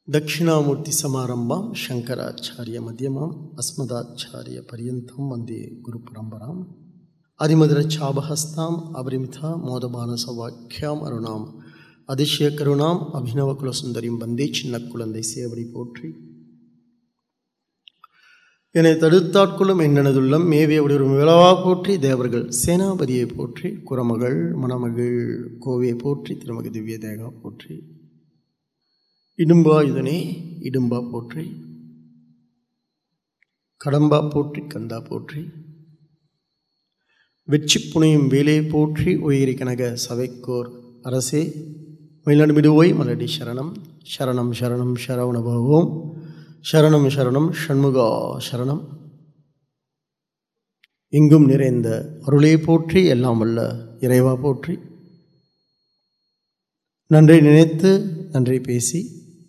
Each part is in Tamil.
दक्षिणामूर्तिसमारम्भां शङ्कराचार्यमध्यमाम् अस्मदाचार्यपर्यन्तं वन्दे गुरुपरम्पराम् அதிமதுரச்சாபஹஸ்தாம் அபரிமிதா மோதபானசவாக்கியாம் அருணாம் அதிசய கருணாம் அபினவ குலசுந்தரியும் வந்தே சின்ன குழந்தை சேவடி போற்றி என்னை தடுத்தாட்குள்ளும் என்னனதுள்ளம் மேவியவுடைய விழவா போற்றி தேவர்கள் சேனாபதியை போற்றி குரமகள் மணமகள் கோவையை போற்றி திருமகி திவ்ய தேகா போற்றி இடும்பா இதனே இடும்பா போற்றி கடம்பா போற்றி கந்தா போற்றி வெற்றி புனையும் வேலே போற்றி உயிரி கனக சபைக்கோர் அரசே மயிலடுமிடுவோய் மலடி சரணம் சரணம் சரணம் சரவணபவோம் சரணம் சரணம் ஷண்முகா சரணம் எங்கும் நிறைந்த அருளே போற்றி எல்லாம் வல்ல இறைவா போற்றி நன்றி நினைத்து நன்றி பேசி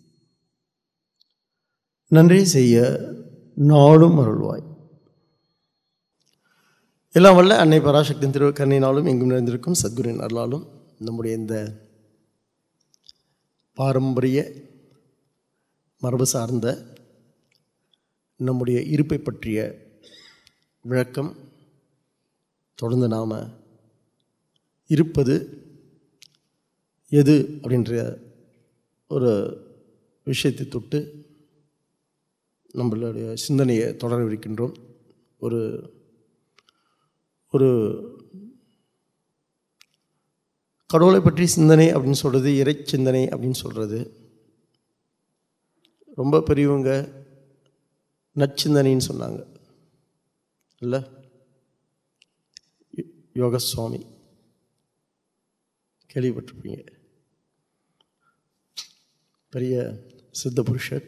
நன்றி செய்ய நாடும் அருள்வாய் எல்லாம் வல்ல அன்னை பராசக்தியின் திரு கருணையினாலும் எங்கும் நிறைந்திருக்கும் சத்குருவின் அருளாலும் நம்முடைய இந்த பாரம்பரிய மரபு சார்ந்த நம்முடைய இருப்பை பற்றிய விளக்கம் தொடர்ந்து நாம் இருப்பது எது அப்படின்ற ஒரு விஷயத்தை தொட்டு நம்மளுடைய சிந்தனையை தொடரவிருக்கின்றோம் ஒரு ஒரு கடவுளை பற்றி சிந்தனை அப்படின்னு சொல்கிறது இறை சிந்தனை அப்படின்னு சொல்கிறது ரொம்ப பெரியவங்க நச்சிந்தனைன்னு சொன்னாங்க இல்லை யோக சுவாமி கேள்விப்பட்டிருப்பீங்க பெரிய சித்த புருஷர்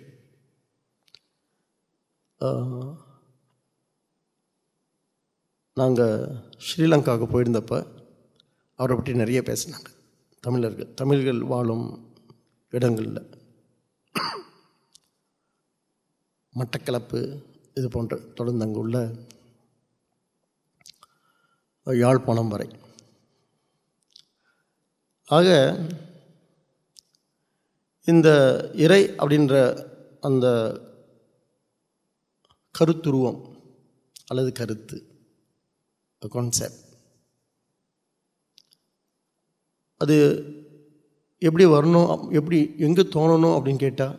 நாங்கள் ஸ்ரீலங்காவுக்கு போயிருந்தப்போ அவரை பற்றி நிறைய பேசினாங்க தமிழர்கள் தமிழர்கள் வாழும் இடங்களில் மட்டக்களப்பு இது போன்ற தொடர்ந்து அங்கே உள்ள யாழ்ப்பாணம் வரை ஆக இந்த இறை அப்படின்ற அந்த கருத்துருவம் அல்லது கருத்து கான்செப்ட் அது எப்படி வரணும் எப்படி எங்கே தோணணும் அப்படின்னு கேட்டால்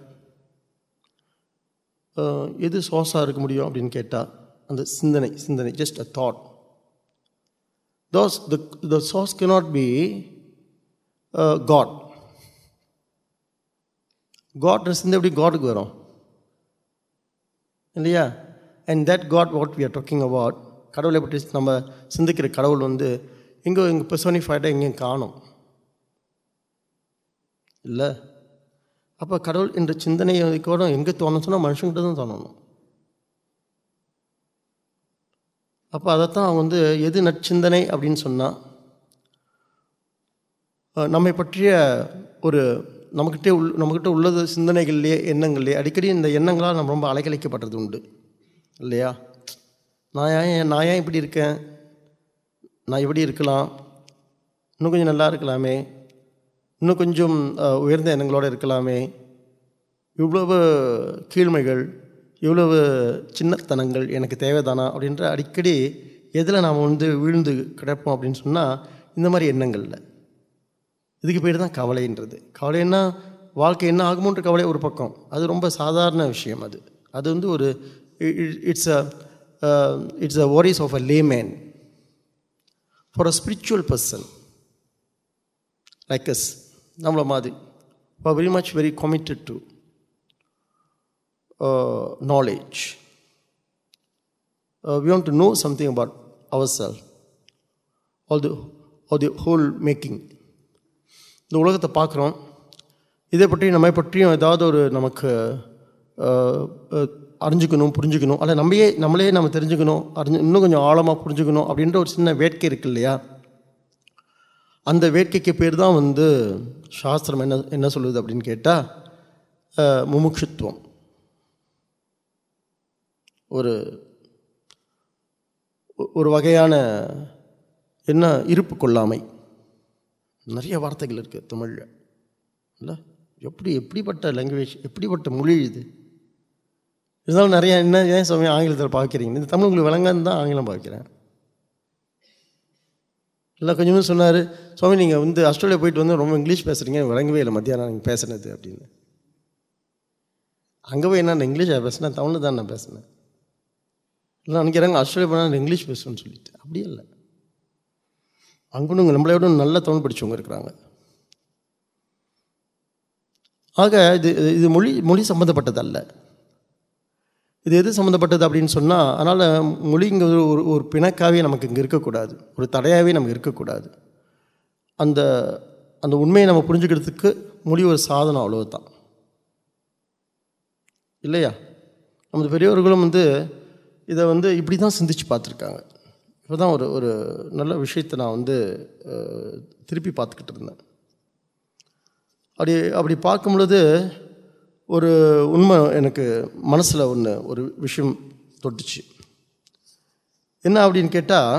எது சோஸாக இருக்க முடியும் அப்படின்னு கேட்டால் அந்த சிந்தனை சிந்தனை just a thought those the the those cannot be God God சிந்த எப்படி காடுக்கு வரும் இல்லையா and that God what we are talking about கடவுளை பற்றி நம்ம சிந்திக்கிற கடவுள் வந்து எங்கே இங்கே பெர்சோனிஃபைடாக எங்கேயும் காணும் இல்லை அப்போ கடவுள் என்ற சிந்தனை கூட எங்கே தோணும் சொன்னால் மனுஷங்கிட்ட தான் தோணணும் அப்போ அதைத்தான் அவங்க வந்து எது நற்சிந்தனை அப்படின்னு சொன்னால் நம்மை பற்றிய ஒரு நம்மக்கிட்டே உள் நம்மக்கிட்ட உள்ளது சிந்தனைகள்லேயே எண்ணங்கள்லேயே அடிக்கடி இந்த எண்ணங்களால் நம்ம ரொம்ப அலைக்கழிக்கப்பட்டது உண்டு இல்லையா நான் ஏன் நான் ஏன் இப்படி இருக்கேன் நான் இப்படி இருக்கலாம் இன்னும் கொஞ்சம் நல்லா இருக்கலாமே இன்னும் கொஞ்சம் உயர்ந்த எண்ணங்களோடு இருக்கலாமே இவ்வளவு கீழ்மைகள் இவ்வளவு சின்னத்தனங்கள் எனக்கு தேவைதானா அப்படின்ற அடிக்கடி எதில் நாம் வந்து விழுந்து கிடப்போம் அப்படின்னு சொன்னால் இந்த மாதிரி எண்ணங்களில் இதுக்கு பேர் தான் கவலைன்றது கவலைன்னா வாழ்க்கை என்ன ஆகுமோன்ற கவலை ஒரு பக்கம் அது ரொம்ப சாதாரண விஷயம் அது அது வந்து ஒரு it's a it's a worries of a layman for a spiritual person like us நம்மள மாதிரி are very much very committed to knowledge we want to know something about our self all the all the whole making இந்த உலகத்தை பார்க்குறோம் இதை பற்றி நம்மை பற்றியும் ஏதாவது ஒரு நமக்கு அறிஞ்சுக்கணும் புரிஞ்சுக்கணும் அல்ல நம்மையே நம்மளே நம்ம தெரிஞ்சுக்கணும் அறிஞ்சு இன்னும் கொஞ்சம் ஆழமாக புரிஞ்சுக்கணும் அப்படின்ற ஒரு சின்ன வேட்கை இருக்கு இல்லையா அந்த வேட்கைக்கு பேர் தான் வந்து சாஸ்திரம் என்ன என்ன சொல்லுது அப்படின்னு கேட்டால் முமுட்சுத்துவம் ஒரு ஒரு வகையான என்ன இருப்பு கொள்ளாமை நிறைய வார்த்தைகள் இருக்குது தமிழில் இல்லை எப்படி எப்படிப்பட்ட லாங்குவேஜ் எப்படிப்பட்ட மொழி இது இருந்தாலும் நிறைய என்ன ஏன் சுவாமி ஆங்கிலத்தில் பார்க்குறீங்க இந்த தமிழ் உங்களுக்கு விளங்கான்னு தான் ஆங்கிலம் பார்க்குறேன் இல்லை கொஞ்சம் சொன்னார் சுவாமி நீங்கள் வந்து ஆஸ்திரேலியா போயிட்டு வந்து ரொம்ப இங்கிலீஷ் பேசுகிறீங்க எனக்கு விளங்கவே இல்லை மத்தியானம் நீங்கள் பேசுனது அப்படின்னு அங்கே போய் என்ன நான் இங்கிலீஷாக பேசினேன் தமிழில் தான் நான் பேசினேன் இல்லை நினைக்கிறாங்க ஆஸ்திரேலியா போனால் நான் இங்கிலீஷ் பேசுவேன்னு சொல்லிட்டு அப்படியே இல்லை அங்கே நம்மளை விட நல்ல தமிழ் படித்தவங்க இருக்கிறாங்க ஆக இது இது மொழி மொழி சம்மந்தப்பட்டது அல்ல இது எது சம்மந்தப்பட்டது அப்படின்னு சொன்னால் அதனால் மொழிங்கிறது ஒரு ஒரு பிணக்காகவே நமக்கு இங்கே இருக்கக்கூடாது ஒரு தடையாகவே நமக்கு இருக்கக்கூடாது அந்த அந்த உண்மையை நம்ம புரிஞ்சுக்கிறதுக்கு மொழி ஒரு சாதனம் அவ்வளவுதான் இல்லையா நமது பெரியவர்களும் வந்து இதை வந்து இப்படி தான் சிந்திச்சு பார்த்துருக்காங்க இப்போ தான் ஒரு ஒரு நல்ல விஷயத்தை நான் வந்து அஹ், திருப்பி பார்த்துக்கிட்டு இருந்தேன் அப்படி அப்படி பார்க்கும் பொழுது ஒரு உண்மை எனக்கு மனசில் ஒன்று ஒரு விஷயம் தொட்டுச்சு என்ன அப்படின்னு கேட்டால்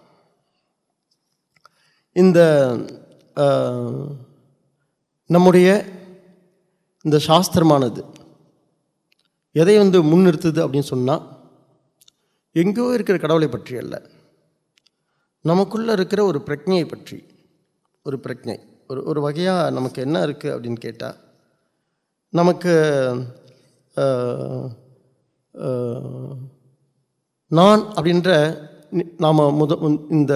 இந்த அஹ், நம்முடைய இந்த சாஸ்திரமானது எதை வந்து முன்னிறுத்துது அப்படின்னு சொன்னால் எங்கேயோ இருக்கிற கடவுளை பற்றி அல்ல நமக்குள்ளே இருக்கிற ஒரு பிரஜையை பற்றி ஒரு பிரஜை ஒரு ஒரு வகையாக நமக்கு என்ன இருக்குது அப்படின்னு கேட்டால் நமக்கு அஹ், அஹ், நான் அப்படின்ற நாம் முத முன்- இந்த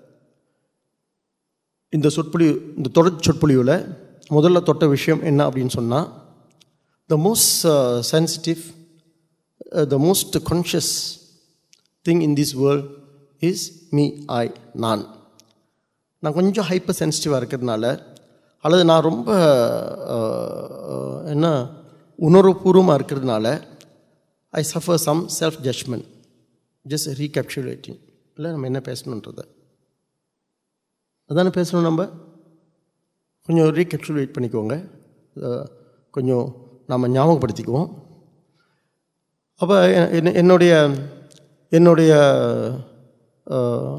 இந்த சொற்பொழிவு இந்த தொடர் சொற்பொழிவில் முதல்ல தொட்ட விஷயம் என்ன அப்படின்னு சொன்னால் the most sensitive the most conscious thing in this world is me I நான் நான் கொஞ்சம் ஹைப்பர் சென்சிட்டிவாக இருக்கிறதுனால அல்லது நான் ரொம்ப அஹ், என்ன உணர்வுபூர்வமாக இருக்கிறதுனால I suffer some self judgement just recapsulating இல்லை நம்ம என்ன பேசணுன்றதை அதானே பேசணும் நம்ம கொஞ்சம் ரீகேப்சுலேட் பண்ணிக்கோங்க அஹ், கொஞ்சம் நாம் ஞாபகப்படுத்திக்குவோம் அப்போ என் என்னுடைய என்னுடைய அஹ்,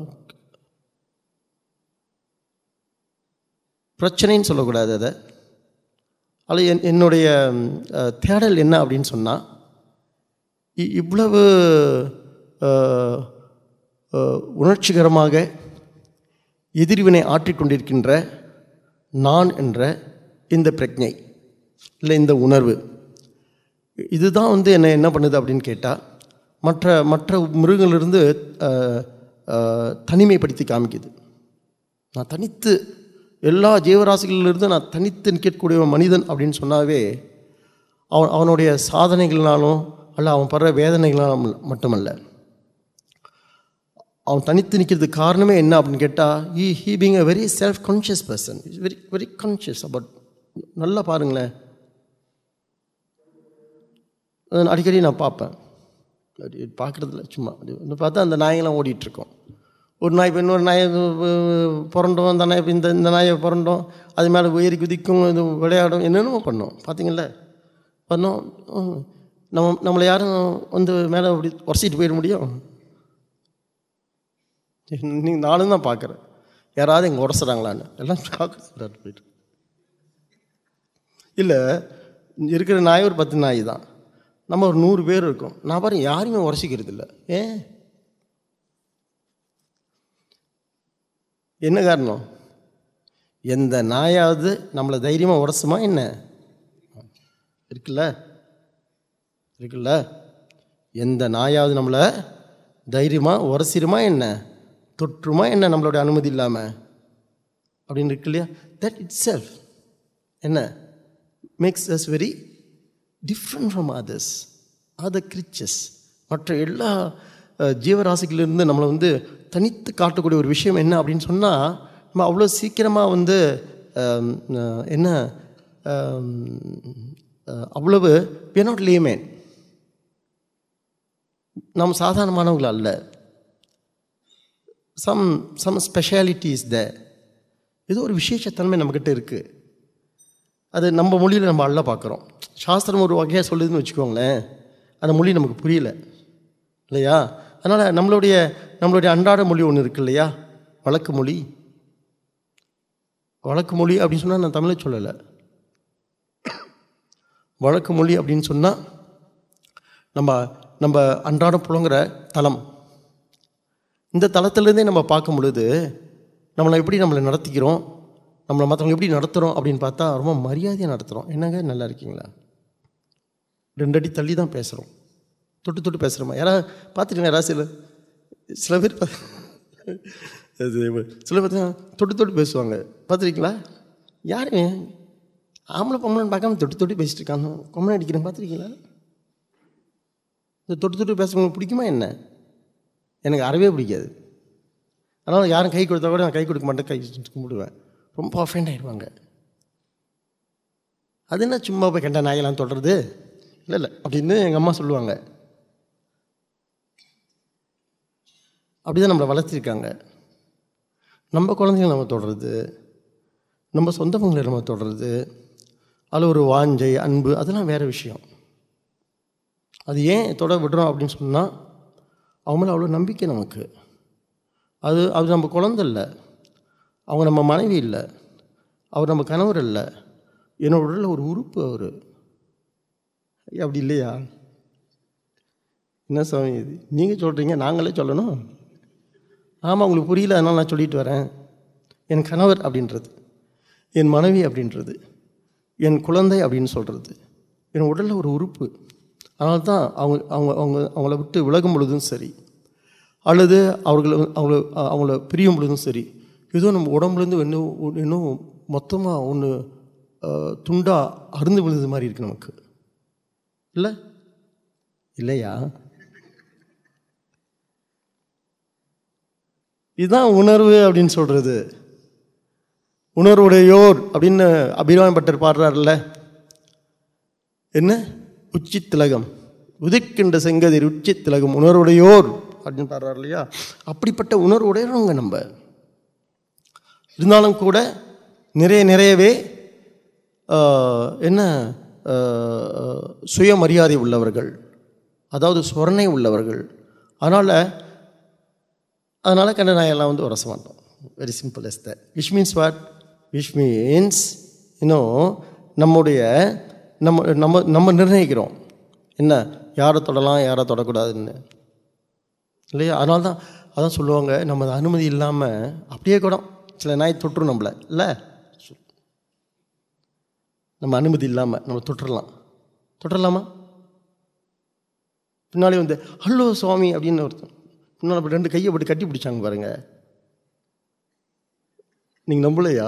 பிரச்சனைன்னு சொல்லக்கூடாது அதை அது என் என்னுடைய அஹ், தேடல் என்ன அப்படின்னு சொன்னால் இ- இவ்வளவு அஹ், அஹ், உணர்ச்சிகரமாக எதிர்வினை ஆற்றிக்கொண்டிருக்கின்ற நான் என்ற இந்த பிரஜை இல்லை இந்த உணர்வு இதுதான் வந்து என்ன என்ன பண்ணுது அப்படின்னு கேட்டால் மற்ற மற்ற மிருகங்களிலிருந்து அஹ், அஹ், தனிமைப்படுத்தி காமிக்குது நான் தனித்து எல்லா ஜீவராசிகளிலிருந்து நான் தனித்து நிற்கக்கூடிய ஒரு மனிதன் அப்படின்னு சொன்னாவே அவன் அவனுடைய சாதனைகள்னாலும் அல்ல அவன் படுற வேதனைகளாலும் மட்டுமல்ல அவன் தனித்து நிற்கிறதுக்கு காரணமே என்ன அப்படின்னு கேட்டால் ஈ he being a very self conscious person is very very conscious about நல்லா பாருங்களேன் அது அடிக்கடி நான் பார்ப்பேன் அப்படி பார்க்குறதுல சும்மா அப்படி வந்து பார்த்தா அந்த நாயெல்லாம் ஓடிட்டுருக்கோம் ஒரு நாய் இப்போ இன்னொரு நாயை அஹ், புரண்டோம் அந்த நாய் இப்ப இந்த இந்த நாயை புரண்டோம் அது மேலே ஏறி குதிக்கும் இது விளையாடும் என்னென்னமோ பண்ணோம் பார்த்தீங்களா பண்ணோம் உம். நம்ம நம்மளை யாரும் வந்து மேலே அப்படி உரசிட்டு போயிட முடியும் நீங்கள் நானும் தான் பார்க்குறேன் யாராவது இங்கே உரசுறாங்களான்னு எல்லாம் பார்க்குறாரு போயிட்டு இல்லை இருக்கிற நாய் ஒரு பத்து நாய் தான் நம்ம ஒரு நூறு பேர் இருக்கோம் நான் பாருங்க யாரையுமே உரசிக்கிறது இல்லை ஏன் என்ன காரணம் எந்த நாயாவது நம்மளை தைரியமாக உரசுமா என்ன இருக்குல்ல இருக்குல்ல எந்த நாயாவது நம்மளை தைரியமாக உரசிருமா என்ன தொற்றுமா என்ன நம்மளுடைய அனுமதி இல்லாமல் அப்படின்னு இருக்கு இல்லையா தட் இட் செல்ஃப் என்ன makes us very different from others other creatures மற்ற எல்லா அஹ், ஜீவராசிகளிலிருந்து நம்மளை வந்து தனித்து காட்டக்கூடிய ஒரு விஷயம் என்ன அப்படின்னு சொன்னால் நம்ம அவ்வளோ சீக்கிரமாக வந்து அஹ், அஹ், என்ன அஹ், அஹ், அவ்வளவு we are not layman நாம் சாதாரணமானவர்கள் அல்ல சம் சம் ஸ்பெஷாலிட்டிஸ் த ஏதோ ஒரு விசேஷத்தன்மை நம்மக்கிட்ட இருக்குது அது நம்ம மொழியில் நம்ம அல்ல பார்க்குறோம் சாஸ்திரம் ஒரு வகையாக சொல்லுதுன்னு வச்சுக்கோங்களேன் அந்த மொழி நமக்கு புரியல இல்லையா அதனால் நம்மளுடைய நம்மளுடைய அன்றாட மொழி ஒன்று இருக்கு இல்லையா வழக்கு மொழி வழக்கு மொழி அப்படின்னு சொன்னால் நான் தமிழை சொல்லலை வழக்கு மொழி அப்படின்னு சொன்னால் நம்ம நம்ம அன்றாடம் புழங்குற தலம் இந்த தளத்திலேருந்தே நம்ம பார்க்கும் பொழுது நம்மளை எப்படி நம்மளை நடத்திக்கிறோம் நம்மளை மற்றவங்க எப்படி நடத்துகிறோம் அப்படின்னு பார்த்தா ரொம்ப மரியாதையாக நடத்துகிறோம் என்னங்க நல்லா இருக்கீங்களா ரெண்டு அடி தள்ளி தான் பேசுகிறோம் தொட்டு தொட்டு பேசுகிறோமா யாராவது பார்த்துருங்க யாராவது சில சில பேர் பா- அது சில பேர் தான் தொட்டு தொட்டு பேசுவாங்க பார்த்துருக்கீங்களா யாருங்க ஆம்பளை பொம்பளைன்னு பார்க்காம தொட்டு தொட்டு பேசிட்டு இருக்காங்க கொம்மனை அடிக்கிறேன் பார்த்துருக்கீங்களா இந்த தொட்டு தொட்டு பேசுறவங்களுக்கு பிடிக்குமா என்ன எனக்கு அறவே பிடிக்காது அதனால் யாரும் கை கொடுத்தா கூட நான் கை கொடுக்க மாட்டேன் கை கும்பிடுவேன் ரொம்ப அஃபெண்ட் ஆயிடுவாங்க அது என்ன சும்மா போய் கண்ட நாயெல்லாம் தொடருது இல்லை இல்லை அப்படின்னு எங்கள் அம்மா சொல்லுவாங்க அப்படிதான் நம்மளை வளர்த்திருக்காங்க நம்ம குழந்தைங்களை நம்ம தொடருது நம்ம சொந்தவங்களை நம்ம தொடருது அதில் ஒரு வாஞ்சை அன்பு அதெல்லாம் வேறு விஷயம் அது ஏன் தொட விடுறோம் அப்படின்னு சொன்னால் அவங்கள அவ்வளோ நம்பிக்கை நமக்கு அது அது நம்ம குழந்தை இல்லை அவங்க நம்ம மனைவி இல்லை அவர் நம்ம கணவர் இல்லை என்னோட உடலில் ஒரு உறுப்பு அவர் அப்படி இல்லையா என்ன சாமி இது நீங்கள் சொல்கிறீங்க நாங்களே சொல்லணும் ஆமாம் உங்களுக்கு புரியல அதனால் நான் சொல்லிட்டு வரேன் என் கணவர் அப்படின்றது என் மனைவி அப்படின்றது என் குழந்தை அப்படின்னு சொல்கிறது என் உடலில் ஒரு உறுப்பு அதனால தான் அவங்க அவங்க அவங்க அவங்கள விட்டு விலகும் பொழுதும் சரி அல்லது அவர்களை அவங்கள அவங்கள பிரியும் பொழுதும் சரி ஏதோ நம்ம உடம்புலேருந்து இன்னும் இன்னும் மொத்தமாக ஒன்று துண்டாக அருந்து விழுது மாதிரி இருக்குது நமக்கு இல்லை இல்லையா இதுதான் உணர்வு அப்படின்னு சொல்கிறது உணர்வுடையோர் அப்படின்னு அபிராம பட்டர் பாடுறாருல்ல என்ன உச்சி திலகம் உதிர்க்கின்ற செங்கதிர் உச்சி திலகம் உணர்வுடையோர் அப்படின்னு பாடுறாரு இல்லையா அப்படிப்பட்ட உணர்வுடையவங்க நம்ம இருந்தாலும் கூட நிறைய நிறையவே ஆஹ், என்ன ஆஹ், சுயமரியாதை உள்ளவர்கள் அதாவது சொரணை உள்ளவர்கள் அதனால் அதனால் கண்ட நாயெல்லாம் வந்து உரச மாட்டோம் very simple yes that which means what which means இன்னும் நம்முடைய நம்ம நம்ம நம்ம நிர்ணயிக்கிறோம் என்ன யாரை தொடலாம் யாரை தொடக்கூடாதுன்னு இல்லையா அதனால தான் அதான் சொல்லுவாங்க நம்ம அனுமதி இல்லாமல் அப்படியே கூட சில நாய் தொட்டுரும் நம்மளை இல்லை நம்ம அனுமதி இல்லாமல் நம்ம தொட்டுறலாம் தொட்டுறலாமா பின்னாலே வந்து ஹலோ சுவாமி அப்படின்னு ஒருத்தன் பின்னால் அப்படி ரெண்டு கையை போட்டு கட்டி பிடிச்சாங்க பாருங்க நீங்கள் நம்பலையா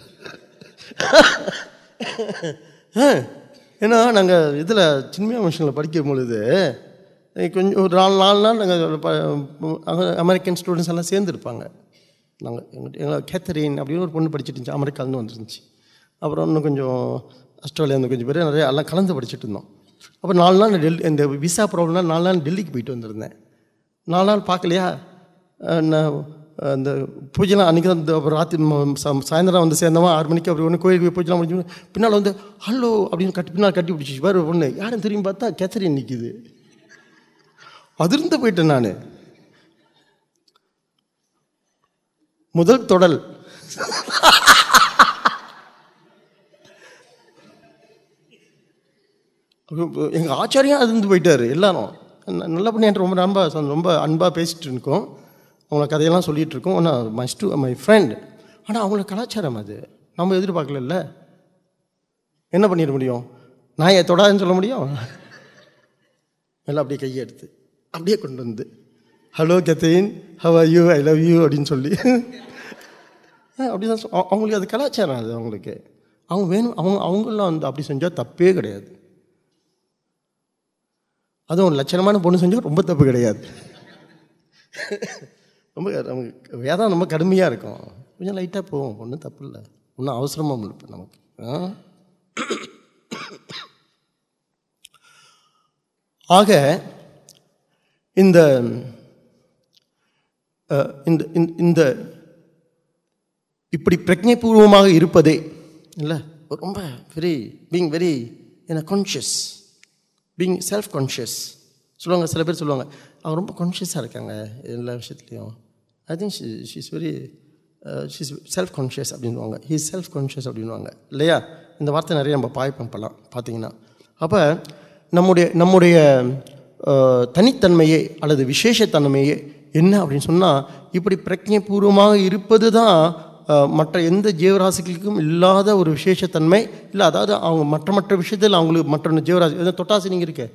ஆ, ஏன்னா நாங்கள் இதில் சின்மயா மிஷனில் படிக்கும் பொழுது eh, கொஞ்சம் ஒரு நாலு நாலு நாள் நாங்கள் அமெரிக்கன் ஸ்டூடெண்ட்ஸ் எல்லாம் சேர்ந்துருப்பாங்க நாங்கள் எங்கள் எங்கள் கேத்தரின் அப்படின்னு ஒரு பொண்ணு படிச்சுட்டு இருந்துச்சு அமெரிக்காலேருந்து வந்துருந்துச்சு அப்புறம் இன்னும் கொஞ்சம் ஆஸ்திரேலியாந்து கொஞ்சம் பேர் நிறைய எல்லாம் கலந்து படிச்சுட்டு இருந்தோம் அப்புறம் நாலு நாள் நான் டெல்லி இந்த விசா ப்ராப்ளம்னா நாலு நாள் டெல்லிக்கு போயிட்டு வந்திருந்தேன் நாலு நாள் பார்க்கலையா அஹ் நான் அந்த பூஜைலாம் அன்றைக்கி தான் இந்த அப்புறம் ராத்திரி ம- சா- சாயந்தரம் வந்து சேர்ந்தவன் ஆறு மணிக்கு அப்படி ஒன்று கோயிலுக்கு போய் பூஜைலாம் முடிஞ்சு பின்னால் வந்து ஹலோ அப்படின்னு கட்டி பின்னால் கட்டி பிடிச்சி வேறு பொண்ணு யாரும் திரும்பி பார்த்தா கேத்தரின் நிற்கிது அதிர்ந்து போயிட்டேன் நான் முதல் தொடல் எங்கள் ஆச்சாரியம் அதிர்ந்து போயிட்டார் எல்லாரும் ந- நல்ல பண்ணி என்கிட்ட ரொம்ப நம்ப ரொம்ப அன்பாக பேசிகிட்டு இருக்கோம் அவங்கள கதையெல்லாம் சொல்லிகிட்டு இருக்கோம் ஆனால் மை ஸ்டூ மை ஃப்ரெண்ட் ஆனால் அவங்கள கலாச்சாரம் அது நம்ம எதிர்பார்க்கல என்ன பண்ணிட முடியும் நான் ஏன் தொடாதுன்னு சொல்ல முடியும் எல்லாம் அப்படியே கையை எடுத்து அப்படியே கொண்டு வந்து hello Catherine how are you I love you அப்படின்னு சொல்லி அப்படி தான் அவங்களுக்கு அது கலாச்சாரம் அது அவங்களுக்கு அவங்க வேணும் அவங்க அவங்களாம் வந்து அப்படி செஞ்சால் தப்பே கிடையாது அதுவும் லட்சணமான பொண்ணு செஞ்சால் ரொம்ப தப்பு கிடையாது ரொம்ப நமக்கு வேதம் ரொம்ப கடுமையாக இருக்கும் கொஞ்சம் லைட்டாக போகும் ஒன்றும் தப்பு இல்லை ஒன்றும் அவசரமும் இல்லை இப்போ நமக்கு ஆ? ஆக இந்த அஹ், இந்த இந்த- இந்த இப்படி பிரஜைபூர்வமாக இருப்பதே இல்லை ரொம்ப வெரி பீங் வெரி என்ன கான்ஷியஸ் பீங் செல்ஃப் கான்ஷியஸ் சொல்லுவாங்க சில பேர் சொல்லுவாங்க அவங்க ரொம்ப கான்ஷியஸாக இருக்காங்க எல்லா விஷயத்துலையும் I think she's very she's self conscious அப்படின்வாங்க ஹீ செல்ஃப் கான்ஷியஸ் அப்படின்வாங்க இல்லையா இந்த வார்த்தை நிறைய நம்ம பாய்ப்போம் இப்போலாம் பார்த்தீங்கன்னா அப்போ நம்முடைய நம்முடைய அஹ், தனித்தன்மையே அல்லது விசேஷத்தன்மையே என்ன அப்படின்னு சொன்னால் இப்படி பிரஜைபூர்வமாக இருப்பது தான் அஹ், மற்ற எந்த ஜீவராசிகளுக்கும் இல்லாத ஒரு விசேஷத்தன்மை இல்லை அதாவது அவங்க மற்ற மற்ற விஷயத்தில் அவங்களுக்கு மற்ற ஜீவராசி எதாவது தொட்டாசி நீங்கள் இருக்க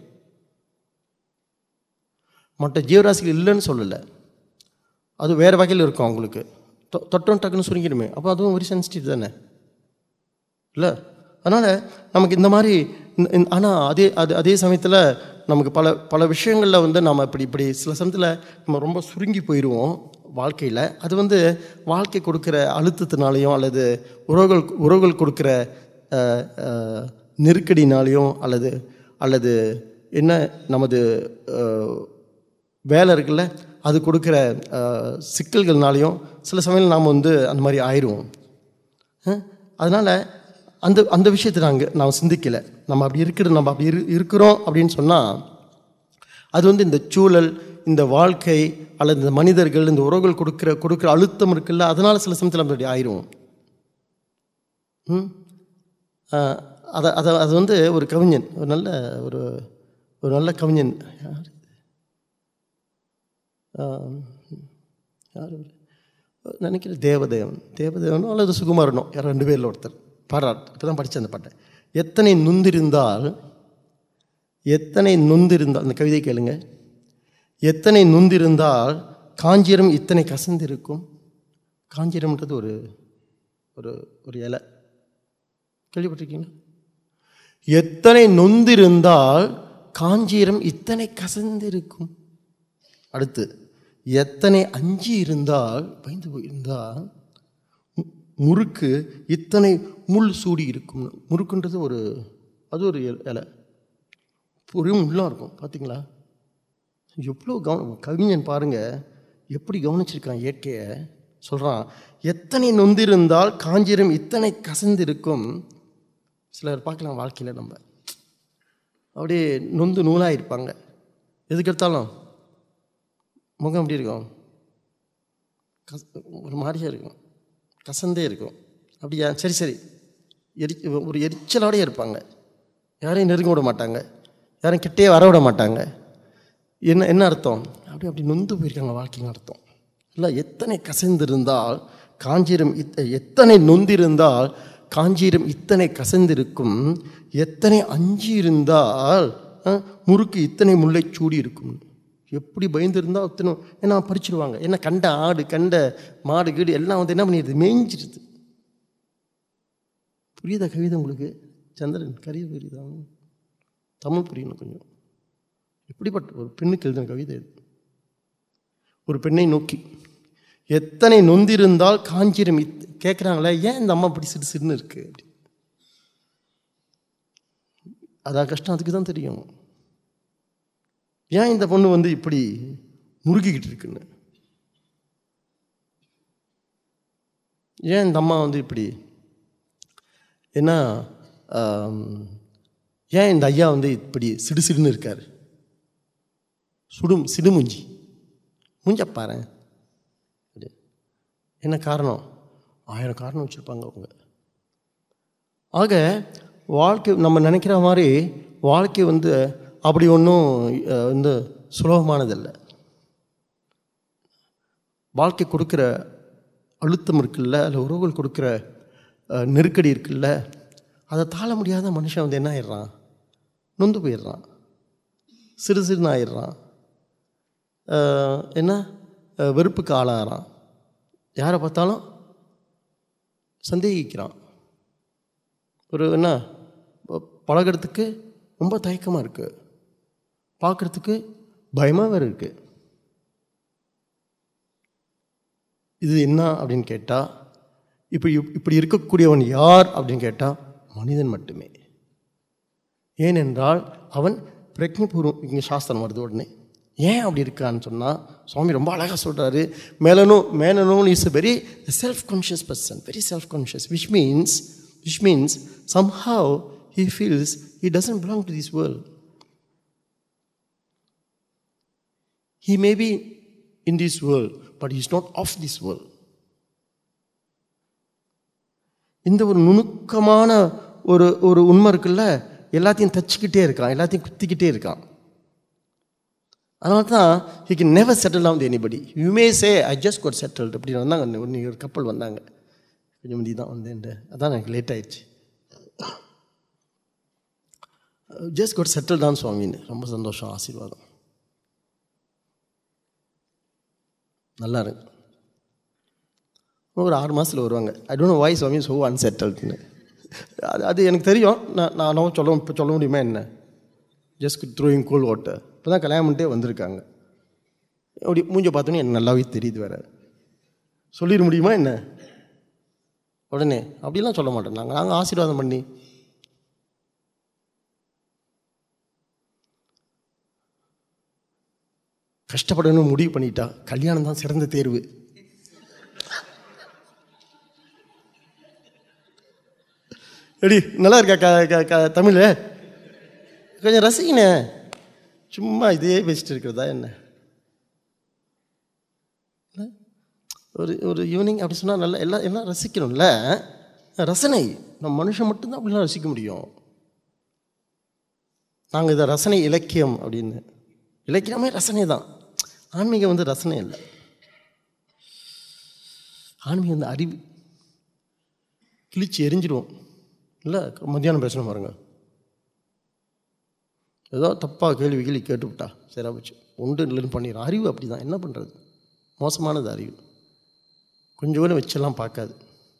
மற்ற ஜீவராசிகள் இல்லைன்னு சொல்லலை அது வேறு வகையில் இருக்கும் அவங்களுக்கு தொ- தொட்டம் டக்குன்னு சுருங்கிடுமே அப்போ அதுவும் ஒரு சென்சிட்டிவ் தானே இல்லை அதனால் நமக்கு இந்த மாதிரி ஆனால் அதே அது அதே சமயத்தில் நமக்கு பல பல விஷயங்களில் வந்து நம்ம இப்படி இப்படி சில சமயத்தில் நம்ம ரொம்ப சுருங்கி போயிடுவோம் வாழ்க்கையில் அது வந்து வாழ்க்கை கொடுக்குற அழுத்தத்தினாலையும் அல்லது உறவுகள் உறவுகள் கொடுக்குற அஹ், அஹ், நெருக்கடினாலையும் அல்லது அல்லது என்ன நமது அஹ், வேலை இருக்குல்ல அது கொடுக்குற அஹ், சிக்கல்கள்னாலையும் சில சமயம் நாம் வந்து அந்த மாதிரி ஆயிடுவோம் அதனால் அந்த அந்த விஷயத்தை நாங்கள் நான் சிந்திக்கலை நம்ம அப்படி இருக்கிற நம்ம அப்படி இரு இருக்கிறோம் அப்படின்னு சொன்னால் அது வந்து இந்த சூழல் இந்த வாழ்க்கை அல்லது இந்த மனிதர்கள் இந்த உறவுகள் கொடுக்குற கொடுக்குற அழுத்தம் இருக்குல்ல அதனால் சில சமயத்தில் நம்ம அப்படி ஆயிடுவோம் ம் ஆஹ், அதை அதை அது வந்து ஒரு கவிஞன் ஒரு நல்ல ஒரு ஒரு நல்ல கவிஞன் யார் ஆஹ், யார் இவரு? நினைக்கிறேன் தேவதேவன் தேவதேவனோ அல்லது சுகுமாரனோ யாரோ ரெண்டு பேரில் ஒருத்தர் பாராட்டு இப்போ தான் படித்தேன் அந்த பாட்டை எத்தனை நுந்திருந்தால் எத்தனை நொந்திருந்தால் அந்த கவிதை கேளுங்க எத்தனை நொந்திருந்தால் காஞ்சிரம் இத்தனை கசந்திருக்கும் காஞ்சிரம்ன்றது ஒரு ஒரு ஒரு இலை கேள்விப்பட்டிருக்கீங்களா எத்தனை நொந்திருந்தால் காஞ்சிரம் இத்தனை கசந்திருக்கும் அடுத்து எத்தனை அஞ்சி இருந்தால் பயந்து போயிருந்தால் மு- முறுக்கு இத்தனை முள் சூடி இருக்கும் முறுக்குன்றது ஒரு அது ஒரு இல- இலை ஒரே முள்ளாக இருக்கும் பார்த்தீங்களா எவ்வளோ கவனம் கவிஞன் பாருங்க எப்படி கவனிச்சிருக்கான் இயற்கையை சொல்கிறான் எத்தனை நொந்திருந்தால் காஞ்சிரம் இத்தனை கசந்திருக்கும் சிலர் பார்க்கலாம் வாழ்க்கையில் நம்ம அப்படியே நொந்து நூலாக இருப்பாங்க எதுக்கு எடுத்தாலும் முகம் எப்படி இருக்கும் கஸ் ஒரு மாதிரியா இருக்கும் கசந்தே இருக்கும் அப்படியா சரி சரி எரி ஒரு எரிச்சலோடயே இருப்பாங்க யாரையும் நெருங்க விட மாட்டாங்க யாரையும் கிட்டே வர விட மாட்டாங்க என்ன என்ன அர்த்தம் அப்படி அப்படி நொந்து போயிருக்காங்க வாழ்க்கைன்னு அர்த்தம் இல்லை எத்தனை கசந்திருந்தால் காஞ்சிரம் இத்த எத்தனை நொந்திருந்தால் காஞ்சிரம் இத்தனை கசந்திருக்கும் எத்தனை அஞ்சி இருந்தால் அஹ், முறுக்கு இத்தனை முல்லை சூடி இருக்கும் எப்படி பயந்துருந்தால் இத்தனை ஏன்னா பறிச்சிருவாங்க ஏன்னா கண்ட ஆடு கண்ட மாடு கீடு எல்லாம் வந்து என்ன பண்ணிடுது மேய்ஞ்சிருது புரியுதா கவிதை உங்களுக்கு சந்திரன் கரிய புரியுதா தமிழ் புரியணும் கொஞ்சம் எப்படிப்பட்ட ஒரு பெண்ணுக்கு எழுதின கவிதை இது ஒரு பெண்ணை நோக்கி எத்தனை நொந்திருந்தால் காஞ்சிரம் இத் கேட்குறாங்களே ஏன் இந்த அம்மா இப்படி சிறு சிறுன்னு இருக்கு அப்படி அதான் கஷ்டம் அதுக்கு தான் தெரியும் ஏன் இந்த பொண்ணு வந்து இப்படி முறுகிக்கிட்டு இருக்குன்னு ஏன் இந்த அம்மா வந்து இப்படி ஏன்னா ஆம், ஏன் இந்த ஐயா வந்து இப்படி சிடு சிடுன்னு இருக்கார் சுடும் சிடுமுஞ்சி மூஞ்ச பாரேன் அப்படி. என்ன காரணம் ஆயிரம் காரணம் வச்சுருப்பாங்க அவங்க ஆக வாழ்க்கை நம்ம நினைக்கிற மாதிரி வாழ்க்கை வந்து அப்படி ஒன்றும் வந்து சுலபமானதல்ல வாழ்க்கை கொடுக்குற அழுத்தம் இருக்குல்ல அதில் உறவுகள் கொடுக்குற அஹ், நெருக்கடி இருக்குல்ல அதை தாழ முடியாத மனுஷன் வந்து என்ன ஆயிடுறான் நொந்து போயிடுறான் சிறு சிறுன்னு ஆயிடுறான் அஹ், என்ன அஹ், வெறுப்புக்கு ஆளாகிறான் யாரை பார்த்தாலும் சந்தேகிக்கிறான் ஒரு என்ன ப- பழகுறதுக்கு ரொம்ப தயக்கமாக இருக்குது பார்க்குறதுக்கு பயமாக வேறு இருக்குது இது என்ன அப்படின்னு கேட்டால் இப்படி இப்படி இருக்கக்கூடியவன் யார் அப்படின்னு கேட்டால் மனிதன் மட்டுமே ஏனென்றால் அவன் பிரஜ்ஞபூர்வம் இங்கே சாஸ்திரம் வருது உடனே ஏன் அப்படி இருக்கான்னு சொன்னால் சுவாமி ரொம்ப அழகாக சொல்கிறாரு மேலனும் மேலனும் is a very self conscious person very self conscious which means which means somehow he feels he doesn't belong to this world he may be in this world but he is not of this world இந்த ஒரு நுணுக்கமான ஒரு ஒரு உண்மை இருக்குல்ல எல்லாத்தையும் தச்சுக்கிட்டே இருக்கான் எல்லாத்தையும் குத்திக்கிட்டே இருக்கான் அதனால தான் he can never settle on anybody you may say I just got settled அப்படின்னு வந்தாங்க ஒன்று ஒரு கப்பல் வந்தாங்க கொஞ்சம் முந்தி தான் வந்தேன் அதான் எனக்கு லேட் ஆயிடுச்சு ஜஸ்ட் கோட் செட்டில் தான் சுவாமின்னு ரொம்ப சந்தோஷம் ஆசீர்வாதம் நல்லா இருக்கு ஒரு ஆறு மாதத்தில் வருவாங்க I don't why Swami so அன்செட்டல்டுன்னு அது அது எனக்கு தெரியும் நான் நானும் சொல்ல இப்போ சொல்ல முடியுமா என்ன ஜஸ்ட் த்ரோயிங் கூல் வாட்டர் இப்போ தான் கல்யாணம் பண்ணிட்டே வந்திருக்காங்க அப்படி மூஞ்ச பார்த்தோன்னே எனக்கு நல்லாவே தெரியுது வேற சொல்லிட முடியுமா என்ன உடனே அப்படிலாம் சொல்ல மாட்டோம் நாங்கள் நாங்கள் ஆசீர்வாதம் பண்ணி கஷ்டப்படணும்னு முடிவு பண்ணிட்டா கல்யாணம் தான் சிறந்த தேர்வு எப்படி நல்லா இருக்கா க க க தமிழ் கொஞ்சம் ரசிக்கணே சும்மா இதே பேசிட்டு இருக்கிறதா என்ன ஒரு ஒரு ஈவினிங் அப்படி சொன்னால் நல்லா எல்லாம் எல்லாம் ரசிக்கணும்ல ரசனை நம்ம மனுஷன் மட்டும்தான் அப்படிலாம் ரசிக்க முடியும் நாங்கள் இதை ரசனை இலக்கியம் அப்படின்னு இலக்கியமே ரசனை தான் ஆன்மீகம் வந்து ரசனை இல்லை ஆன்மீகம் வந்து அறிவு கிழிச்சு எரிஞ்சிடுவோம் இல்லை மத்தியானம் பேசணும் பாருங்க ஏதோ தப்பாக கேள்வி கேள்வி கேட்டுவிட்டா சரியா போச்சு ஒன்று இல்லைன்னு பண்ணிடுறோம் அறிவு அப்படி தான் என்ன பண்ணுறது மோசமானது அறிவு கொஞ்சம் கூட வச்செல்லாம் பார்க்காது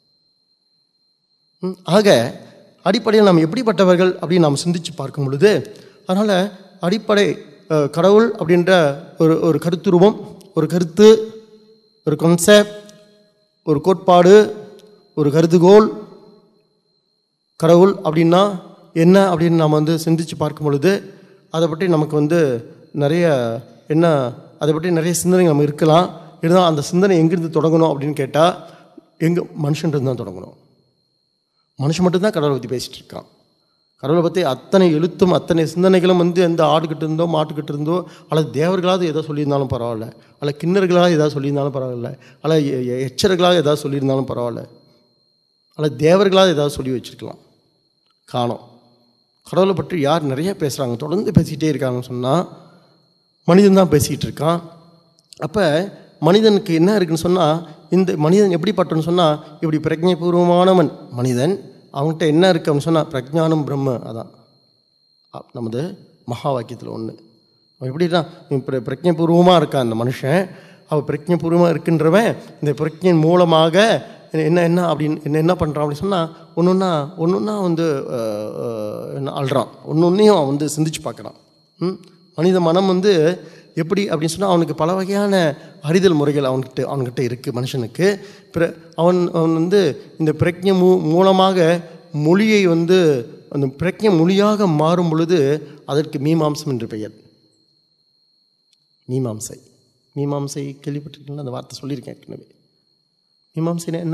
ம், ஆக அடிப்படையில் நாம் எப்படிப்பட்டவர்கள் அப்படின்னு நாம் சிந்திச்சு பார்க்கும் பொழுது அதனால் அடிப்படை அஹ், கடவுள் அப்படின்ற ஒரு ஒரு கருத்துருவம் ஒரு கருத்து ஒரு கான்செப்ட் ஒரு கோட்பாடு ஒரு கருதுகோள் கடவுள் அப்படின்னா என்ன அப்படின்னு நாம் வந்து சிந்திச்சு பார்க்கும் பொழுது அதை பற்றி நமக்கு வந்து நிறைய என்ன அதை பற்றி நிறைய சிந்தனைகள் நம்ம இருக்கலாம் இருந்தால் அந்த சிந்தனை எங்கேருந்து தொடங்கணும் அப்படின்னு கேட்டால் எங்கே மனுஷன்றது தான் தொடங்கணும் மனுஷன் மட்டும்தான் கடவுளை பற்றி பேசிகிட்டு இருக்கான் கடவுளை பற்றி அத்தனை எழுத்தும் அத்தனை சிந்தனைகளும் வந்து எந்த ஆடுகிட்ட இருந்தோ மாட்டுக்கிட்ட இருந்தோ அல்லது தேவர்களாவது ஏதோ சொல்லியிருந்தாலும் பரவாயில்ல அல்ல கிண்ணர்களாக ஏதாவது சொல்லியிருந்தாலும் பரவாயில்ல அல்ல எ- எ- எச்சர்களாக ஏதாவது சொல்லியிருந்தாலும் பரவாயில்ல அல்ல தேவர்களாக ஏதாவது சொல்லி வச்சிருக்கலாம் காணோம் கடவுளை பற்றி யார் நிறைய பேசுகிறாங்க தொடர்ந்து பேசிக்கிட்டே இருக்காங்கன்னு சொன்னால் மனிதன் தான் பேசிகிட்டு இருக்கான் அப்போ மனிதனுக்கு என்ன இருக்குன்னு சொன்னால் இந்த மனிதன் எப்படிப்பட்டன்னு சொன்னால் இப்படி பிரஜைபூர்வமானவன் மனிதன் அவன்கிட்ட என்ன இருக்கு அப்படின்னு சொன்னால் பிரஜானம் பிரம்ம அதான் அ- நமது மகா வாக்கியத்தில் ஒன்று அவன் எப்படின்னா இப்போ பிரஜைபூர்வமாக இருக்கான் அந்த மனுஷன் அவன் பிரஜைபூர்வமாக இருக்கின்றவன் இந்த பிரஜையின் மூலமாக என்ன என்ன அப்படின்னு என்ன என்ன பண்ணுறான் அப்படின்னு சொன்னால் ஒன்று ஒன்றா ஒன்று ஒன்றா வந்து அஹ், அஹ், என்ன அழுறான் ஒன்று ஒன்றையும் அவன் வந்து சிந்திச்சு பார்க்குறான் ம்? மனித மனம் வந்து எப்படி அப்படின்னு சொன்னால் அவனுக்கு பல வகையான அறிதல் முறைகள் அவன்கிட்ட அவன்கிட்ட இருக்குது மனுஷனுக்கு பிற அவன் அவன் வந்து இந்த பிரஜை மூ மூலமாக மொழியை வந்து அந்த பிரஜை மொழியாக மாறும் பொழுது அதற்கு மீமாம்சம் என்று பெயர் மீமாம்சை மீமாம்சை கேள்விப்பட்டிருக்கீங்களா அந்த வார்த்தை சொல்லியிருக்கேன் ஏற்கனவே மீமாம்சைனா என்ன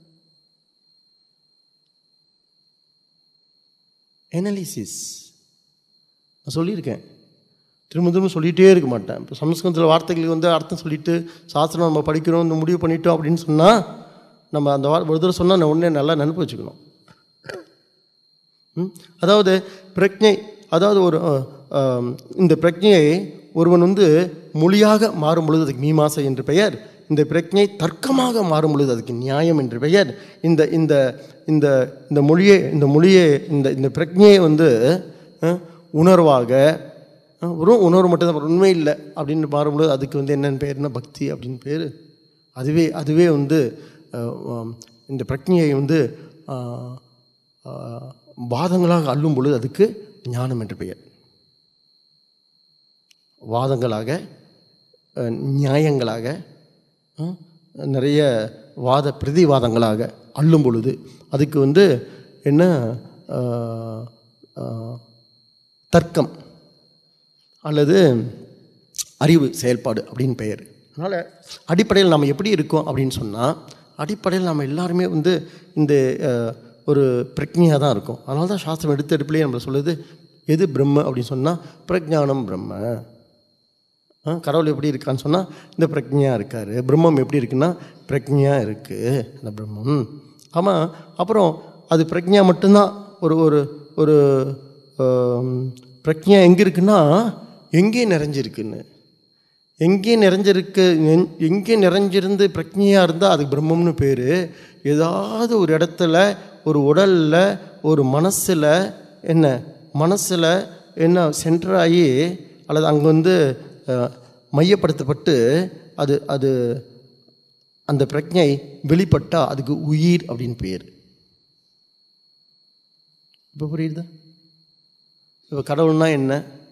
எனாலிசிஸ் நான் சொல்லியிருக்கேன் திரும்ப திரும்ப சொல்லிகிட்டே இருக்க மாட்டேன் இப்போ சமஸ்கிருதத்தில் வார்த்தைகளுக்கு வந்து அர்த்தம் சொல்லிட்டு சாஸ்திரம் நம்ம படிக்கிறோம் இந்த முடிவு பண்ணிட்டோம் அப்படின்னு சொன்னால் நம்ம அந்த வார் ஒரு தடவை சொன்னால் நான் உடனே நல்லா நினைப்பு வச்சுக்கணும் ம்? அதாவது பிரஜை அதாவது ஒரு அஹ், அஹ், இந்த பிரஜையை ஒருவன் வந்து மொழியாக மாறும் பொழுது அதுக்கு மீமாசை என்று பெயர் இந்த பிரஜை தர்க்கமாக மாறும் பொழுது அதுக்கு நியாயம் என்று பெயர் இந்த இந்த இந்த இந்த மொழியை இந்த மொழியை இந்த இந்த பிரஜையை வந்து அஹ், உணர்வாக அஹ், வெறும் உணர்வு மட்டும்தான் உண்மை இல்லை அப்படின்னு மாறும்பொழுது அதுக்கு வந்து என்னென்னு பேர்னா பக்தி அப்படின்னு பேர் அதுவே அதுவே வந்து அஹ், ஆம், இந்த பிரஜையை வந்து ஆஹ், ஆஹ், வாதங்களாக அள்ளும் பொழுது அதுக்கு ஞானம் என்று பெயர் வாதங்களாக அஹ், நியாயங்களாக அஹ், நிறைய வாத பிரதிவாதங்களாக அள்ளும் பொழுது அதுக்கு வந்து என்ன ஆஹ், ஆஹ், தர்க்கம் அல்லது அறிவு செயல்பாடு அப்படின்னு பெயர் அதனால் அடிப்படையில் நாம் எப்படி இருக்கோம் அப்படின்னு சொன்னால் அடிப்படையில் நாம் எல்லாருமே வந்து இந்த அஹ், ஒரு பிரக்ஞையாக தான் இருக்கும் அதனால தான் சாஸ்திரம் எடுத்த எடுப்பிலேயே நம்மளை சொல்லுது எது பிரம்ம அப்படின்னு சொன்னால் பிரஜானம் பிரம்ம ஆ, கடவுள் எப்படி இருக்கான்னு சொன்னால் இந்த பிரக்ஞையாக இருக்கார் பிரம்மம் எப்படி இருக்குன்னா பிரக்ஞையாக இருக்குது அந்த பிரம்மம் ஆமாம் அப்புறம் அது பிரக்ஞா மட்டும்தான் ஒரு ஒரு ஒரு ஆம், பிரக்ஞா எங்கே இருக்குன்னா எங்கே நிறைஞ்சிருக்குன்னு எங்கே நிறைஞ்சிருக்கு எங்- எங்கே நிறைஞ்சிருந்து பிரக்ஞையாக இருந்தால் அதுக்கு பிரம்மம்னு பேர் ஏதாவது ஒரு இடத்துல ஒரு உடலில் ஒரு மனசில் என்ன மனசில் என்ன சென்டர் ஆகி அல்லது அங்கே வந்து அஹ், மையப்படுத்தப்பட்டு அது அது அந்த பிரக்ஞை வெளிப்பட்டால் அதுக்கு உயிர் அப்படின்னு பேர் இப்போ புரியுதா இப்போ கடவுள்னா என்ன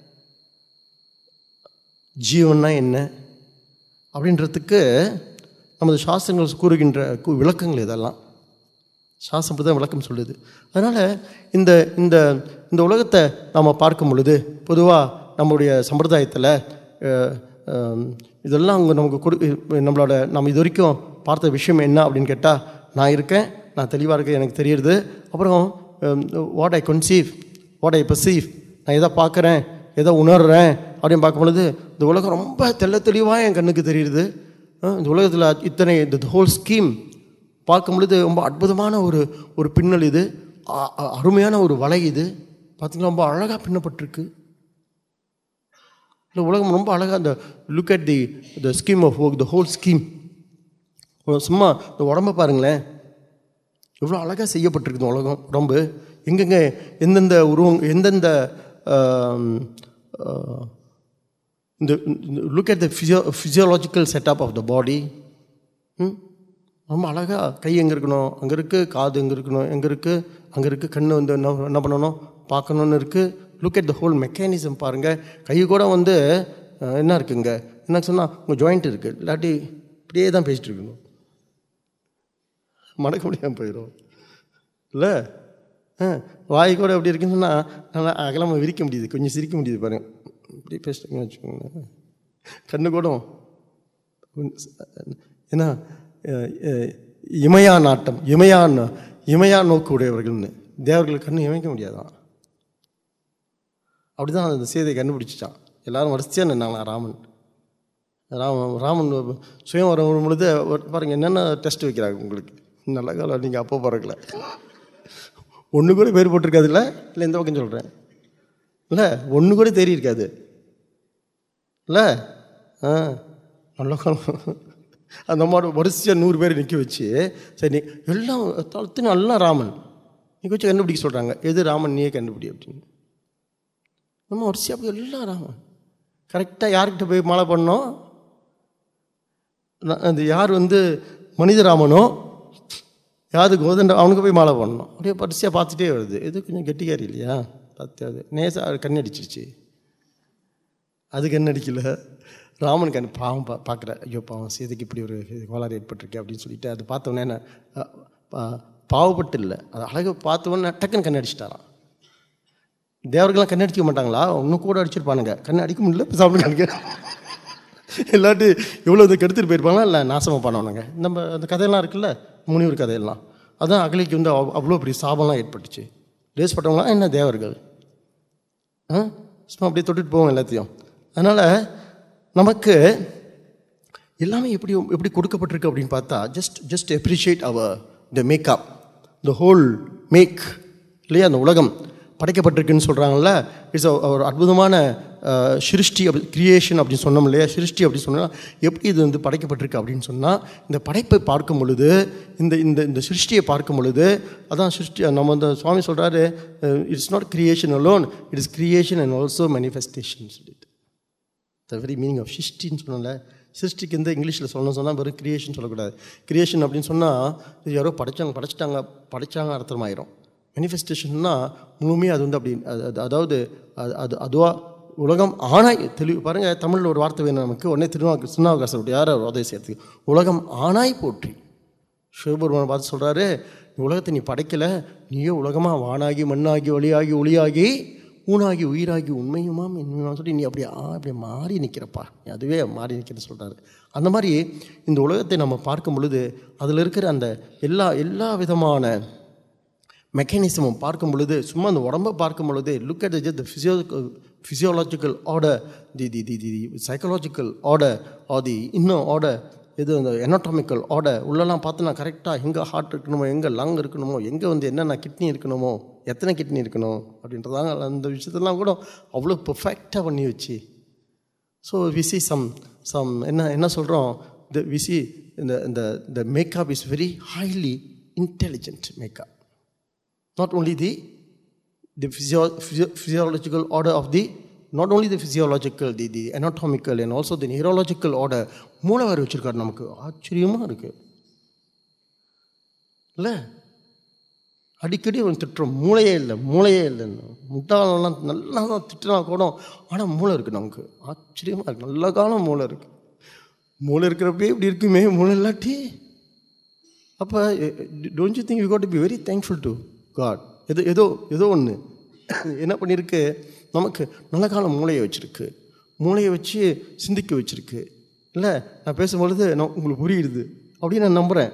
ஜீவன்னா என்ன அப்படின்றதுக்கு நமது சாஸ்திரங்கள் கூறுகின்ற கு- விளக்கங்கள் இதெல்லாம் சாஸ்திரம் தான் விளக்கம் சொல்லுது அதனால் இந்த இந்த இந்த உலகத்தை நாம் பார்க்கும் பொழுது பொதுவாக நம்முடைய சம்பிரதாயத்தில் அஹ், அஹ், இதெல்லாம் அவங்க நமக்கு கொடு நம்மளோட நம்ம இது வரைக்கும் பார்த்த விஷயம் என்ன அப்படின்னு கேட்டால் நான் இருக்கேன் நான் தெளிவாக இருக்கேன் எனக்கு தெரியுது அப்புறம் what I conceive what I perceive நான் எதை பார்க்குறேன் எதை உணர்றேன் அப்படின்னு பார்க்கும் பொழுது இந்த உலகம் ரொம்ப தெள்ள தெளிவாக என் கண்ணுக்கு தெரியுது அஹ், இந்த உலகத்தில் இத்தனை இந்த ஹோல் ஸ்கீம் பார்க்கும் பொழுது ரொம்ப அற்புதமான ஒரு ஒரு பின்னல் இது அ- அ- அருமையான ஒரு வலை இது பார்த்தீங்கன்னா ரொம்ப அழகாக பின்னப்பட்டிருக்கு இல்லை உலகம் ரொம்ப அழகாக அந்த look at the the scheme of work the whole scheme சும்மா இந்த உடம்ப பாருங்களேன் எவ்வளோ அழகாக செய்யப்பட்டிருக்கு இந்த உலகம் உடம்பு எங்கெங்கே எந்தெந்த உருவம் எந்தெந்த ஆம், ஆ, இந்த look at the physio physiological setup of the body ரொம்ப அழகாக கை எங்கே இருக்கணும் அங்கே இருக்குது காது எங்கே இருக்கணும் எங்கே இருக்குது அங்கே இருக்குது கண் வந்து என்ன என்ன பண்ணணும் பார்க்கணுன்னு இருக்குது look at the whole mechanism பாருங்கள் கை கூட வந்து அஹ், என்ன இருக்குங்க என்ன சொன்னால் உங்கள் ஜாயிண்ட் இருக்குது இல்லாட்டி இப்படியே தான் பேசிட்டு இருக்கணும் மடக்க முடியாமல் போயிடும் இல்லை ஆ வாய் கூட எப்படி இருக்குன்னு சொன்னால் நல்லா அகலமாக விரிக்க முடியுது கொஞ்சம் சிரிக்க முடியுது பாருங்க இப்படி பேசிட்டீங்கன்னு வச்சுக்கோங்களேன் கண்ணு கூட ஏன்னா அஹ், அஹ், இமயா நாட்டம் இமயான் இமயா நோக்கு உடையவர்கள்னு தேவர்கள் கண்ணு இமைக்க முடியாதான் அப்படிதான் அந்த சீதையை கண்டுபிடிச்சிட்டான் எல்லாரும் வரிசையாக நின்னாங்களா ராமன் ராமன் ராமன் சுயவரம் வரும் பொழுது ஒரு- பாருங்க என்னென்ன டெஸ்ட் வைக்கிறாங்க உங்களுக்கு நல்ல காலம் நீங்கள் அப்போ பிறக்கல ஒன்று கூட பேர் போட்டிருக்காது இல்லை இல்லை இந்த பக்கம் சொல்கிறேன் இல்லை ஒன்று கூட தேறி இருக்காது இல்லை ஆ நல்ல காலம் அந்த மாதிரி வரிசையாக நூறு பேர் நிற்க வச்சு சரி நீ எல்லாம் தளத்து எல்லாம் ராமன் நிற்க வச்சு கண்டுபிடிக்க சொல்கிறாங்க எது ராமன் நீயே கண்டுபிடி அப்படின்னு நம்ம வரிசையாக போய் எல்லாம் ராமன் கரெக்டாக யார்கிட்ட போய் மாலை பண்ணோம் ந- அது யார் வந்து மனிதராமனோ யாரு கோதண்ட அவனுக்கு போய் மாலை பண்ணணும் அப்படியே வரிசையாக பார்த்துட்டே வருது இது கொஞ்சம் கெட்டிக்காரி இல்லையா பார்த்து அது நேசாக கண் அடிச்சிருச்சு அது கண் அடிக்கல ராமன் கண் பாவம் பா பார்க்குற ஐயோ பாவம் சீதைக்கு இப்படி ஒரு இது கோளாறு ஏற்பட்டிருக்கு அப்படின்னு சொல்லிட்டு அது பார்த்தோன்னே என்ன அ, பா- பாவப்பட்டு இல்லை அது அழகு பார்த்தோன்னே டக்குன்னு கண் அடிச்சிட்டாராம் தேவர்கள்லாம் கண் அடிக்க மாட்டாங்களா இன்னும் கூட அடிச்சிருப்பானுங்க கண் அடிக்க முடியல சாப்பிட கணக்கு இல்லாட்டி எவ்வளோ இது கெடுத்துட்டு போயிருப்பாங்களா இல்லை நாசமாக பண்ணவனுங்க நம்ம அந்த கதையெல்லாம் இருக்குல்ல முனிவர் கதையெல்லாம் அதான் அகலிக்கு வந்து அவ்- அவ்வளோ பெரிய சாபம்லாம் ஏற்பட்டுச்சு லேஸ்பட்டவங்களாம் என்ன தேவர்கள் ஆ சும்மா அப்படியே தொட்டுட்டு போவோம் எல்லாத்தையும் அதனால் நமக்கு எல்லாமே எப்படி எப்படி கொடுக்கப்பட்டிருக்கு அப்படின்னு பார்த்தா just just appreciate our the makeup the whole make இல்லையா அந்த உலகம் படைக்கப்பட்டிருக்குன்னு சொல்கிறாங்கல்ல இட்ஸ் ஒரு அற்புதமான அஹ், சிருஷ்டி அப்படி கிரியேஷன் அப்படின்னு சொன்னோம் இல்லையா சிருஷ்டி அப்படின்னு சொன்னால் எப்படி இது வந்து படைக்கப்பட்டிருக்கு அப்படின்னு சொன்னால் இந்த படைப்பை பார்க்கும் பொழுது இந்த இந்த இந்த சிருஷ்டியை பார்க்கும் பொழுது அதான் சிருஷ்டி நம்ம இந்த சுவாமி சொல்கிறாரு it's not creation alone it is creation and also manifestation சொல்லிட்டு த வெரி மீனிங் ஆஃப் சிருஷ்டின்னு சொன்னல சிருஷ்டிக்கு வந்து இங்கிலீஷில் சொல்லணும் சொன்னால் வெறும் கிரியேஷன் சொல்லக்கூடாது கிரியேஷன் அப்படின்னு சொன்னால் இது யாரோ படைச்சாங்க படைச்சிட்டாங்க படைச்சாங்க அர்த்தமாயிரும் மேனிஃபெஸ்டேஷன்னா முழுமையாக அது வந்து அப்படி அது- அது- அதாவது அது அது அதுவாக உலகம் ஆணாய் தெளிவு பாருங்கள் தமிழில் ஒரு வார்த்தை வேணும் நமக்கு உடனே திருநாவுக்கு திருநாவுக்கரசர் யார் உதவி செய்யறதுக்கு உலகம் ஆணாய் போற்றி சிவபெருமான் பார்த்து சொல்கிறாரு உலகத்தை நீ படைக்கலை நீயே உலகமாக வானாகி மண்ணாகி ஒளியாகி ஒளியாகி ஊனாகி உயிராகி உண்மையுமாம் உண்மையுமாம் சொல்லி நீ அப்படியே ஆ அப்படியே மாறி நிற்கிறப்பா நீ அதுவே மாறி நிற்கிறன்னு சொல்கிறாரு அந்த மாதிரி இந்த உலகத்தை நம்ம பார்க்கும் பொழுது அதில் இருக்கிற அந்த எல்லா எல்லா விதமான மெக்கானிசமும் பார்க்கும் பொழுது சும்மா அந்த உடம்பை பார்க்கும் பொழுது look at just the physiological physiological order the the the the psychological order or the இன்னும் ஆர்டர் இது அந்த எனாட்டாமிக்கல் ஆர்டர் உள்ளெல்லாம் பார்த்தோன்னா கரெக்டாக எங்கே ஹார்ட் இருக்கணுமோ எங்கே லங் இருக்கணுமோ எங்கே வந்து என்னென்ன கிட்னி இருக்கணுமோ எத்தனை கிட்னி இருக்கணும் அப்படின்றதாங்க அந்த விஷயத்தெல்லாம் கூட அவ்வளோ பெர்ஃபெக்டாக பண்ணி வச்சு ஸோ விசி சம் சம் என்ன என்ன சொல்கிறோம் த விசி இந்த இந்த இந்த makeup is very highly intelligent makeup not only the the physio, physio, physiological order of the not only the physiological the, the anatomical and also the neurological order மூளை வேறு வச்சுருக்காரு நமக்கு ஆச்சரியமாக இருக்கு இல்லை அடிக்கடி அவன் திட்டுறோம் மூளையே இல்லை மூளையே இல்லைன்னு முட்டாளெல்லாம் நல்லா தான் திட்டுனா கூட ஆனால் மூளை இருக்குது நமக்கு ஆச்சரியமாக இருக்குது நல்ல காலம் மூளை இருக்குது மூளை இருக்கிறப்பே இப்படி இருக்குமே மூளை இல்லாட்டி அப்போ don't you think you got to be very thankful to God ஏதோ ஏதோ ஏதோ ஒன்று என்ன பண்ணியிருக்கு நமக்கு நல்ல காலம் மூளையை வச்சுருக்கு மூளையை வச்சு சிந்திக்க வச்சுருக்கு இல்லை நான் பேசும்பொழுது நான் உங்களுக்கு புரியுது அப்படின்னு நான் நம்புகிறேன்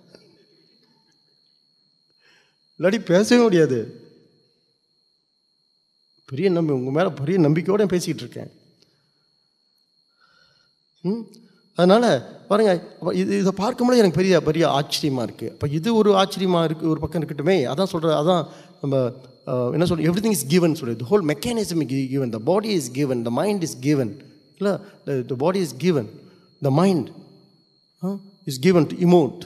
இல்லாட்டி பேசவே முடியாது பெரிய நம்பி உங்கள் மேலே பெரிய நம்பிக்கையோடு பேசிக்கிட்டு இருக்கேன் ம் அதனால் பாருங்க அப்போ இது இதை பார்க்கும்போது எனக்கு பெரிய பெரிய ஆச்சரியமாக இருக்குது அப்போ இது ஒரு ஆச்சரியமாக இருக்குது ஒரு பக்கம் இருக்கட்டுமே அதான் சொல்கிறது அதான் நம்ம அஹ், என்ன சொல்கிறோம் எவ்ரி திங் இஸ் கிவன் சொல்கிறது whole mechanism given the body is given the mind is given இல்லை the body is given the mind is given to emote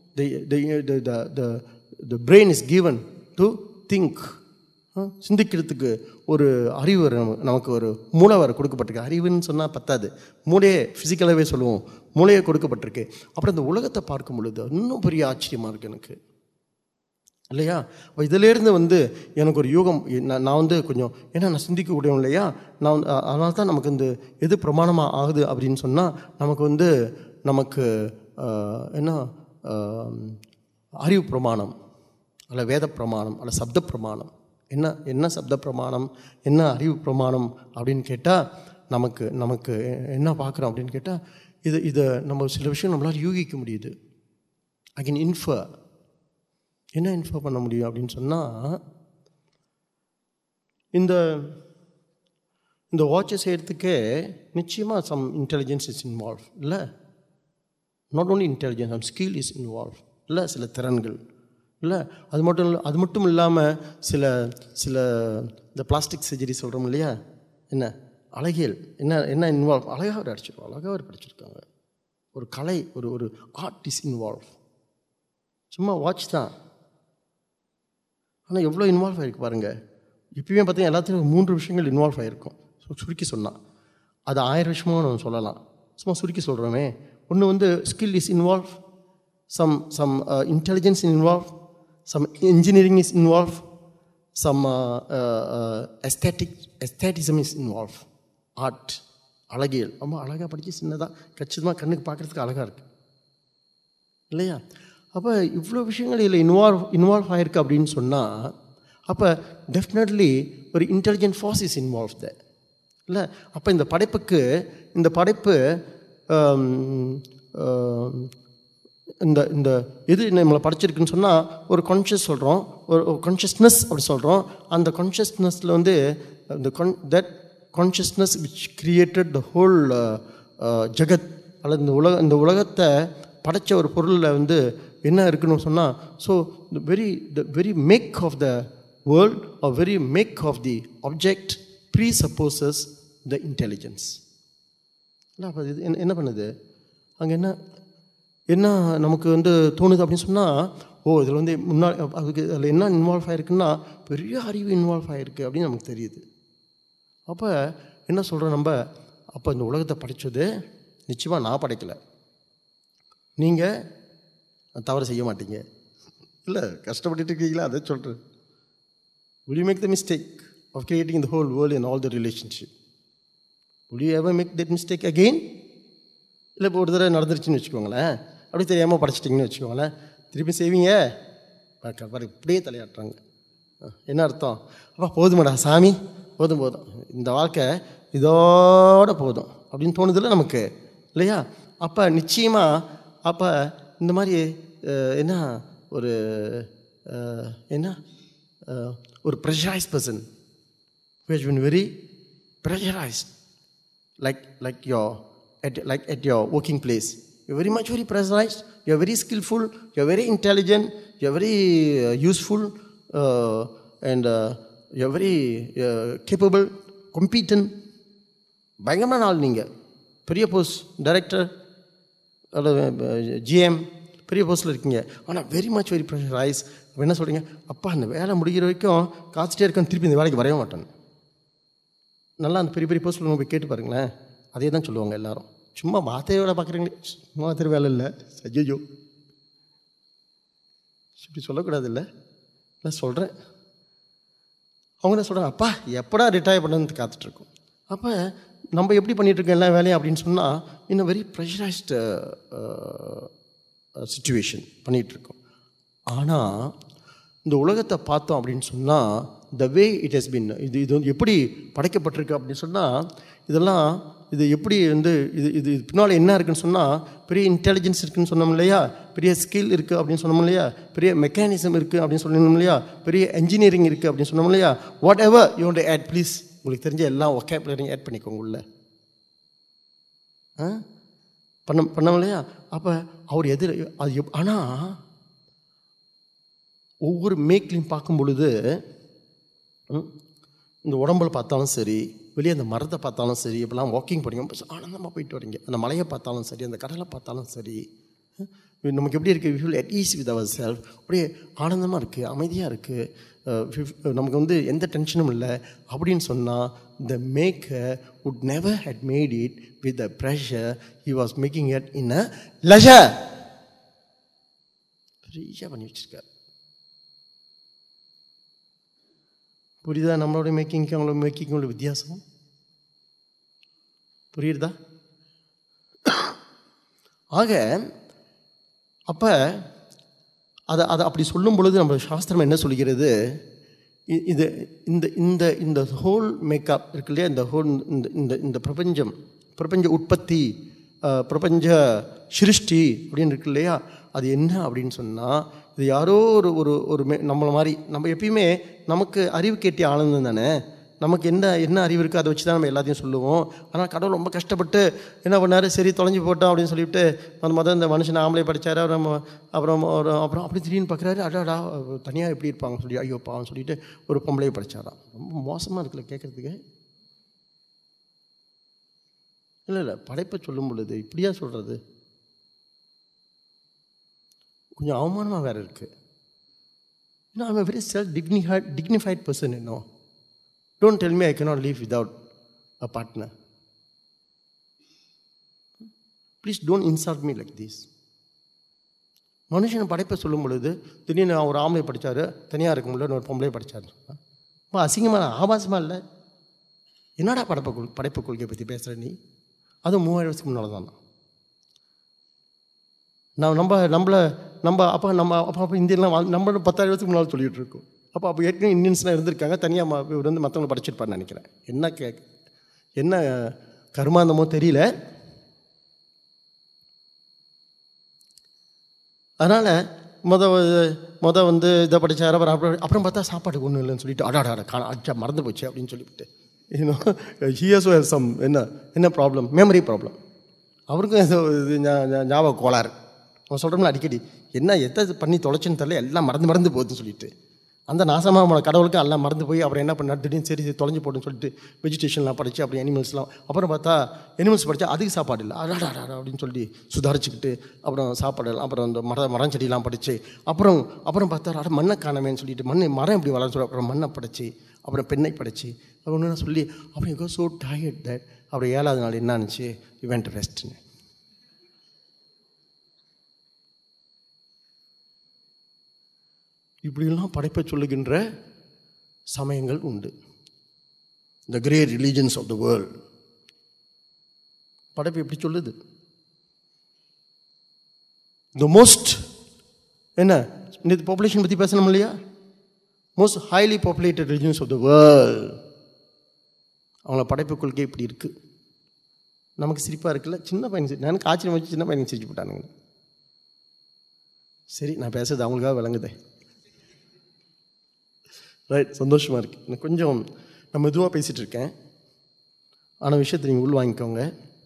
the the brain is given to think சிந்திக்கிறதுக்கு ஒரு அறிவு வர நம- நமக்கு ஒரு மூளை வர கொடுக்கப்பட்டிருக்கு அறிவுன்னு சொன்னால் பத்தாது மூளையே ஃபிசிக்கலாகவே சொல்லுவோம் மூளையே கொடுக்கப்பட்டிருக்கு அப்புறம் இந்த உலகத்தை பார்க்கும் பொழுது இன்னும் பெரிய ஆச்சரியமாக இருக்குது எனக்கு இல்லையா அப்போ இதிலேருந்து வந்து எனக்கு ஒரு யூகம் நான் நான் வந்து கொஞ்சம் ஏன்னா நான் சிந்திக்கக்கூடியவன் இல்லையா நான் வந்து அ- அதனால தான் நமக்கு இந்த எது பிரமாணமாக ஆகுது அப்படின்னு சொன்னால் நமக்கு வந்து நமக்கு ஆஹ், என்ன ஆஹ், அறிவு பிரமாணம் அல்ல வேத பிரமாணம் அல்ல சப்த பிரமாணம் என்ன என்ன சப்த பிரமாணம் என்ன அறிவு பிரமாணம் அப்படின்னு கேட்டால் நமக்கு நமக்கு என்ன பார்க்குறோம் அப்படின்னு கேட்டால் இது இதை நம்ம சில விஷயம் நம்மளால் யூகிக்க முடியுது ஐ கேன் இன்ஃபர் என்ன இன்ஃபர் பண்ண முடியும் அப்படின்னு சொன்னால் இந்த இந்த வாட்சை செய்கிறதுக்கே நிச்சயமாக சம் இன்டெலிஜென்ஸ் இஸ் இன்வால்வ் இல்லை not only intelligence some skill is involve இல்லை சில திறன்கள் இல்லை அது மட்டும் இல்லை அது மட்டும் இல்லாமல் சில சில இந்த பிளாஸ்டிக் சர்ஜரி சொல்கிறோம் இல்லையா என்ன அழகியல் என்ன என்ன இன்வால்வ் அழகாக அவர் அடிச்சிருக்கோம் அழகாக அவர் படிச்சிருக்காங்க ஒரு கலை ஒரு ஒரு ஆர்ட் இஸ் இன்வால்வ் சும்மா வாட்ச் தான் ஆனால் எவ்வளோ இன்வால்வ் ஆகிருக்கு பாருங்கள் இப்பயுமே பார்த்தீங்கன்னா எல்லாத்துலையும் மூன்று விஷயங்கள் இன்வால்வ் ஆகிருக்கும் ஸோ சுருக்கி சொன்னால் அது ஆயிரம் விஷயமாக நம்ம சொல்லலாம் சும்மா சுருக்கி சொல்கிறோமே ஒன்று வந்து skill is involve some some intelligence involve some engineering is involve some aesthetic aestheticism is involve art அழகியல் ரொம்ப அழகாக படித்து சின்னதாக கச்சிதமாக கண்ணுக்கு பார்க்குறதுக்கு அழகாக இருக்குது இல்லையா அப்போ இவ்வளோ விஷயங்கள் இதில் இன்வால்வ் இன்வால்வ் ஆகிருக்கு அப்படின்னு சொன்னால் அப்போ டெஃபினெட்லி ஒரு intelligent force is involve the இல்லை அப்போ இந்த படைப்புக்கு இந்த படைப்பு ஆம், ஆம், இந்த இந்த இது நம்மளை படைச்சிருக்குன்னு சொன்னால் ஒரு கான்ஷியஸ் சொல்கிறோம் ஒரு கான்ஷியஸ்னஸ் அப்படி சொல்கிறோம் அந்த கான்ஷியஸ்னஸில் வந்து இந்த கான் that consciousness which created the whole ஜெகத் அல்லது இந்த உலக இந்த உலகத்தை படைச்ச ஒரு பொருளில் வந்து என்ன இருக்குன்னு சொன்னால் so the very the very make of the world are very make of the object presupposes the intelligence இல்லை அப்போ இது என்ன என்ன பண்ணுது அங்கே என்ன என்ன நமக்கு வந்து தோணுது அப்படின்னு சொன்னால் ஓ இதில் வந்து முன்னாடி அதுக்கு அதில் என்ன இன்வால்வ் ஆகிருக்குன்னா பெரிய அறிவு இன்வால்வ் ஆகிருக்கு அப்படின்னு நமக்கு தெரியுது அப்போ என்ன சொல்கிறோம் நம்ம அப்போ இந்த உலகத்தை படைச்சது நிச்சயமாக நான் படைக்கலை நீங்கள் தவறு செய்ய மாட்டீங்க இல்லை கஷ்டப்பட்டுட்டு இருக்கீங்களா அதை சொல்கிறேன் will you make the mistake of creating the whole world and all the relationship will you ever make that mistake again இல்லை இப்போ ஒரு தடவை நடந்துருச்சுன்னு வச்சுக்கோங்களேன் அப்படி தெரியாமல் படிச்சிட்டிங்கன்னு வச்சுக்கோங்களேன் திருப்பி செய்வீங்க பாரு, பாரு இப்படியே தலையாட்டுறாங்க அஹ், என்ன அர்த்தம் அப்பா போதுமாடா சாமி போதும் போதும் இந்த வாழ்க்கை இதோட போதும் அப்படின்னு தோணுதில்ல நமக்கு இல்லையா அப்போ நிச்சயமாக அப்போ இந்த மாதிரி அஹ், என்ன ஒரு அஹ், என்ன அஹ், ஒரு pressurise person who has been very pressurized like like your at, like at your working place you're very much very pressurized you're very skillful you're very intelligent you're very uh, useful uh, and very capable competent பயங்கரமான ஆள் நீங்கள் பெரிய போஸ்ட் டைரக்டர் ஜிஎம் பெரிய போஸ்ட்டில் இருக்கீங்க ஆனால் வெரி மச் வெரி ப்ரெஷரைஸ் அப்போ என்ன சொல்கிறீங்க அப்பா அந்த வேலை முடிகிற வரைக்கும் காத்துட்டே இருக்கேன் திருப்பி இந்த வேலைக்கு வரைய மாட்டேன் நல்லா அந்த பெரிய பெரிய போஸ்ட்டில் போய் கேட்டு பாருங்களேன் அதே தான் சொல்லுவாங்க எல்லாரும் சும்மா வார்த்தையை வேலை பார்க்குறீங்களே சும்மா வார்த்தை வேலை இல்லை ஐயோ இப்படி சொல்லக்கூடாது இல்லை நான் சொல்கிறேன் அவங்க என்ன சொல்கிறாங்க அப்பா எப்படா ரிட்டையர் பண்ணணும்னு காத்துட்ருக்கோம் அப்போ நம்ம எப்படி பண்ணிட்டு இருக்கோம் எல்லா வேலையும் அப்படின்னு சொன்னால் இன்னும் வெரி ப்ரெஷரைஸ்டு சுச்சுவேஷன் பண்ணிகிட்ருக்கோம் ஆனால் இந்த உலகத்தை பார்த்தோம் அப்படின்னு சொன்னால் த வே இட் ஹஸ் பின் இது இது வந்து எப்படி படைக்கப்பட்டிருக்கு அப்படின்னு சொன்னால் இதெல்லாம் இது எப்படி வந்து இது இது இது பின்னால் என்ன இருக்குன்னு சொன்னால் பெரிய இன்டெலிஜென்ஸ் இருக்குன்னு சொன்னோம் இல்லையா பெரிய ஸ்கில் இருக்குது அப்படின்னு சொன்னோம் இல்லையா பெரிய மெக்கானிசம் இருக்குது அப்படின்னு சொன்னோம் இல்லையா பெரிய என்ஜினியரிங் இருக்குது அப்படின்னு சொன்னோம் இல்லையா whatever you want add please உங்களுக்கு தெரிஞ்ச எல்லா ஒக்கேப்லரையும் ஆட் பண்ணிக்கோங்க உள்ள ஆ பண்ண பண்ணோம் இல்லையா அப்போ அவர் எதிர் அது எப் ஆனால் ஒவ்வொரு மேக்லையும் பார்க்கும் பொழுது ம், இந்த உடம்புல பார்த்தாலும் சரி வெளியே அந்த மரத்தை பார்த்தாலும் சரி இப்போலாம் வாக்கிங் போறீங்க ஆனந்தமாக போயிட்டு வரீங்க அந்த மலையை பார்த்தாலும் சரி அந்த கடலை பார்த்தாலும் சரி ம், நமக்கு எப்படி இருக்குது feel at ease with our self அப்படியே ஆனந்தமாக இருக்குது அமைதியாக இருக்குது நமக்கு வந்து எந்த டென்ஷனும் இல்லை அப்படின்னு சொன்னால் the maker would never had made it with the pressure he was making it in a leisure ஃப்ரீயாக பண்ணி வச்சிருக்காரு புரியுதா நம்மளோட மேக்கிங்க்கு அவங்களோட மேக்கிங் உள்ள வித்தியாசம் புரியுதா ஆக அப்போ அதை அதை அப்படி சொல்லும் பொழுது நம்ம சாஸ்திரம் என்ன சொல்கிறது இ- இது இந்த இந்த இந்த ஹோல் மேக்கப் இருக்கு இல்லையா இந்த ஹோல் இந்த இந்த இந்த பிரபஞ்சம் பிரபஞ்ச உற்பத்தி அஹ், பிரபஞ்ச சிருஷ்டி அப்படின்னு இருக்கு இல்லையா அது என்ன அப்படின்னு சொன்னால் இது யாரோ ஒரு ஒரு ஒரு மே நம்மளை மாதிரி நம்ம எப்பயுமே நமக்கு அறிவு கேட்டிய ஆனந்தம் தானே நமக்கு என்ன என்ன அறிவு இருக்கோ அதை வச்சு தான் நம்ம எல்லாத்தையும் சொல்லுவோம் ஆனால் கடவுள் ரொம்ப கஷ்டப்பட்டு என்ன பண்ணாரு சரி தொலைஞ்சு போட்டோம் அப்படின்னு சொல்லிட்டு அந்த மொதல் இந்த மனுஷன் ஆம்பளை படித்தார் அப்புறம் அப்புறம் ஒரு அப்புறம் அப்படி திடீர்னு பார்க்குறாரு அடாடா தனியாக எப்படி இருப்பாங்க சொல்லி ஐயோ பாவம் சொல்லிட்டு ஒரு பொம்பளையை படித்தாராம் ரொம்ப மோசமாக இருக்குல்ல கேட்குறதுக்கு இல்லை இல்லை படைப்பை சொல்லும் பொழுது இப்படியா சொல்கிறது கொஞ்சம் அவமானமாக வேறு இருக்குது ஏன்னா I'm very self dignified dignified person இன்னும் don't tell me I cannot live without a partner please don't insult me like this மனுஷன் படைப்பை சொல்லும் பொழுது திடீர்னு ஒரு ஆம்பளை படித்தார் தனியாக இருக்க முடியல ஒரு பொம்பளை படித்தார் ரொம்ப அசிங்கமான ஆபாசமாக இல்லை என்னடா படைப்பு கொள் படைப்பு கொள்கையை பற்றி பேசுகிற நீ அதுவும் மூவாயிரம் வருஷத்துக்கு முன்னால் தான் நான் நம்ம நம்மள நம்ம அப்போ நம்ம அப்போ அப்போ இந்தியெல்லாம் வாழ் நம்ம பத்தாயிரம் வருஷத்துக்கு முன்னால் சொல்லிட்டு இருக்கோம் அப்போ அப்போ ஏற்கனவே இந்தியன்ஸ்லாம் இருந்திருக்காங்க தனியாக இவர் வந்து மற்றவங்களை படிச்சிருப்பான்னு நினைக்கிறேன் என்ன கே என்ன கருமாந்தமோ தெரியல அதனால் முத முத வந்து இதை படித்தார் அப்புறம் அப்புறம் அப்புறம் பார்த்தா சாப்பாடுக்கு ஒன்றும் இல்லைன்னு சொல்லிட்டு அடாடா அடா காண அச்சா மறந்து போச்சு அப்படின்னு சொல்லிவிட்டு இன்னும் ஹியர்ஸ் வேர் சம் என்ன என்ன ப்ராப்ளம் மெமரி ப்ராப்ளம் அவருக்கும் ஏதோ இது ஞா- ஞா- ஞாபக கோளாறு அவன் சொல்கிறோம்ல அடிக்கடி என்ன எதை பண்ணி தொலைச்சுன்னு தெரியல எல்லாம் மறந்து மறந்து போகுதுன்னு சொல்லிட்டு அந்த நாசமாக கடவுளுக்கு எல்லாம் மறந்து போய் அப்புறம் என்ன பண்ணார் திடீர்னு சரி சரி தொலைஞ்சு போட்டுன்னு சொல்லிட்டு வெஜிடேஷன்லாம் படித்து அப்படி அனிமல்ஸ்லாம் அப்புறம் பார்த்தா அனிமல்ஸ் படித்தா அதுக்கு சாப்பாடு இல்லை அடாடா அடாடா அப்படின்னு சொல்லி சுதாரிச்சுக்கிட்டு அப்புறம் சாப்பாடு எல்லாம் அப்புறம் அந்த மர மரம் செடியெல்லாம் படித்து அப்புறம் அப்புறம் பார்த்தா அட மண்ணை காணமேன்னு சொல்லிட்டு மண் மரம் எப்படி வளர்ந்து சொல்லி அப்புறம் மண்ணை படைச்சு அப்புறம் பெண்ணை படைச்சு அப்புறம் என்ன சொல்லி அப்புறம் யூ ஸோ டயர்ட் தட் அப்புறம் ஏழாவது நாள் என்ன ஆனிச்சு இவெண்ட் ரெஸ்ட்னு இப்படியெல்லாம் படைப்பை சொல்லுகின்ற சமயங்கள் உண்டு the great religions of the world படைப்பு எப்படி சொல்லுது த மோஸ்ட் என்ன இந்த பாப்புலேஷன் பற்றி பேசணும் இல்லையா most highly populated religions of the world அவங்கள படைப்பு கொள்கை இப்படி இருக்குது நமக்கு சிரிப்பாக இருக்குல்ல சின்ன பையன் சிரி எனக்கு ஆச்சரியம் வச்சு சின்ன பையனுக்கு சிரிச்சு போட்டானுங்க சரி நான் பேசுறது அவங்களுக்காக விளங்குதே ரைட் சந்தோஷமாக இருக்கு எனக்கு கொஞ்சம் நான் மெதுவாக பேசிகிட்டு இருக்கேன் ஆனால் விஷயத்தை நீங்கள் உள் வாங்கிக்கோங்க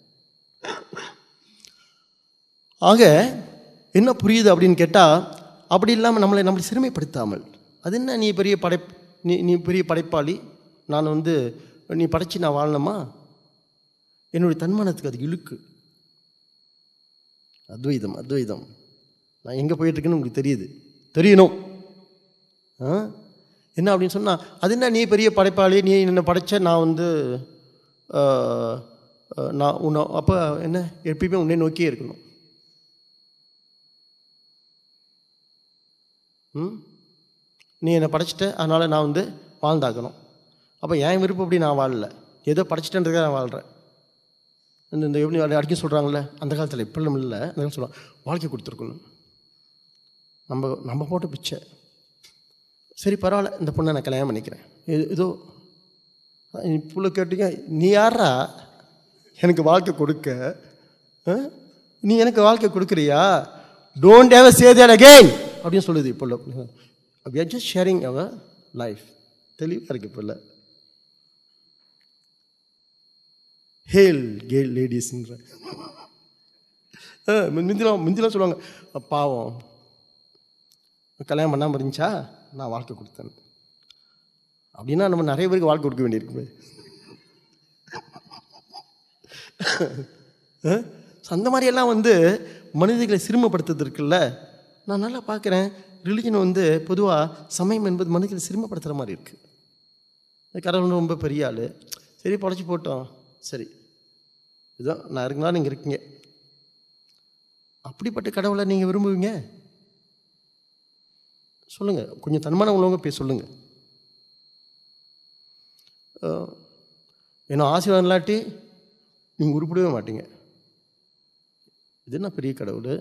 ஆக என்ன புரியுது அப்படின்னு கேட்டால் அப்படி இல்லாமல் நம்மளை நம்மளை சிறுமைப்படுத்தாமல் அது என்ன நீ பெரிய படை நீ நீ பெரிய படைப்பாளி நான் வந்து நீ படைச்சு நான் வாழணுமா என்னுடைய தன்மானத்துக்கு அது இழுக்கு அத்வைதம் அத்வைதம் நான் எங்கே போயிட்டுருக்கேன்னு உங்களுக்கு தெரியுது தெரியணும் ஆ என்ன அப்படின்னு சொன்னால் அது என்ன நீ பெரிய படைப்பாளி நீ என்ன படைச்ச நான் வந்து ஆ, ஆ, நான் உன்னை அப்போ என்ன எப்பயுமே உன்னை நோக்கியே இருக்கணும் ம் நீ என்னை படைச்சிட்ட அதனால் நான் வந்து வாழ்ந்தாக்கணும் அப்போ என் விருப்பப்படி நான் வாழல ஏதோ படைச்சிட்டேன்றதுக்காக நான் வாழ்கிறேன் இந்த இந்த எப்படி அடிக்க சொல்கிறாங்களே அந்த காலத்தில் இப்பெல்லாம் இல்லை அந்த காலத்தில் சொல்லுவாங்க வாழ்க்கை கொடுத்துருக்கணும் நம்ம நம்ம போட்ட பிச்சை சரி பரவாயில்ல இந்த பொண்ணை நான் கல்யாணம் பண்ணிக்கிறேன் இது ஏதோ இப்போ கேட்டீங்க நீ யாரா எனக்கு வாழ்க்கை கொடுக்க ஆ? நீ எனக்கு வாழ்க்கை கொடுக்குறியா don't ever say that again அப்படின்னு சொல்லுது இப்போ உள்ள we are just sharing our life தெளிவாக இருக்கு இப்போ இல்லை ஹேல் கேல் லேடிஸ்ன்ற முந்திலாம் முந்திலாம் சொல்லுவாங்க பாவம் கல்யாணம் பண்ணாமல் இருந்துச்சா நான் வாழ்க்கை கொடுத்தேன் அப்படின்னா நம்ம நிறைய பேருக்கு வாழ்க்கை கொடுக்க வேண்டியிருக்குமே அஹ்? So, அந்த மாதிரியெல்லாம் வந்து மனிதர்களை சிறுமப்படுத்துறது இருக்குல்ல நான் நல்லா பார்க்குறேன் ரிலிஜன் வந்து பொதுவாக சமயம் என்பது மனிதர்களை சிறுமப்படுத்துகிற மாதிரி இருக்குது கடவுள் ரொம்ப பெரிய ஆள் சரி பொழைச்சி போட்டோம் சரி இதுதான் நான் இருக்குங்களா நீங்கள் இருக்கீங்க அப்படிப்பட்ட கடவுளை நீங்கள் விரும்புவீங்க சொல்லுங்கள் கொஞ்சம் தன்மானம் உள்ளவங்க போய் சொல்லுங்கள் ஏன்னா ஆசீர்வாதம் இல்லாட்டி நீங்கள் உருப்படவே மாட்டீங்க இது என்ன பெரிய கடவுள்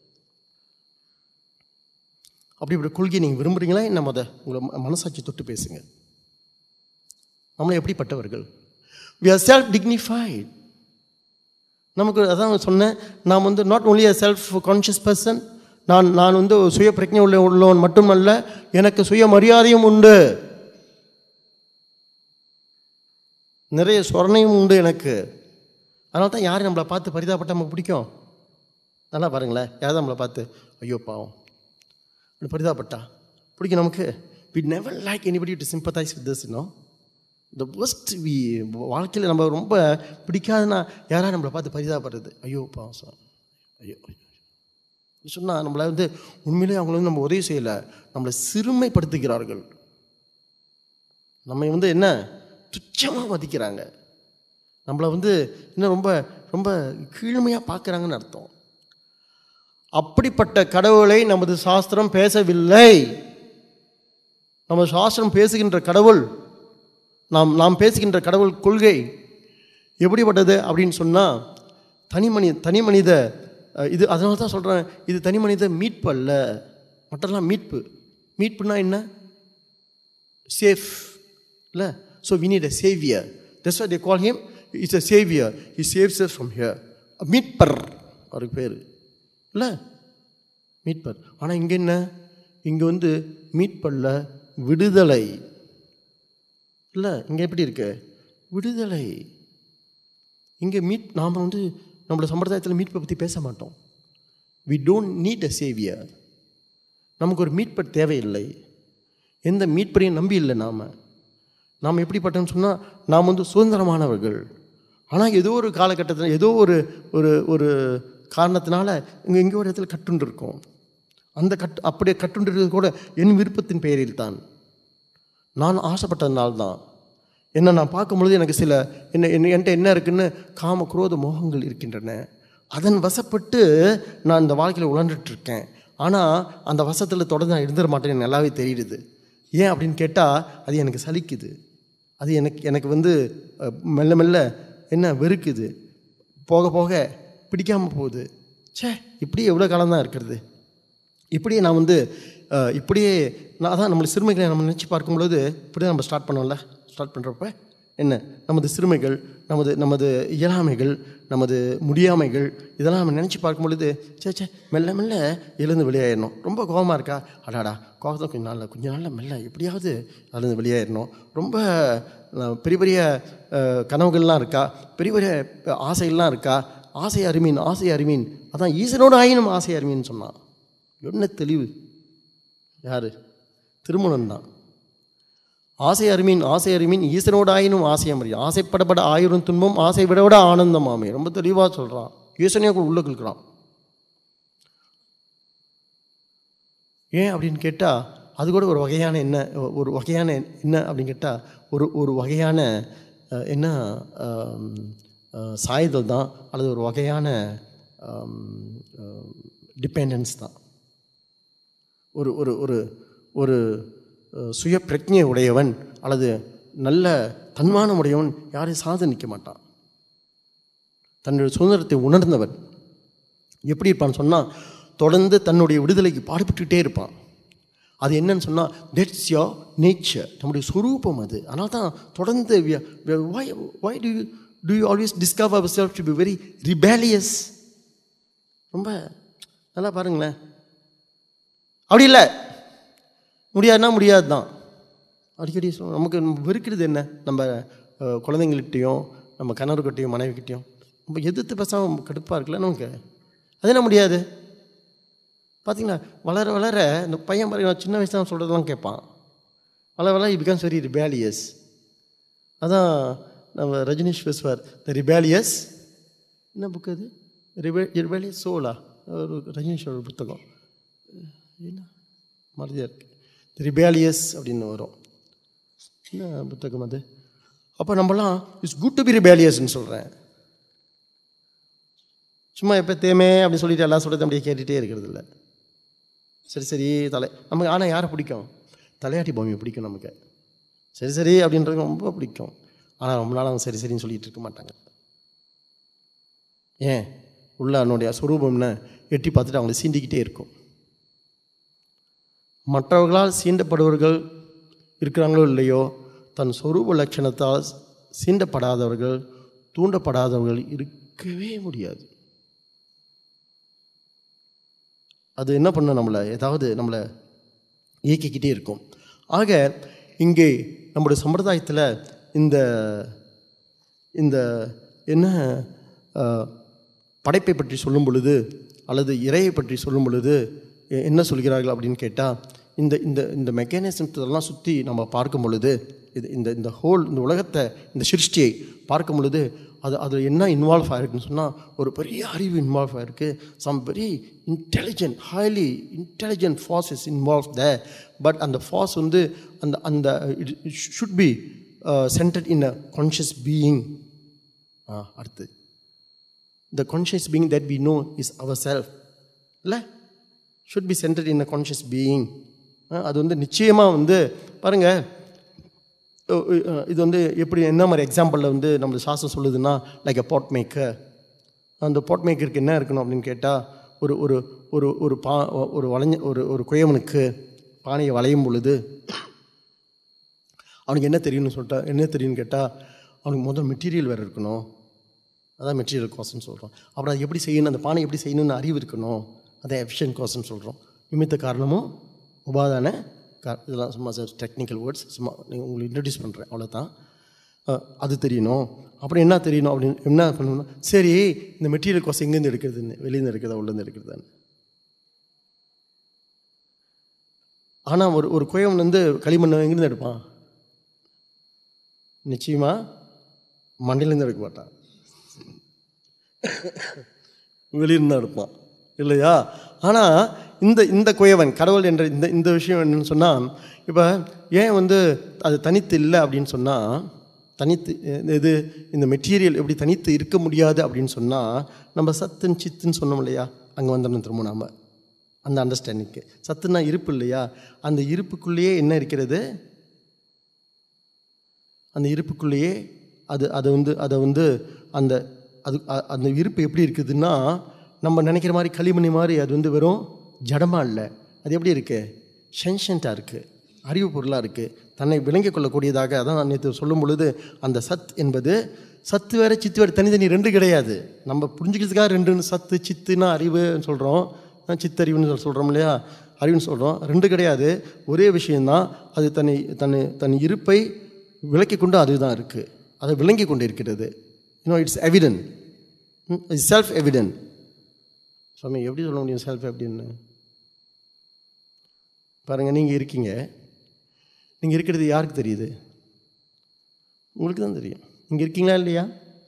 அப்படிப்பட்ட கொள்கையை நீங்கள் விரும்புகிறீங்களா என்ன முத உங்களை ம- மனசாட்சி தொட்டு பேசுங்க நம்மளை எப்படிப்பட்டவர்கள் வி ஆர் செல்ஃப் டிக்னிஃபைட் நமக்கு அதான் சொன்னேன் நான் வந்து not only a self conscious person நான் நான் வந்து ஒரு சுய பிரஜை உள்ள உள்ளவன் மட்டுமல்ல எனக்கு சுய மரியாதையும் உண்டு நிறைய சொரணையும் உண்டு எனக்கு அதனால தான் யார் நம்மளை பார்த்து பரிதாபப்பட்ட நமக்கு பிடிக்கும் நல்லா பாருங்களேன் யார் நம்மளை பார்த்து ஐயோ பாவம் அப்படி பரிதாபப்பட்டா பிடிக்கும் நமக்கு we never like anybody to sympathise with this இன்னும் இந்த worst வி வாழ்க்கையில் நம்ம ரொம்ப பிடிக்காதுன்னா யாராவது நம்மளை பார்த்து பரிதாபப்படுறது ஐயோ பாவம் சார் ஐயோ சொன்னால் நம்மளை வந்து உண்மையிலே அவங்கள வந்து நம்ம உதவி செய்யலை நம்மளை சிறுமைப்படுத்துகிறார்கள் நம்ம வந்து என்ன துச்சமாக மதிக்கிறாங்க நம்மளை வந்து இன்னும் ரொம்ப ரொம்ப கீழ்மையாக பார்க்குறாங்கன்னு அர்த்தம் அப்படிப்பட்ட கடவுளை நமது சாஸ்திரம் பேசவில்லை நமது சாஸ்திரம் பேசுகின்ற கடவுள் நாம் நாம் பேசுகின்ற கடவுள் கொள்கை எப்படிப்பட்டது அப்படின்னு சொன்னால் தனி மனி தனி மனித அஹ், இது அதனால தான் சொல்கிறேன் இது தனி மனித மீட்பு அல்ல மற்றெல்லாம் மீட்பு மீட்புனா என்ன சேஃப் இல்லை so we need a saviour that's what they call him it's a saviour he saves us from here மீட்பர் அவருக்கு பேர் இல்லை மீட்பர் ஆனால் இங்கே என்ன இங்கே வந்து மீட்பல்ல விடுதலை இல்லை இங்கே எப்படி இருக்கு விடுதலை இங்கே மீட் நாம் வந்து நம்மளோட சம்பிரதாயத்தில் மீட்பை பற்றி பேச மாட்டோம் we don't need a saviour நமக்கு ஒரு மீட்பர் தேவையில்லை எந்த மீட்பரையும் நம்பி இல்லை நாம் நாம் எப்படிப்பட்டோன்னு சொன்னால் நாம் வந்து சுதந்திரமானவர்கள் ஆனால் ஏதோ ஒரு காலகட்டத்தில் ஏதோ ஒரு ஒரு ஒரு காரணத்தினால இங்கே எங்கேயோ ஒரு இடத்துல கட்டுண்டு இருக்கோம் அந்த கட் அப்படியே கட்டுண்டு இருக்கிறது கூட என் விருப்பத்தின் பெயரில் தான் நான் ஆசைப்பட்டதுனால தான் என்ன நான் பார்க்கும்பொழுது எனக்கு சில என்ன என்ன என்கிட்ட என்ன இருக்குன்னு காம குரோத மோகங்கள் இருக்கின்றன அதன் வசப்பட்டு நான் இந்த வாழ்க்கையில் உழண்டுட்டு இருக்கேன் ஆனால் அந்த வசத்தில் தொடர்ந்து நான் இருந்துட மாட்டேன்னு எனக்கு நல்லாவே தெரியுது ஏன் அப்படின்னு கேட்டால் அது எனக்கு சலிக்குது அது எனக்கு எனக்கு வந்து அஹ், மெல்ல மெல்ல என்ன வெறுக்குது போக போக பிடிக்காமல் போகுது ச்சே இப்படியே எவ்வளோ காலம் தான் இருக்கிறது இப்படியே நான் வந்து அஹ், இப்படியே நான் அதான் நம்மளை சிறுமைகளை நம்ம நினச்சி பார்க்கும்பொழுது இப்படியே நம்ம ஸ்டார்ட் பண்ணோம்ல ஸ்டார்ட் பண்ணுறப்ப என்ன நமது சிறுமைகள் நமது நமது இயலாமைகள் நமது முடியாமைகள் இதெல்லாம் நம்ம நினச்சி பார்க்கும் பொழுது சே சே மெல்ல மெல்ல எழுந்து வெளியாயிடணும் ரொம்ப கோபமாக இருக்கா அடாடா கோபத்தை கொஞ்சம் நாளில் கொஞ்ச நாளில் மெல்ல எப்படியாவது அதுலேருந்து வெளியாயிடணும் ரொம்ப அஹ், பெரிய பெரிய அஹ், கனவுகள்லாம் இருக்கா பெரிய பெரிய அஹ், ஆசைகள்லாம் இருக்கா ஆசை அருமீன் ஆசை அருமீன் அதான் ஈசனோடு ஆயினும் ஆசை அருமீன்னு சொன்னான் என்ன தெளிவு யார் திருமணம் தான் ஆசை அருமீன் ஆசை அருமீன் ஈசனோடு ஆயினும் ஆசை அமரி ஆசைப்படப்பட ஆயிரம் துன்பம் ஆசை விட விட ஆனந்தமாமே ரொம்ப தெளிவாக சொல்கிறான் ஈசனே உள்ள கிழக்கிறான் ஏன் அப்படின்னு கேட்டால் அது கூட ஒரு வகையான என்ன ஒரு வகையான என்ன அப்படின்னு கேட்டால் ஒரு ஒரு வகையான அஹ், என்ன ஆம், அஹ், சாய்தல் தான் அல்லது ஒரு வகையான டிபெண்டன்ஸ் தான் ஒரு ஒரு ஒரு ஒரு அஹ், சுய பிரஜை உடையவன் அல்லது நல்ல தன்மானம் உடையவன் யாரையும் சார்ந்து நிற்க மாட்டான் தன்னுடைய சுதந்திரத்தை உணர்ந்தவன் எப்படி இருப்பான்னு சொன்னால் தொடர்ந்து தன்னுடைய விடுதலைக்கு பாடுபட்டுக்கிட்டே இருப்பான் அது என்னன்னு சொன்னால் தட்ஸ் யோர் நேச்சர் நம்முடைய சொரூபம் அது அதனால தான் தொடர்ந்து why why to you to you always discover our self to be very rebellious ரொம்ப நல்லா பாருங்களேன் அப்படி இல்லை முடியாதுன்னா முடியாது தான் அடிக்கடி சொல்லுவோம் நமக்கு நம்ம வெறுக்கிறது என்ன நம்ம அஹ், குழந்தைங்கள்கிட்டயும் நம்ம கணவர்கிட்டையும் மனைவிக்கிட்டையும் நம்ம எதிர்த்து பேசாமல் கடுப்பாக இருக்குல்ல நமக்கு அது என்ன முடியாது பார்த்தீங்களா வளர வளர இந்த பையன் பாருங்க சின்ன வயசுல அவன் சொல்கிறதெல்லாம் கேட்பான் வளர வளர இ பிகாம்ஸ் வெரி ரிபேலியஸ் அதான் நம்ம ரஜினிஷ் பேசுவார் த ரிபேலியஸ் என்ன புக் அது ரிபே ரிபேலியஸ் சோலா ஒரு ரஜினிஷோட புத்தகம் என்ன மறதியாக இருக்கு ரிபேலியஸ் அப்படின்னு வரும் என்ன புத்தகம் அது அப்போ நம்மலாம் இட்ஸ் குட் டு பி ரிபேலியஸ்ன்னு சொல்கிறேன் சும்மா எப்போ தேமே அப்படின்னு சொல்லிட்டு எல்லாம் சொல்கிறது அப்படியே கேட்டுகிட்டே இருக்கிறது இல்லை சரி சரி தலை நமக்கு ஆனால் யாரை பிடிக்கும் தலையாட்டி பொம்மையை பிடிக்கும் நமக்கு சரி சரி அப்படின்றது ரொம்ப பிடிக்கும் ஆனால் ரொம்ப நாள் அவங்க சரி சரின்னு சொல்லிட்டு இருக்க மாட்டாங்க ஏன் உள்ள அவனுடைய சுரூபம்னு எட்டி பார்த்துட்டு அவங்களை சீண்டிக்கிட்டே இருக்கும் மற்றவர்களால் சீண்டப்படுவர்கள் இருக்கிறாங்களோ இல்லையோ தன் சொரூப லட்சணத்தால் சீண்டப்படாதவர்கள் தூண்டப்படாதவர்கள் இருக்கவே முடியாது அது என்ன பண்ண நம்மளை ஏதாவது நம்மளை இயக்கிக்கிட்டே இருக்கும் ஆக இங்கே நம்முடைய சம்பிரதாயத்தில் இந்த இந்த என்ன அஹ், படைப்பை பற்றி சொல்லும் பொழுது அல்லது இறையை பற்றி சொல்லும் பொழுது எ- என்ன சொல்கிறார்கள் அப்படின்னு கேட்டால் இந்த இந்த இந்த மெக்கானிசம்ஸெல்லாம் சுற்றி நம்ம பார்க்கும் பொழுது இது இந்த இந்த ஹோல் இந்த உலகத்தை இந்த சிருஷ்டியை பார்க்கும் பொழுது அது அது என்ன இன்வால்வ் ஆகிருக்குன்னு சொன்னால் ஒரு பெரிய அறிவு இன்வால்வ் ஆகிருக்கு some very intelligent highly intelligent force is involve the but அந்த ஃபார்ஸ் வந்து அந்த அந்த it should be centred in a conscious being அடுத்து the conscious being that we know is ourself இல்லை should be centered in a conscious being ah அது வந்து நிச்சயமாக வந்து பாருங்க அஹ் அஹ் இது வந்து எப்படி என்ன மாதிரி எக்ஸாம்பிளில் வந்து நம்ம சாஸ்திரம் சொல்லுதுன்னா லைக் a pot maker அந்த பாட் மேக்கருக்கு என்ன இருக்கணும் அப்படின்னு கேட்டால் ஒரு ஒரு ஒரு ஒரு பா ஒரு வளைஞ்ச ஒரு ஒரு குயவனுக்கு பானையை வளையும் பொழுது அவனுக்கு என்ன தெரியும்னு சொல்லிட்டா என்ன தெரியும்னு கேட்டால் அவனுக்கு முதல் மெட்டீரியல் வேறு இருக்கணும் அதான் மெட்டீரியல் காஸ்ட்னு சொல்கிறோம் அப்புறம் அது எப்படி செய்யணும் அந்த பானை எப்படி செய்யணும்னு அறிவு இருக்கணும் அதை எஃபிஷியன்ட் காஸ்ட்னு சொல்கிறோம் நிமித்த காரணமும் உபாதான கா இதெல்லாம் சும்மா டெக்னிக்கல் வேர்ட்ஸ் சும்மா நீங்கள் உங்களுக்கு இன்ட்ரடியூஸ் பண்ணுறேன் அவ்வளோதான் அஹ், அது தெரியணும் அப்புறம் என்ன தெரியணும் அப்படின்னு என்ன பண்ணணும்னா சரி இந்த மெட்டீரியல் காஸ்ட் எங்கேருந்து எடுக்கிறதுன்னு வெளியிருந்து எடுக்கிறதா உள்ளேருந்து எடுக்கிறதான்னு ஆனால் ஒரு ஒரு குயவன் வந்து களிமண் எங்கேருந்து எடுப்பான் நிச்சயமாக மண்ணிலேருந்து எடுக்க மாட்டான் வெளியிருந்து தான் எடுப்பான் இல்லையா ஆனால் இந்த இந்த குயவன் கடவுள் என்ற இந்த இந்த விஷயம் என்னன்னு சொன்னால் இப்போ ஏன் வந்து அது தனித்து இல்லை அப்படின்னு சொன்னால் தனித்து இது- இது இந்த மெட்டீரியல் எப்படி தனித்து இருக்க முடியாது அப்படின்னு சொன்னால் நம்ம சத்துன்னு சித்துன்னு சொன்னோம் இல்லையா அங்கே வந்துடணும் திரும்ப நாம அந்த அண்டர்ஸ்டாண்டிங்க்கு சத்துனா இருப்பு இல்லையா அந்த இருப்புக்குள்ளேயே என்ன இருக்கிறது அந்த இருப்புக்குள்ளேயே அது அதை வந்து அதை வந்து அந்த அது அ- அந்த இருப்பு எப்படி இருக்குதுன்னா நம்ம நினைக்கிற மாதிரி களிமணி மாதிரி அது வந்து வெறும் ஜடமாக இல்லை அது எப்படி இருக்கு சென்ஷன்ட்டாக இருக்குது அறிவு பொருளாக இருக்குது தன்னை விளங்கிக் கொள்ளக்கூடியதாக அதான் நேற்று சொல்லும் பொழுது அந்த சத் என்பது சத்து வேற சித்து வேறு தனித்தனி ரெண்டு கிடையாது நம்ம புரிஞ்சுக்கிறதுக்காக ரெண்டு சத்து சித்துனா அறிவுன்னு சொல்கிறோம் சித்தறிவுன்னு சொல் சொல்கிறோம் இல்லையா அறிவுன்னு சொல்கிறோம் ரெண்டு கிடையாது ஒரே விஷயந்தான் அது தன்னை தன்னை தன் இருப்பை விளக்கி கொண்டு அதுதான் இருக்குது அதை விளங்கி கொண்டு இருக்கிறது you know it's evident it's self evident சுவாமி எப்படி சொல்ல முடியும் செல்ஃப் எவிடன்னு பாருங்கள் நீங்கள் இருக்கீங்க நீங்கள் இருக்கிறது யாருக்கு தெரியுது உங்களுக்கு தான் தெரியும் நீங்கள் இருக்கீங்களா இல்லையா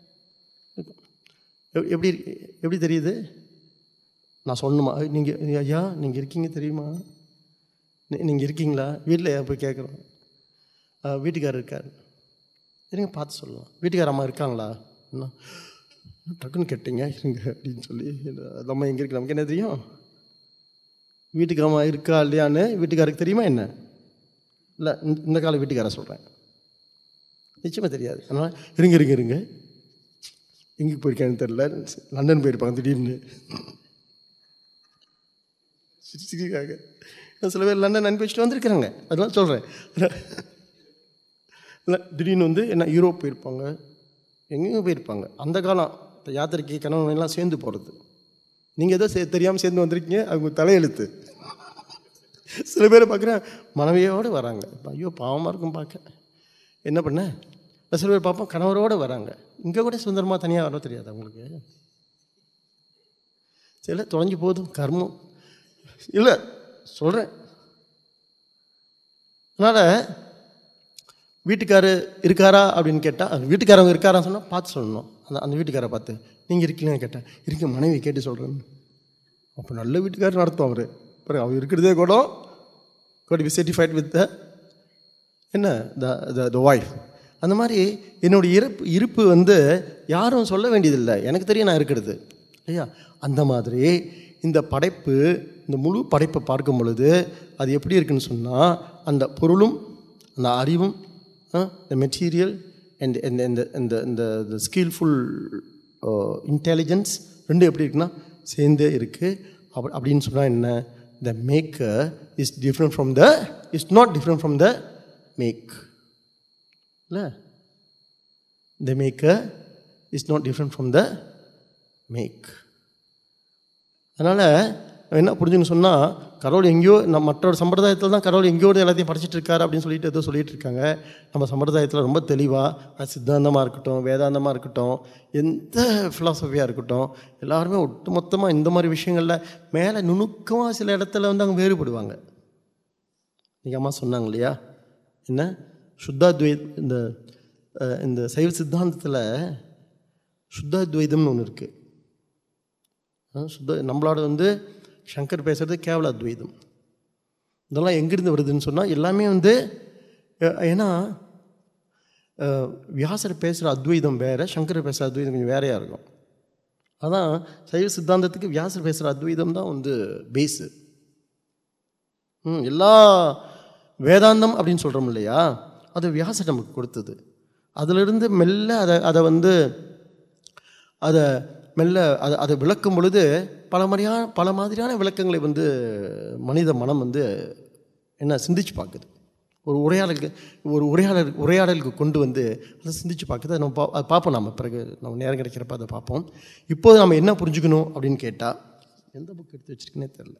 எப்- எப்படி இருக்கு- எப்படி தெரியுது நான் சொல்லணுமா நீங்கள் ஐயா நீங்கள் இருக்கீங்க தெரியுமா நீங்கள் இருக்கீங்களா வீட்டில் போய் கேட்குறோம் வீட்டுக்காரர் இருக்கார் இருங்க பார்த்து சொல்லலாம் வீட்டுக்கார அம்மா இருக்காங்களா என்ன டக்குன்னு கேட்டீங்க இருங்க அப்படின்னு சொல்லி நம்ம எங்கே இருக்கு நமக்கு என்ன தெரியும் வீட்டுக்கு அம்மா இருக்கா இல்லையான்னு வீட்டுக்காருக்கு தெரியுமா என்ன இல்லை இந்த- இந்த கால வீட்டுக்கார சொல்கிறேன் நிச்சயமாக தெரியாது அதனால் இருங்க இருங்க இருங்க எங்கே போயிருக்கான்னு தெரில லண்டன் போயிருப்பாங்க திடீர்னு சிரிச்சுக்காக சில பேர் லண்டன் அனுப்பிச்சிட்டு வந்திருக்கிறாங்க அதெல்லாம் சொல்கிறேன் இல்லை திடீர்னு வந்து என்ன யூரோப் போயிருப்பாங்க எங்கேயும் போயிருப்பாங்க அந்த காலம் இந்த யாத்திரைக்கு கணவன் எல்லாம் சேர்ந்து போகிறது நீங்கள் ஏதோ சே தெரியாமல் சேர்ந்து வந்திருக்கீங்க அவங்க தலையெழுத்து சில பேரை பார்க்குறேன் மனைவியோடு வராங்க ஐயோ பாவமாக இருக்கும் பார்க்க என்ன பண்ண நான் சில பேர் பார்ப்போம் கணவரோடு வராங்க இங்கே கூட சுதந்திரமாக தனியாக வர தெரியாது அவங்களுக்கு சில தொலைஞ்சு போதும் கர்மம் இல்லை சொல்கிறேன் அதனால் வீட்டுக்காரு இருக்காரா அப்படின்னு கேட்டால் வீட்டுக்காரவங்க இருக்காரான்னு சொன்னால் பார்த்து சொல்லணும் அந்த அந்த வீட்டுக்காரை பார்த்து நீங்கள் இருக்கீங்கன்னு கேட்டேன் இருக்க மனைவி கேட்டு சொல்கிறேன் அப்போ நல்ல வீட்டுக்காரர் நடத்தும் அவர் பாருங்க அவர் இருக்கிறதே கூட could be certified with the என்ன த த ஒய்ஃப் அந்த மாதிரி என்னுடைய இருப்பு இருப்பு வந்து யாரும் சொல்ல வேண்டியதில்லை எனக்கு தெரியும் நான் இருக்கிறது இல்லையா அந்த மாதிரி இந்த படைப்பு இந்த முழு படைப்பை பார்க்கும் பொழுது அது எப்படி இருக்குன்னு சொன்னால் அந்த பொருளும் அந்த அறிவும் த மெட்டீரியல் அண்ட் இந்த இந்த இந்த இந்த இந்த ஸ்கில்ஃபுல் இன்டெலிஜென்ஸ் ரெண்டும் எப்படி இருக்குன்னா சேர்ந்தே இருக்குது அப்ப அப்படின்னு சொன்னால் என்ன the maker is different from the is not different from the make இல்லை the maker is not different from the make அதனால் என்ன புரிஞ்சுன்னு சொன்னால் கடவுள் எங்கேயோ நம்ம மற்றொரு சம்பிரதாயத்தில் தான் கடவுள் எங்கேயோடு எல்லாத்தையும் படிச்சிட்டு இருக்காரு அப்படின்னு சொல்லிட்டு ஏதோ சொல்லிட்டு இருக்காங்க நம்ம சம்பிரதாயத்தில் ரொம்ப தெளிவாக அது சித்தாந்தமாக இருக்கட்டும் வேதாந்தமாக இருக்கட்டும் எந்த ஃபிலாசபியாக இருக்கட்டும் எல்லாருமே ஒட்டுமொத்தமாக இந்த மாதிரி விஷயங்களில் மேலே நுணுக்கமாக சில இடத்துல வந்து அவங்க வேறுபடுவாங்க நீங்கள் அம்மா சொன்னாங்க இல்லையா என்ன சுத்தாத்வை இந்த அஹ், இந்த சைவ சித்தாந்தத்தில் சுத்தாத்வைதம்னு ஒன்று இருக்குது சுத்த நம்மளோட வந்து சங்கர் பேசுகிறது கேவல அத்வைதம் இதெல்லாம் எங்கேருந்து வருதுன்னு சொன்னால் எல்லாமே வந்து அஹ், ஏன்னா அஹ், வியாசர் பேசுகிற அத்வைதம் வேறு சங்கர் பேசுகிற அத்வைதம் கொஞ்சம் வேறையாக இருக்கும் அதான் சைவ சித்தாந்தத்துக்கு வியாசர் பேசுகிற அத்வைதம் தான் வந்து பேஸு ம் எல்லா வேதாந்தம் அப்படின்னு சொல்கிறோம் இல்லையா அது வியாசர் நமக்கு கொடுத்தது அதிலிருந்து மெல்ல அதை அதை வந்து அதை மெல்ல அதை அதை விளக்கும் பொழுது பல மாதிரியான பல மாதிரியான விளக்கங்களை வந்து மனித மனம் வந்து என்ன சிந்திச்சு பார்க்குது ஒரு உரையாடலுக்கு ஒரு உரையாடல் உரையாடலுக்கு கொண்டு வந்து அதை சிந்திச்சு பார்க்குது அதை நம்ம பா அதை பார்ப்போம் நம்ம பிறகு நம்ம நேரம் கிடைக்கிறப்ப அதை பார்ப்போம் இப்போது நம்ம என்ன புரிஞ்சுக்கணும் அப்படின்னு கேட்டால் எந்த புக் எடுத்து வச்சிருக்கேனே தெரில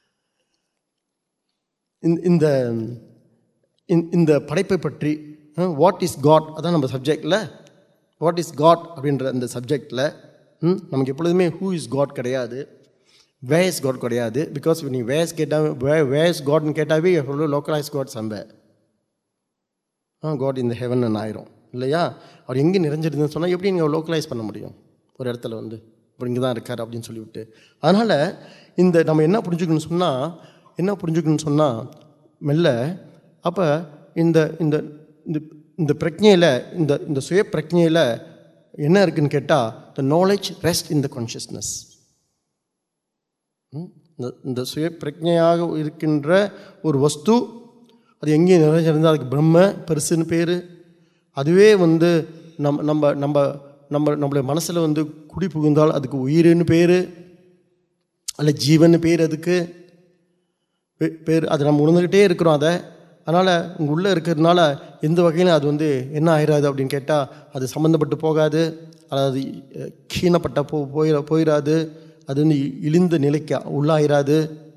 இந்த- இந்த இந்த- இந்த படைப்பை பற்றி வாட் இஸ் காட் அதான் நம்ம சப்ஜெக்டில் வாட் இஸ் காட் அப்படின்ற அந்த சப்ஜெக்டில் நமக்கு எப்பொழுதுமே ஹூ இஸ் காட் கிடையாது வே இஸ் காட் கிடையாது பிகாஸ் நீ வேஸ் கேட்டால் வே வே இஸ் காட்னு கேட்டாவே எவ்வளோ லோக்கலைஸ் காட் சம்ப ஆ காட் இந்த ஹெவன் ஆயிரும் இல்லையா அவர் எங்கே நிறைஞ்சிருந்துன்னு சொன்னால் எப்படி நீங்கள் லோக்கலைஸ் பண்ண முடியும் ஒரு இடத்துல வந்து இப்போ இங்கே தான் இருக்கார் அப்படின்னு சொல்லிவிட்டு அதனால் இந்த நம்ம என்ன புரிஞ்சுக்கணும்னு சொன்னால் என்ன புரிஞ்சுக்கணும்னு சொன்னால் மெல்ல அப்போ இந்த இந்த இந்த இந்த பிரஜையில் இந்த இந்த சுய பிரஜையில் என்ன இருக்குன்னு கேட்டால் the knowledge rest in the consciousness இந்த இந்த சுய பிரஜையாக இருக்கின்ற ஒரு வஸ்து அது எங்கேயும் நிறைஞ்சிருந்தால் அதுக்கு பிரம்ம பெருசுன்னு பேர் அதுவே வந்து நம்ம நம்ம நம்ம நம்ம நம்மளுடைய மனசில் வந்து குடி புகுந்தால் அதுக்கு உயிர்னு பேர் அல்ல ஜீவன் பேர் அதுக்கு பே- பேர் அது நம்ம உணர்ந்துக்கிட்டே இருக்கிறோம் அதை அதனால் உங்கள் உள்ளே இருக்கிறதுனால எந்த வகையிலும் அது வந்து என்ன ஆயிராது அப்படின்னு கேட்டால் அது சம்மந்தப்பட்டு போகாது அதாவது அஹ், கீணப்பட்ட போ போயிட போயிடாது அது வந்து இ- இழிந்த நிலைக்கு உள்ளாயிராது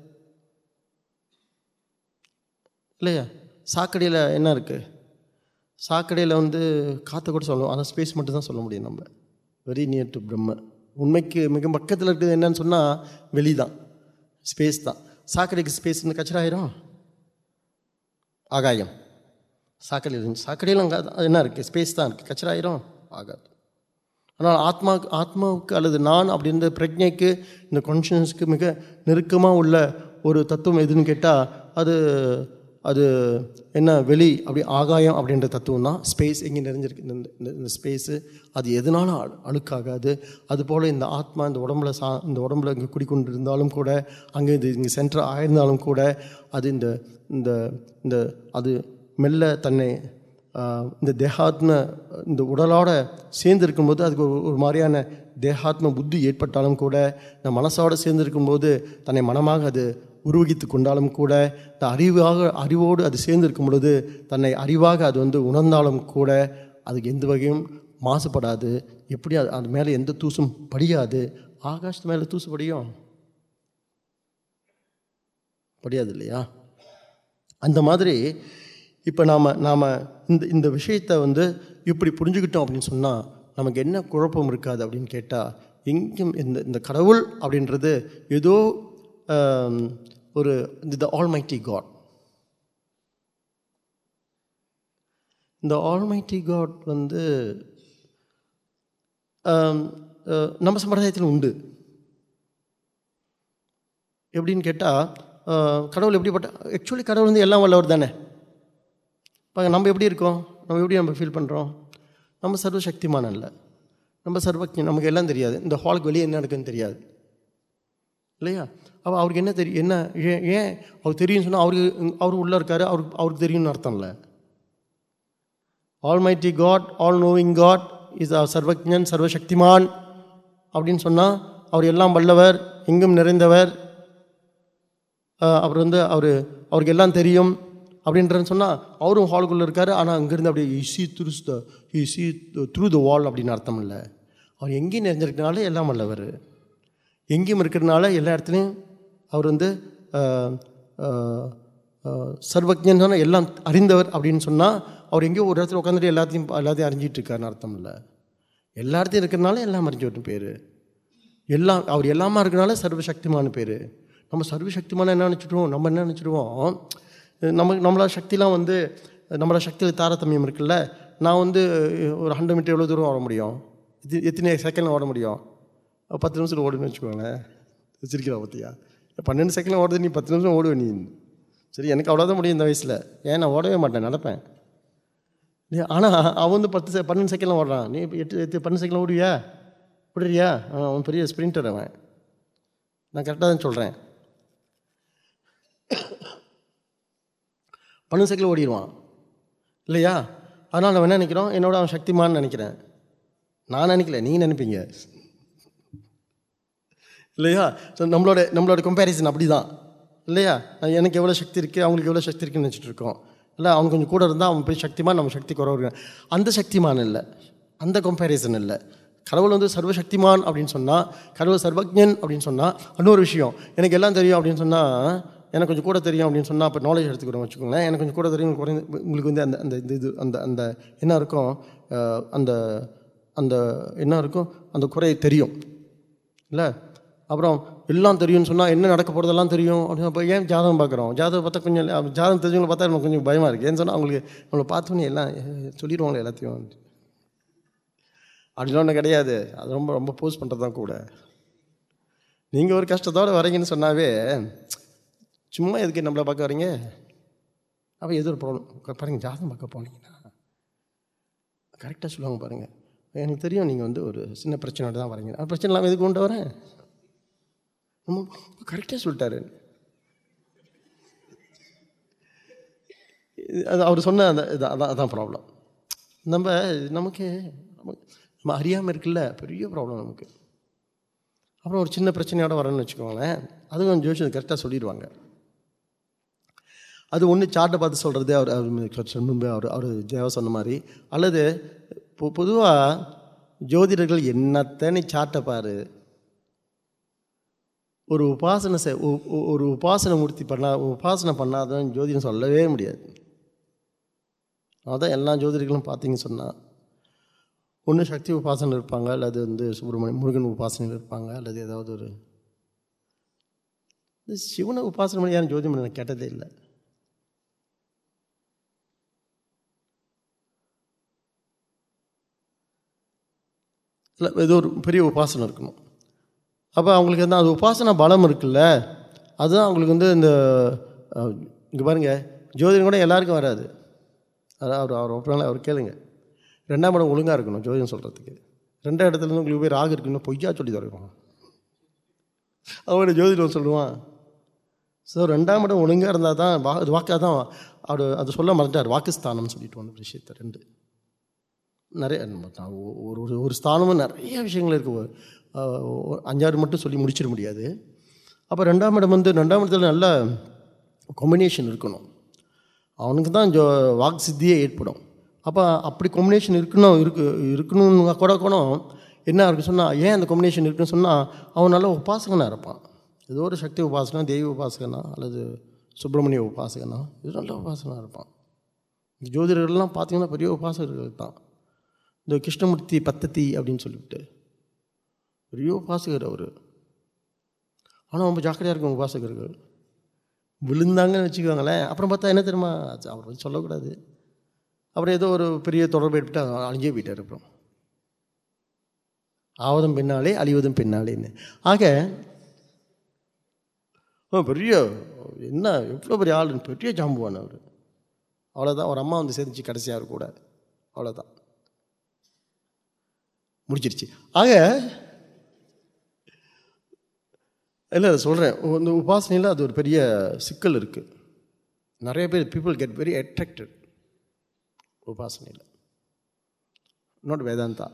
இல்லையா சாக்கடையில் என்ன இருக்குது சாக்கடையில் வந்து காற்றை கூட சொல்லுவோம் ஆனால் ஸ்பேஸ் மட்டும் தான் சொல்ல முடியும் நம்ம வெரி நியர் டு பிரம்ம உண்மைக்கு மிக பக்கத்தில் இருக்குது என்னன்னு சொன்னால் வெளி தான் ஸ்பேஸ் தான் சாக்கடைக்கு ஸ்பேஸ் இந்த கச்சராயிரும் ஆகாயம் சாக்கடையில் இருந்துச்சு சாக்கடையில் அங்கே என்ன இருக்குது ஸ்பேஸ் தான் இருக்குது கச்சரா ஆயிரும் ஆகாது ஆனால் ஆத்மா ஆத்மாவுக்கு அல்லது நான் அப்படின்ற பிரஜைக்கு இந்த கான்ஷியன்ஸ்க்கு மிக நெருக்கமாக உள்ள ஒரு தத்துவம் எதுன்னு கேட்டால் அது அது என்ன வெளி அப்படி ஆகாயம் அப்படின்ற தத்துவம் தான் ஸ்பேஸ் எங்கே நிறைஞ்சிருக்கு இந்த இந்த- இந்த ஸ்பேஸு அது எதனாலும் அழு- அழுக்காகாது அதுபோல் இந்த ஆத்மா இந்த உடம்புல சா இந்த உடம்புல இங்கே குடிக்கொண்டு இருந்தாலும் கூட அங்கே இது இங்கே சென்டர் ஆயிருந்தாலும் கூட அது இந்த இந்த இந்த அது மெல்ல தன்னை ஆஹ், இந்த தேகாத்ம இந்த உடலோட சேர்ந்து இருக்கும்போது அதுக்கு ஒரு ஒரு மாதிரியான தேகாத்ம புத்தி ஏற்பட்டாலும் கூட இந்த மனசோட சேர்ந்து இருக்கும்போது தன்னை மனமாக அது உருவகித்து கொண்டாலும் கூட இந்த அறிவாக அறிவோடு அது சேர்ந்து இருக்கும் பொழுது தன்னை அறிவாக அது வந்து உணர்ந்தாலும் கூட அதுக்கு எந்த வகையும் மாசுபடாது எப்படி அது அது மேலே எந்த தூசும் படியாது ஆகாஷத்து மேலே தூசு படியும் படியாது இல்லையா அந்த மாதிரி இப்போ நாம் நாம் இந்த இந்த விஷயத்தை வந்து இப்படி புரிஞ்சுக்கிட்டோம் அப்படின்னு சொன்னால் நமக்கு என்ன குழப்பம் இருக்காது அப்படின்னு கேட்டால் எங்கேயும் இந்த இந்த கடவுள் அப்படின்றது ஏதோ ஆம், ஒரு த ஆல்மைட்டி காட் இந்த ஆல்மைட்டி காட் வந்து ஆம், அஹ், நம்ம சம்பிரதாயத்தில் உண்டு எப்படின்னு கேட்டால் கடவுள் எப்படிப்பட்ட ஆக்சுவலி கடவுள் வந்து எல்லாம் வல்லவர் தானே இப்போ நம்ம எப்படி இருக்கோம் நம்ம எப்படி நம்ம ஃபீல் பண்ணுறோம் நம்ம சர்வசக்திமான இல்லை நம்ம சர்வஜன் நமக்கு எல்லாம் தெரியாது இந்த ஹாலுக்கு வெளியே என்ன நடக்குன்னு தெரியாது இல்லையா அப்போ அவருக்கு என்ன தெரியும் என்ன ஏன் ஏன் அவருக்கு தெரியும்னு சொன்னால் அவருக்கு அவர் உள்ளே இருக்காரு அவருக்கு அவருக்கு தெரியும்னு அர்த்தம் இல்லை almighty God all knowing God is சர்வஜன் சர்வசக்திமான் அப்படின்னு சொன்னால் அவர் எல்லாம் வல்லவர் எங்கும் நிறைந்தவர் அஹ், அவர் வந்து அவர் அவருக்கு எல்லாம் தெரியும் அப்படின்றன்னு சொன்னால் அவரும் ஹாலுக்குள்ளே இருக்கார் ஆனால் அங்கேருந்து அப்படியே easy through the easy through the wall அப்படின்னு அர்த்தம் இல்லை அவர் எங்கேயும் நிறைஞ்சிருக்கனால எல்லாம் வல்லவர் எங்கேயும் இருக்கிறதுனால எல்லா இடத்துலையும் அவர் வந்து அஹ், அஹ், அஹ், சர்வஜன் சொன்னா எல்லாம் அறிந்தவர் அப்படின்னு சொன்னால் அவர் எங்கேயோ ஒரு இடத்துல உட்காந்துட்டு எல்லாத்தையும் எல்லாத்தையும் அறிஞ்சிட்டு இருக்காருன்னு அர்த்தம் இல்லை எல்லா இடத்தையும் இருக்கிறனால எல்லாம் அறிஞ்சவர்னு பேர் எல்லாம் அவர் எல்லாமா இருக்கனால சர்வசக்திமான பேர் நம்ம சர்வசக்திமான என்ன நினச்சிடுவோம் நம்ம என்ன நினச்சிடுவோம் நம்ம நம்மளோட சக்திலாம் வந்து நம்மளோட சக்தியில் தாரதமியம் இருக்குல்ல நான் வந்து ஒரு ஹண்ட்ரட் மீட்டர் எவ்வளோ தூரம் ஓட முடியும் இது எத்தனை செகண்டில் ஓட முடியும் பத்து நிமிஷத்தில் ஓடுன்னு வச்சுக்கோங்களேன் சிரிக்கிறா பார்த்தியா பன்னெண்டு செகண்டில் ஓடுறது நீ பத்து நிமிஷம் ஓடுவே நீ சரி எனக்கு அவ்வளோதான் முடியும் இந்த வயசில் ஏன் நான் ஓடவே மாட்டேன் நடப்பேன் நீ ஆனால் அவன் வந்து பத்து செ- பன்னெண்டு செகண்டில் ஓடுறான் நீ இப்போ எட்டு எட்டு பன்னெண்டு செகண்டில் ஓடுவியா ஓடுறியா ஆ, அவன் பெரிய ஸ்ப்ரிண்டர் அவன் நான் கரெக்டாக தான் சொல்கிறேன் பன்னெண்டு செகண்டில் ஓடிடுவான் இல்லையா அதனால் நம்ம என்ன நினைக்கிறோம் என்னோட அவன் சக்திமான்னு நினைக்கிறேன் நான் நினைக்கல நீங்கள் நினைப்பீங்க இல்லையா ஸோ நம்மளோட நம்மளோட கம்பேரிசன் அப்படி தான் இல்லையா நான் எனக்கு எவ்வளோ சக்தி இருக்குது அவங்களுக்கு எவ்வளோ சக்தி இருக்குன்னு நினச்சிட்டு இருக்கோம் இல்லை அவன் கொஞ்சம் கூட இருந்தால் அவன் போய் சக்திமான் நம்ம சக்தி குறவு இருக்கு அந்த சக்திமான் இல்லை அந்த கம்பேரிசன் இல்லை கடவுள் வந்து சர்வசக்திமான் அப்படின்னு சொன்னால் கடவுள் சர்வஜன் அப்படின்னு சொன்னால் இன்னொரு விஷயம் எனக்கு எல்லாம் தெரியும் அப்படின்னு சொன்னால் எனக்கு கொஞ்சம் கூட தெரியும் அப்படின்னு சொன்னால் அப்போ நாலேஜ் எடுத்துக்கிறோம் வச்சுக்கோங்களேன் எனக்கு கொஞ்சம் கூட தெரியும் குறைந்த உங்களுக்கு வந்து அந்த அந்த இந்த இது அந்த அந்த என்ன இருக்கும் அஹ், அந்த அந்த என்ன இருக்கும் அந்த குறை தெரியும் இல்லை அப்புறம் எல்லாம் தெரியும்னு சொன்னால் என்ன நடக்க போகிறதெல்லாம் தெரியும் அப்படின்னு அப்போ ஏன் ஜாதகம் பார்க்குறோம் ஜாதகம் பார்த்தா கொஞ்சம் இல்ல- ஜாதகம் தெரிஞ்சவங்களை பார்த்தா எனக்கு கொஞ்சம் பயமாக இருக்குது ஏன்னு சொன்னால் அவங்களுக்கு நம்மளை பார்த்தோன்னே எல்லாம் அஹ், சொல்லிடுவாங்களே எல்லாத்தையும் அப்படிலாம் ஒன்றும் கிடையாது அது ரொம்ப ரொம்ப போஸ்ட் பண்ணுறது தான் கூட நீங்கள் ஒரு கஷ்டத்தோடு வரீங்கன்னு சொன்னாவே சும்மா எதுக்கு நம்மளை பார்க்க வரீங்க அப்போ எது ஒரு ப்ராப்ளம் பாருங்க ஜாதகம் பார்க்க போனீங்கன்னா கரெக்டாக சொல்லுவாங்க பாருங்கள் எனக்கு தெரியும் நீங்கள் வந்து ஒரு சின்ன பிரச்சனையோட தான் வரீங்க அந்த பிரச்சனை இல்லாமல் எதுக்கு கொண்டு வரேன் கரெக்டாக சொல்லிட்டாரு இது- அது அவர் சொன்ன அந்த இது அதான் அதான் ப்ராப்ளம் நம்ம நமக்கு நம்ம நம்ம அறியாமல் இருக்குல்ல பெரிய ப்ராப்ளம் நமக்கு அப்புறம் ஒரு சின்ன பிரச்சனையோட வரேன்னு வச்சுக்கோங்களேன் அதுவும் ஜோஷி கரெக்டாக சொல்லிடுவாங்க அது ஒன்று சார்ட்டை பார்த்து சொல்கிறது அவர் அவர் முன்பு அவர் அவர் தேவ சொன்ன மாதிரி அல்லது பொ பொதுவாக ஜோதிடர்கள் என்னத்தை நீ சார்ட்டை பாரு ஒரு உபாசனை செய் ஒ- ஒ- ஒரு உபாசனை மூர்த்தி பண்ணா உபாசனை பண்ணாதவன் ஜோதிடம் சொல்லவே முடியாது அதான் எல்லா ஜோதிடர்களும் பார்த்தீங்கன்னு சொன்னால் ஒன்று சக்தி உபாசனை இருப்பாங்க அல்லது வந்து சுப்பிரமணிய முருகன் உபாசனை இருப்பாங்க அல்லது ஏதாவது ஒரு இந்த சிவனை உபாசனை பண்ணி யாரும் ஜோதிடம் பண்ண நான் கேட்டதே இல்லை இல்லை ஏதோ ஒரு பெரிய உபாசனை இருக்கணும் அப்போ அவங்களுக்கு வந்து அது உபாசனா பலம் இருக்குல்ல அதுதான் அவங்களுக்கு வந்து இந்த இங்கே பாருங்கள் ஜோதிடம் கூட எல்லாருக்கும் வராது அதான் அவர் அவர் ஒப்புறாங்களே அவர் கேளுங்க ரெண்டாம் இடம் ஒழுங்காக இருக்கணும் ஜோதிடம் சொல்கிறதுக்கு ரெண்டாம் இடத்துல இருந்து உங்களுக்கு போய் ராகு இருக்குன்னு பொய்யா சொல்லி தருவான் அவனோட ஜோதிடம் சொல்லுவான் ஸோ ரெண்டாம் இடம் ஒழுங்காக இருந்தால் தான் வா அது வாக்காக தான் அவர் அது சொல்ல மறந்துட்டார் வாக்குஸ்தானம்னு சொல்லிட்டு வந்த விஷயத்தை ரெண்டு நிறைய நம்ம தான் ஒ- ஒரு ஒரு ஒரு ஸ்தானமும் நிறைய விஷயங்கள் இருக்குது அஞ்சாறு மட்டும் சொல்லி முடிச்சிட முடியாது அப்போ ரெண்டாம் இடம் வந்து ரெண்டாம் இடத்துல நல்ல காம்பினேஷன் இருக்கணும் அவனுக்கு தான் ஜோ வாக்கு சித்தியே ஏற்படும் அப்போ அப்படி காம்பினேஷன் இருக்கணும் இருக்கு இருக்கணும்னு கூட கூட என்ன இருக்கு சொன்னால் ஏன் அந்த காம்பினேஷன் இருக்குன்னு சொன்னால் அவன் நல்ல உபாசகனாக இருப்பான் ஏதோ ஒரு சக்தி உபாசகனா தெய்வ உபாசகனா அல்லது சுப்பிரமணிய உபாசகனா இது நல்ல உபாசகனாக இருப்பான் இந்த ஜோதிடர்கள்லாம் பார்த்தீங்கன்னா பெரிய உபாசகர்கள் தான் இந்த கிருஷ்ணமூர்த்தி பத்தத்தி அப்படின்னு சொல்லிவிட்டு பெரிய உபாசகர் அவர் ஆனால் ரொம்ப ஜாக்கிரதையாக இருக்கும் உபாசகர்கள் விழுந்தாங்கன்னு வச்சுக்கோங்களேன் அப்புறம் பார்த்தா என்ன தெரியுமா அது அவர் வந்து சொல்லக்கூடாது அப்புறம் ஏதோ ஒரு பெரிய தொடர்பு ஏற்பட்டு அவர் அழிஞ்சே போயிட்டார் அப்புறம் ஆவதும் பின்னாலே அழிவதும் பின்னாலேன்னு ஆக ஓ, பெரிய என்ன எவ்வளோ பெரிய ஆள் பெரிய ஜாம்புவான் அவர் அவ்வளோதான் ஒரு அம்மா வந்து சேர்ந்துச்சு கடைசியாக அவர் கூட அவ்வளோதான் முடிச்சிருச்சு ஆக இல்லை சொல்கிறேன் இந்த உபாசனையில் அது ஒரு பெரிய சிக்கல் இருக்குது நிறைய பேர் பீப்புள் கெட் வெரி அட்ராக்டட் உபாசனையில் not Vedanta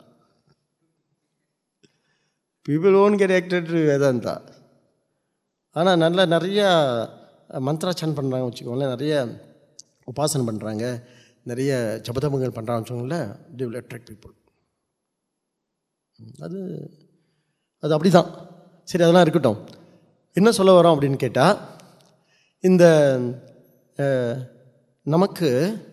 people won't get attracted Vedanta ஆனால் நல்ல நிறைய மந்த்ராச்சன் பண்ணுறாங்க வச்சுக்கோங்களேன் நிறைய உபாசனை பண்ணுறாங்க நிறைய ஜபதபங்கள் பண்ணுறாங்க வச்சுக்கோங்களேன் தி வில் அட்ராக்ட் பீப்புள் அது அது அப்படி தான் சரி அதெல்லாம் இருக்கட்டும் என்ன சொல்ல வரோம் அப்படின்னு கேட்டால் இந்த அஹ், நமக்கு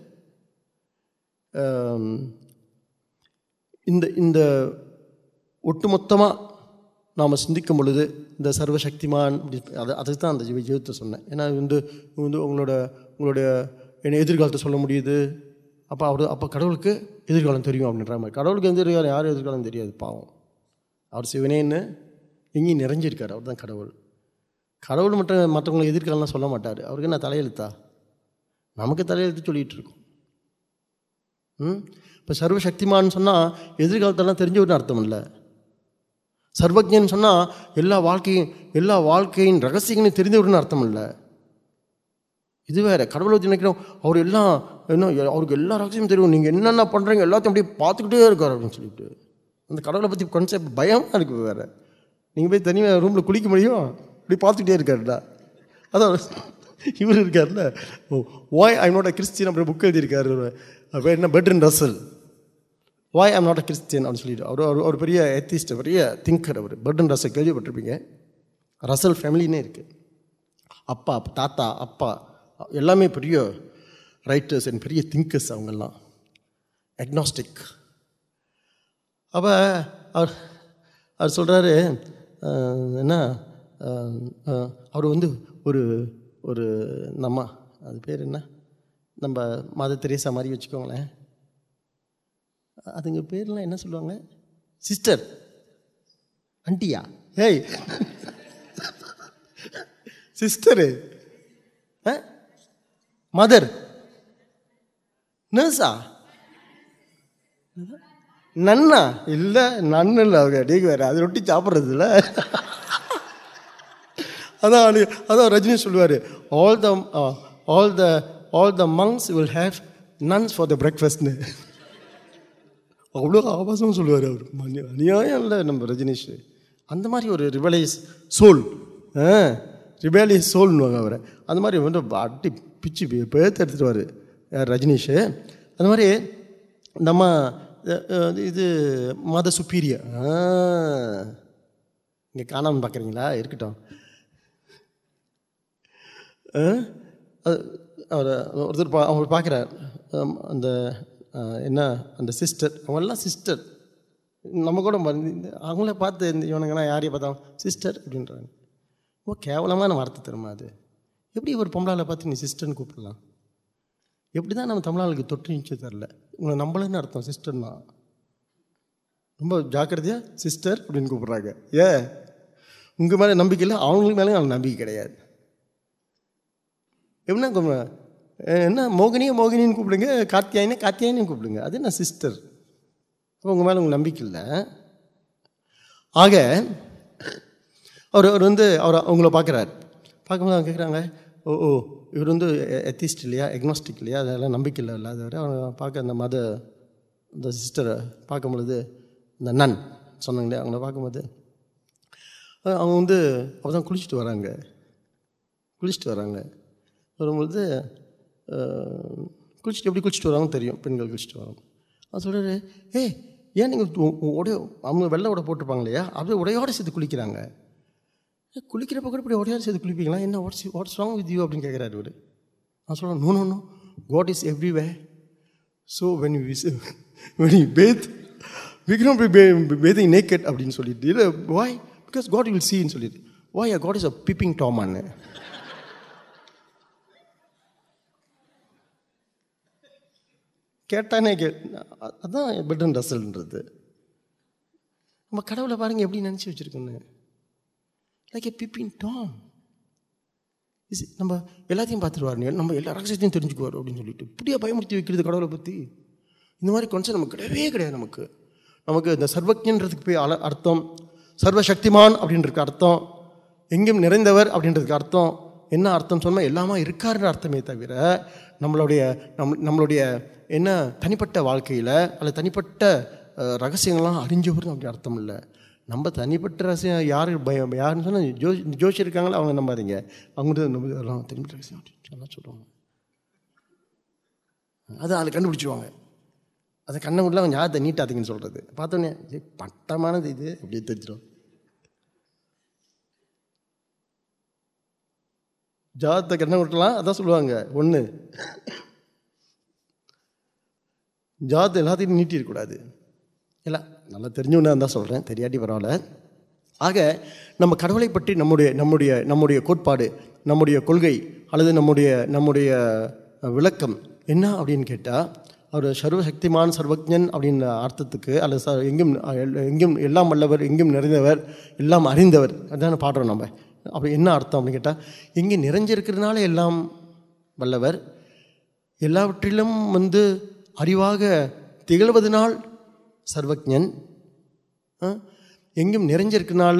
அம், இந்த இந்த ஒட்டுமொத்தமாக நாம் சிந்திக்கும் பொழுது இந்த சர்வசக்திமான் அப்படி அது அதுக்கு தான் அந்த ஜீவ ஜீவத்தை சொன்னேன் ஏன்னா இது வந்து இது வந்து உங்களோட உங்களுடைய என்ன எதிர்காலத்தை சொல்ல முடியுது அப்போ அவர் அப்போ கடவுளுக்கு எதிர்காலம் தெரியும் அப்படின்ற மாதிரி கடவுளுக்கு எந்த எதிர்காலம் யார் எதிர்காலம் தெரியாது பாவம் அவர் சிவனேன்னு எங்கேயும் நிறைஞ்சிருக்கார் அவர் தான் கடவுள் கடவுள் மட்டும் மற்றவங்களை எதிர்காலம்லாம் சொல்ல மாட்டார் அவருக்கு என்ன தலையெழுத்தா நமக்கு தலையெழுத்து சொல்லிகிட்டு இருக்கோம் ம் இப்போ சர்வசக்திமான்னு சொன்னால் எதிர்காலத்தெல்லாம் தெரிஞ்சவர்னு அர்த்தம் இல்லை சர்வஜன் சொன்னால் எல்லா வாழ்க்கையும் எல்லா வாழ்க்கையின் ரகசியங்களையும் தெரிந்தவர்னு அர்த்தம் இல்லை இது வேற கடவுளை பற்றி நினைக்கிறோம் அவர் எல்லாம் என்ன அவருக்கு எல்லா ரகசியமும் தெரியும் நீங்கள் என்னென்ன பண்ணுறீங்க எல்லாத்தையும் அப்படியே பார்த்துக்கிட்டே இருக்கார் அப்படின்னு சொல்லிட்டு அந்த கடவுளை பற்றி கான்செப்ட் பயமாக இருக்குது வேறு நீங்கள் போய் தனியாக ரூமில் குளிக்க முடியும் இப்படி பார்த்துக்கிட்டே இருக்காருடா அதான் இவர் இருக்கார்ல oh why I not a Christian அப்படி புக் எழுதியிருக்காரு அப்போ என்ன Bertrand Russell why I'm not a Christian அப்படின்னு சொல்லிட்டு அவர் அவர் ஒரு பெரிய எத்திஸ்ட் பெரிய திங்கர் அவர் பெர்டன் ரசல் கேள்விப்பட்டிருப்பீங்க ரசல் ஃபேமிலினே இருக்குது அப்பா தாத்தா அப்பா எல்லாமே பெரிய ரைட்டர்ஸ் அண்ட் பெரிய திங்கர்ஸ் அவங்கெல்லாம் அக்னாஸ்டிக் அப்போ அவர் அவர் சொல்கிறாரு என்ன அஹ், அஹ், அவர் வந்து ஒரு ஒரு நம்ம அது பேர் என்ன நம்ம மத தெரேசா மாதிரி வச்சுக்கோங்களேன் அதுங்க பேர்லாம் என்ன சொல்லுவாங்க சிஸ்டர் அண்டியா ஏய் சிஸ்டரு மதர் நர்ஸா நன்னா இல்லை நன்னு இல்லை அவங்க நீங்கள் வேறு அது ரொட்டி சாப்பிட்றது இல்லை அதான் அது- அதான் ரஜினி சொல்லுவார் all the all the all the monks will have nuns for the பிரேக்ஃபாஸ்ட்னு அவ்வளோ ஆபாசம் சொல்லுவார் அவர் மணி அநியாயம் இல்லை நம்ம ரஜினிஷ் அந்த மாதிரி ஒரு ரிபலைஸ் சோல் ரிபேலியஸ் சோல்னுவாங்க அவரை அந்த மாதிரி வந்து அட்டி பிச்சு பேர்த்து எடுத்துகிட்டு யார் ரஜினிஷ் அந்த மாதிரி நம்ம அஹ், அஹ், இது மத சுப்பீரியர் இங்கே காணாமல் பார்க்குறீங்களா இருக்கட்டும் அஹ், அது அவர் ஒருத்தர் பா அவர் பார்க்குறார் அந்த அஹ், என்ன அந்த சிஸ்டர் அவங்கெல்லாம் சிஸ்டர் நம்ம கூட மறந்து- இந்த அவங்கள பார்த்து இந்த இவனுங்கலாம் யாரையும் பார்த்தாலும் சிஸ்டர் அப்படின்றாங்க ஓ கேவலமான வார்த்தை தெரியுமா அது எப்படி ஒரு பொம்பளால பார்த்து நீ சிஸ்டர்னு கூப்பிடலாம் எப்படி தான் நம்ம தமிழாளுக்கு தொட்டு நிச்சயம் தரல உங்களை நம்மளுன்னு அர்த்தம் சிஸ்டர்னா ரொம்ப ஜாக்கிரதையாக சிஸ்டர் அப்படின்னு கூப்பிட்றாங்க ஏன் உங்கள் மேலே நம்பிக்கை இல்லை அவங்களுக்கு மேலே அவங்களுக்கு நம்பிக்கை கிடையாது எப்படின்னா கூப்பிடுங்க என்ன மோகினியை மோகினின்னு கூப்பிடுங்க காத்தியாயினே காத்தியாயினு கூப்பிடுங்க அது என்ன சிஸ்டர் அப்போ உங்கள் மேலே உங்களுக்கு நம்பிக்கை இல்லை ஆக அவர் அவர் வந்து அவர் அவங்கள பார்க்குறாரு பார்க்கும்போது அவங்க கேட்குறாங்க ஓ ஓ இவர் வந்து எத்திஸ்ட் இல்லையா எக்னாஸ்டிக் இல்லையா அதெல்லாம் நம்பிக்கை இல்லை இல்லாதவர் அவங்க பார்க்க அந்த மத இந்த சிஸ்டரை பார்க்கும் பொழுது இந்த நன் சொன்னாங்க இல்லையா அவங்கள பார்க்கும்போது அஹ் அவங்க வந்து அப்போ தான் குளிச்சுட்டு வராங்க குளிச்சுட்டு வராங்க வரும்பொழுது அஹ், குளிச்சுட்டு எப்படி குளிச்சுட்டு வராங்கன்னு தெரியும் பெண்கள் குளிச்சுட்டு வராங்க அவன் சொல்கிறாரு ஏய் ஏன் நீங்கள் உடைய அவங்க வெள்ளை உடை போட்டிருப்பாங்க இல்லையா அப்படியே உடையோடு சேர்த்து குளிக்கிறாங்க "ஏய், குளிக்கிறப்ப கூட இப்படி உடையோடு சேர்த்து குளிப்பீங்களா என்ன what's what's wrong with you அப்படின்னு கேட்குறாரு இவர் நான் சொல்கிறேன் no no no God is everywhere so when you when you bathe we cannot be ba- bathing naked அப்படின்னு சொல்லிட்டு இல்லை வாய் பிகாஸ் காட் வில் சீன்னு சொல்லிட்டு why God is a peeping டாமான்னு கேட்டானே கே அ- அதான் பெட்ரன் ரசல்ன்றது நம்ம கடவுளை பாருங்க எப்படி நினச்சி வச்சுருக்கோன்னு like a peeping Tom is நம்ம எல்லாத்தையும் பார்த்துருவாரு நம்ம எல்லா ரகசியத்தையும் தெரிஞ்சுக்குவார் அப்படின்னு சொல்லிட்டு இப்படியா பயமுறுத்தி வைக்கிறது கடவுளை பற்றி இந்த மாதிரி கான்செப்ட் நமக்கு கிடையவே கிடையாது நமக்கு நமக்கு இந்த சர்வஜன்றதுக்கு போய் அல அர்த்தம் சர்வசக்திமான் அப்படின்றதுக்கு அர்த்தம் எங்கேயும் நிறைந்தவர் அப்படின்றதுக்கு அர்த்தம் என்ன அர்த்தம் சொன்னால் எல்லாமே இருக்காருன்ற அர்த்தமே தவிர நம்மளுடைய நம் நம்மளுடைய என்ன தனிப்பட்ட வாழ்க்கையில் அல்லது தனிப்பட்ட அஹ், ரகசியங்கள்லாம் அறிஞ்சவர் அப்படி அர்த்தம் இல்லை நம்ம தனிப்பட்ட ரகசியம் யார் பயம் யாருன்னு சொன்னால் ஜோ ஜோஷி இருக்காங்களோ அவங்க நம்பாதீங்க அவங்க வந்து நம்ம எல்லாம் தனிப்பட்ட ரகசியம் அப்படின்னு எல்லாம் சொல்லுவாங்க அதை அதை கண்டுபிடிச்சிருவாங்க அதை கண்ணை விடல கொஞ்சம் யாரத்தை நீட்டாதீங்கன்னு சொல்கிறது பார்த்தோன்னே "ஏய், பட்டமானது இது அப்படியே தெரிஞ்சிடும் ஜாதத்தை கண்ணை விட்டலாம் அதான் சொல்லுவாங்க ஒன்று ஜாதத்தை எல்லாத்தையும் நீட்டிருக்கக்கூடாது இல்லை நல்லா தெரிஞ்சவனா தான் சொல்கிறேன் தெரியாட்டி பரவாயில்ல ஆக நம்ம கடவுளை பற்றி நம்முடைய நம்முடைய நம்முடைய கோட்பாடு நம்முடைய கொள்கை அல்லது நம்முடைய நம்முடைய அஹ், விளக்கம் என்ன அப்படின்னு கேட்டால் அவர் சர்வசக்திமான் சர்வஜன் அப்படின்ற அர்த்தத்துக்கு அல்லது ச எங்கும் அஹ், எல்- எங்கும் எல்லாம் வல்லவர் எங்கும் நிறைந்தவர் எல்லாம் அறிந்தவர் அதான பாடுறோம் நம்ம அப்படி என்ன அர்த்தம் அப்படின்னு கேட்டால் எங்கே நிறைஞ்சிருக்கிறதுனால எல்லாம் வல்லவர் எல்லாவற்றிலும் வந்து அறிவாக திகழ்வதனால் சர்வஜன் ஆ, எங்கும் நிறைஞ்சிருக்கனால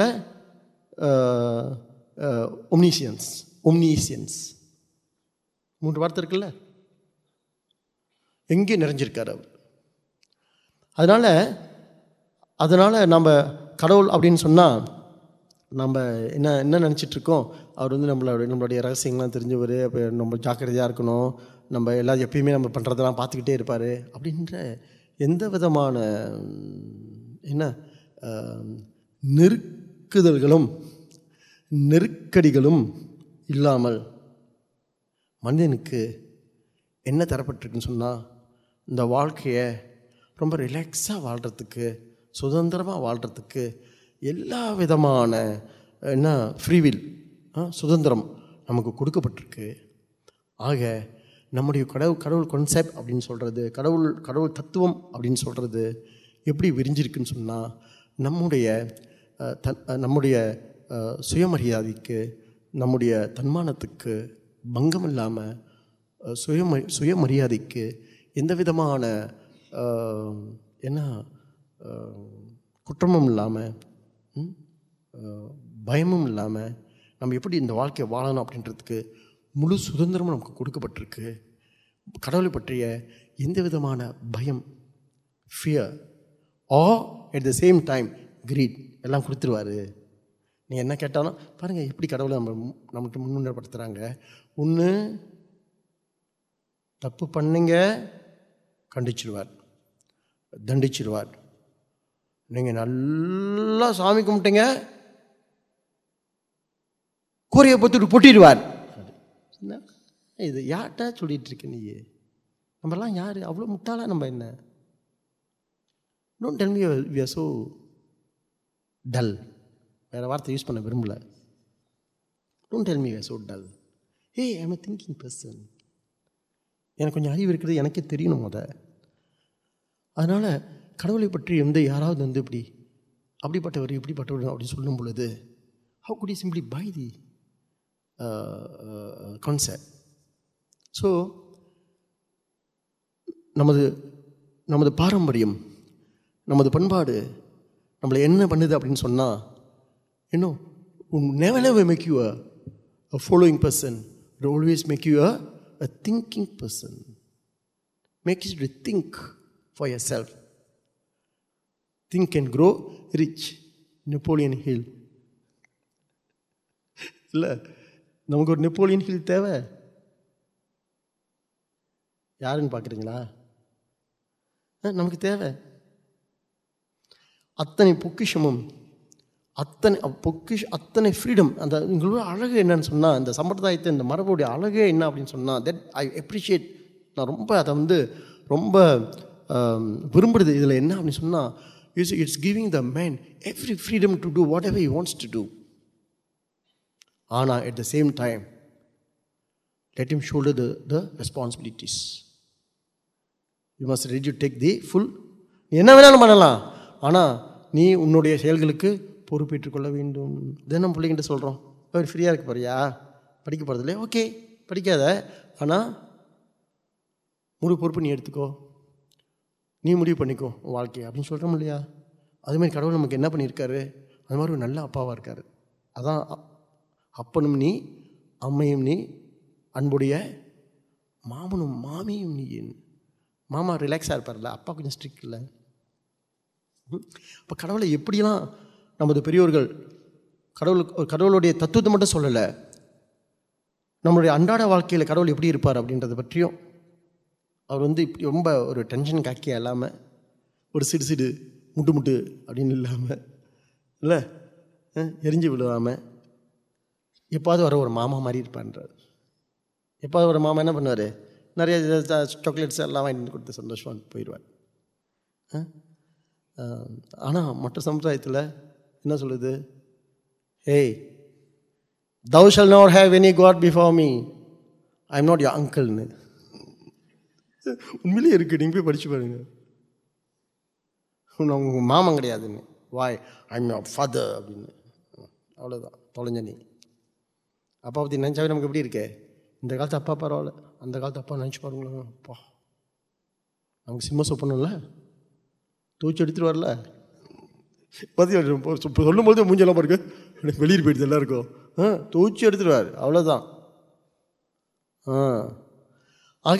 ஒம்னீசியன்ஸ் ஒம்னீசியன்ஸ் மூன்று வார்த்தை இருக்குல்ல எங்கேயும் நிறைஞ்சிருக்கார் அவர் அதனால் அதனால் நம்ம கடவுள் அப்படின்னு சொன்னால் நம்ம என்ன என்ன நினச்சிட்ருக்கோம் அவர் வந்து நம்மளோட நம்மளுடைய ரகசியங்கள்லாம் தெரிஞ்சவர் அப்போ நம்ம ஜாக்கிரதையாக இருக்கணும் நம்ம எல்லாம் எப்பயுமே நம்ம பண்ணுறதெல்லாம் பார்த்துக்கிட்டே இருப்பார் அப்படின்ற எந்த விதமான ம், என்ன ஆம், நெருக்குதல்களும் நெருக்கடிகளும் இல்லாமல் மனிதனுக்கு என்ன தரப்பட்டிருக்குன்னு சொன்னால் இந்த வாழ்க்கையை ரொம்ப ரிலாக்ஸாக வாழ்கிறதுக்கு சுதந்திரமாக வாழ்கிறதுக்கு எல்லா விதமான என்ன ஃப்ரீவில் சுதந்திரம் நமக்கு கொடுக்கப்பட்டிருக்கு ஆக நம்முடைய கடவுள் கடவுள் கான்செப்ட் அப்படின்னு சொல்கிறது கடவுள் கடவுள் தத்துவம் அப்படின்னு சொல்கிறது எப்படி விரிஞ்சிருக்குன்னு சொன்னால் நம்முடைய அஹ், தன் அஹ், நம்முடைய அஹ், சுயமரியாதைக்கு நம்முடைய தன்மானத்துக்கு பங்கம் இல்லாமல் சுயம சுயமரியாதைக்கு எந்த விதமான அஹ், என்ன அஹ், குற்றமும் இல்லாமல் ம், அஹ், பயமும் இல்லாமல் நம்ம எப்படி இந்த வாழ்க்கையை வாழணும் அப்படின்றதுக்கு முழு சுதந்திரமும் நமக்கு கொடுக்கப்பட்டிருக்கு கடவுளை பற்றிய எந்த விதமான பயம் fear ah at the same time create எல்லாம் கொடுத்துருவாரு நீ என்ன கேட்டாலும் பாருங்கள் எப்படி கடவுளை நம்ம மு- நமக்கு முன்னுரைப்படுத்துகிறாங்க ஒன்று தப்பு பண்ணீங்க கண்டிச்சிருவார் தண்டிச்சிருவார் நீங்கள் நல்லா சாமி கும்பிட்டீங்க கூரையை பத்துட்டு பொட்டிடுவார் என்ன இது யார்கிட்ட சொல்லிட்டு இருக்க நீ நம்மலாம் யார் அவ்வளோ முட்டாளா நம்ம என்ன don't tell me we are so dull வேறு வார்த்தை யூஸ் பண்ண விரும்பல don't tell me we are so dull hey I'm a thinking person எனக்கு கொஞ்சம் அறிவு இருக்கிறது எனக்கே தெரியணும் முத அதனால் கடவுளை பற்றி வந்து யாராவது வந்து இப்படி அப்படிப்பட்டவர் இப்படிப்பட்டவர் அப்படி சொல்லும் பொழுது how could you simply by the concept so நமது நமது பாரம்பரியம் நமது பண்பாடு நம்மளை என்ன பண்ணுது அப்படின்னு சொன்னால் இன்னும் never never make you a, a following person it will always make you a, a thinking person make you to think for yourself think and grow rich Napoleon Hill இல்லை நமக்கு ஒரு நெப்போலியன் ஹில் தேவை யாருன்னு பார்க்குறீங்களா ஆ, நமக்கு தேவை அத்தனை பொக்கிஷமும் அத்தனை அ- பொக்கிஷ் அத்தனை ஃப்ரீடம் அந்த உங்களோட அழகு என்னன்னு சொன்னால் இந்த சம்பிரதாயத்தை இந்த மரபுடைய அழகே என்ன அப்படின்னு சொன்னால் தட் ஐ அப்ரிஷியேட் நான் ரொம்ப அதை வந்து ரொம்ப ஆம், விரும்புறது இதில் என்ன அப்படின்னு சொன்னால் it's it's giving the man every freedom to do whatever you wants to do ஆனால் at the same time let him shoulder the, the responsibilities. You must ready to take the full நீ என்ன வேணாலும் பண்ணலாம் ஆனால் நீ உன்னுடைய செயல்களுக்கு பொறுப்பேற்றுக் கொள்ள வேண்டும் தினம் பிள்ளைங்கிட்ட சொல்கிறோம் அவர் ஃப்ரீயாக இருக்க போறியா படிக்க போகிறதில்ல ஓகே படிக்காத ஆனால் முழு பொறுப்பு நீ எடுத்துக்கோ நீ முடிவு பண்ணிக்கோ உன் வாழ்க்கையை அப்படின்னு சொல்கிறோம் இல்லையா அதுமாதிரி கடவுள் நமக்கு என்ன பண்ணியிருக்காரு அது மாதிரி ஒரு நல்ல அப்பாவாக இருக்கார் அதான் அ- அப்பனும் நீ அம்மையும் நீ அன்புடைய மாமனும் மாமியும் நீ மாமா ரிலாக்ஸாக இருப்பார்ல அப்பா கொஞ்சம் ஸ்ட்ரிக்ட் இல்லை அப்போ கடவுளை எப்படிலாம் நமது பெரியோர்கள் கடவுளுக்கு கடவுளுடைய தத்துவத்தை மட்டும் சொல்லலை நம்மளுடைய அன்றாட வாழ்க்கையில் கடவுள் எப்படி இருப்பார் அப்படின்றத பற்றியும் அவர் வந்து இப்படி ரொம்ப ஒரு டென்ஷன் காக்கியா இல்லாமல் ஒரு சிடு சிடு முட்டு முட்டு அப்படின்னு இல்லாமல் இல்லை அஹ், எரிஞ்சு விழுவாமல் எப்பாவது வர ஒரு மாமா மாதிரி இருப்பான்றார் எப்பாவது ஒரு மாமா என்ன பண்ணுவார் நிறைய சாக்லேட்ஸ் எல்லாம் வாங்கிட்டு வந்து கொடுத்து சந்தோஷமாக போயிடுவார் ஆனால் மற்ற சமுதாயத்தில் என்ன சொல்லுது ஏய் thou shall not have any god before me i am not your uncle னு உண்மையிலேயே இருக்குது நீங்கள் போய் படிச்சு பாருங்க நான் உங்கள் மாமன் கிடையாதுன்னு why I am your father அப்படின்னு அவ்வளோதான் தொலைஞ்ச நீ அப்பா பற்றி நினச்சாவே நமக்கு எப்படி இருக்கே இந்த காலத்து அப்பா பரவாயில்ல அந்த காலத்து அப்பா நினச்சி பாருங்களேன் அப்பா நமக்கு சிம்ம சொப்பணும்ல தூச்சி எடுத்துட்டு வரல பற்றி சொல்லும்போது மூஞ்செல்லாம் பாருங்க எனக்கு வெளியே போயிடுது எல்லாருக்கும் ஆ தூச்சி எடுத்துருவார் அவ்வளோதான் ஆ ஆக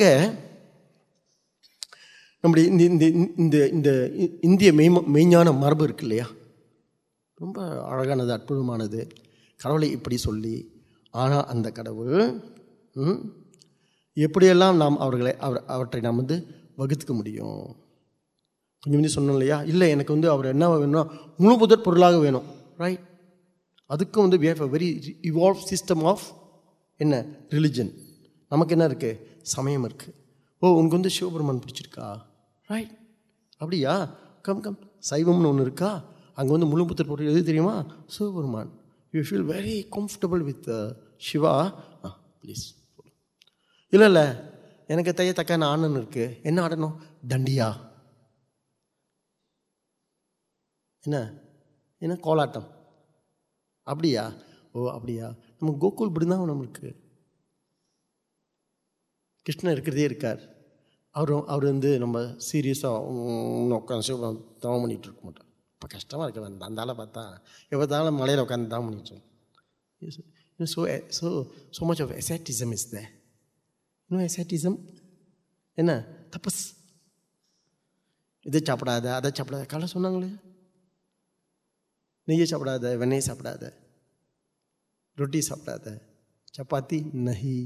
நம்முடைய இந்த இந்த இந்த இந்த இந்திய மெய்ம மெய்ஞான மரபு இருக்கு இல்லையா ரொம்ப அழகானது அற்புதமானது கடவுளை இப்படி சொல்லி ஆனால் அந்த கடவுள் ம், எப்படியெல்லாம் நாம் அவர்களை அவர் அவற்றை நாம் வந்து வகுத்துக்க முடியும் கொஞ்சம் முந்தி சொன்னோம் இல்லையா இல்லை எனக்கு வந்து அவர் என்ன வேணும்னா முழு முதற் பொருளாக வேணும் ரைட் அதுக்கும் வந்து we have a very evolve system of என்ன ரிலிஜன் நமக்கு என்ன இருக்குது சமயம் இருக்குது ஓ உனக்கு வந்து சிவபெருமான் பிடிச்சிருக்கா ரைட் அப்படியா கம் கம் சைவம்னு ஒன்று இருக்கா அங்கே வந்து முழு புத்தர் பொருள் எது தெரியுமா Sivaperuman you feel very comfortable with Shiva ah please இல்லை இல்லை எனக்கு தைய தக்கான ஆடணும் இருக்குது என்ன ஆடணும் தண்டியா என்ன என்ன கோலாட்டம் அப்படியா ஓ அப்படியா நம்ம கோகுல் பிருந்தாவனம் இருக்கு கிருஷ்ணன் இருக்கிறதே இருக்கார் அவர் அவர் வந்து நம்ம சீரியஸாக உட்காந்து சிவம் தவம் பண்ணிகிட்டு இருக்க மாட்டோம் இப்போ கஷ்டமாக இருக்க வேண்டாம் அந்த ஆளை பார்த்தா எப்போதாலும் மலையில் உட்காந்து தவம் பண்ணிட்டு so so so much of esoterism is they இன்னும் எசாட்டிசம் என்ன தப்பஸ் இதை சாப்பிடாத அதை சாப்பிடாத காலை சொன்னாங்களே நெய்யை சாப்பிடாத வெண்ணெய் சாப்பிடாத ரொட்டி சாப்பிடாத சப்பாத்தி நஹி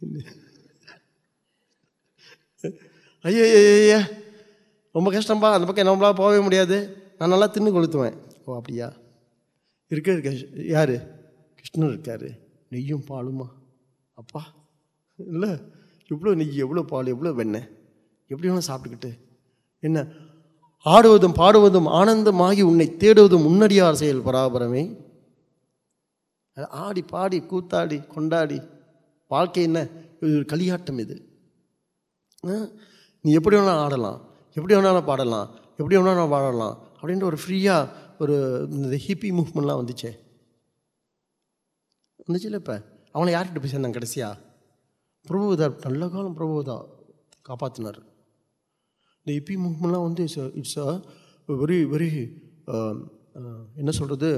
ஐயோ ஐயா ரொம்ப கஷ்டம்பா அந்த பக்கம் நம்மளால போகவே முடியாது நான் நல்லா தின்னு கொளுத்துவேன் ஓ அப்படியா இருக்க இருக்க யார் கிருஷ்ணன் இருக்காரு நெய்யும் பாலுமா அப்பா இல்லை எவ்வளோ நெய் எவ்வளோ பால் எவ்வளோ வெண்ணெய் எப்படி வேணும் சாப்பிட்டுக்கிட்டு என்ன ஆடுவதும் பாடுவதும் ஆனந்தமாகி உன்னை தேடுவதும் முன்னடியார் செயல் பராபரமே அது ஆடி பாடி கூத்தாடி கொண்டாடி வாழ்க்கை என்ன இது ஒரு களியாட்டம் இது ஆ? நீ எப்படி வேணாலும் ஆடலாம் எப்படி வேணாலும் பாடலாம் எப்படி வேணால் நான் வாழலாம் அப்படின்ற ஒரு ஃப்ரீயாக ஒரு இந்த ஹிப்பி மூவ்மெண்ட்லாம் வந்துச்சே வந்துச்சுல்ல இப்போ அவங்கள யார்கிட்ட போய் சேர்ந்தாங்க கடைசியா பிரபுதா நல்ல காலம் பிரபுதா காப்பாற்றினார் இந்த ஹிப்பி மூவ்மெண்ட்லாம் வந்து it's it's a very very என்ன சொல்கிறது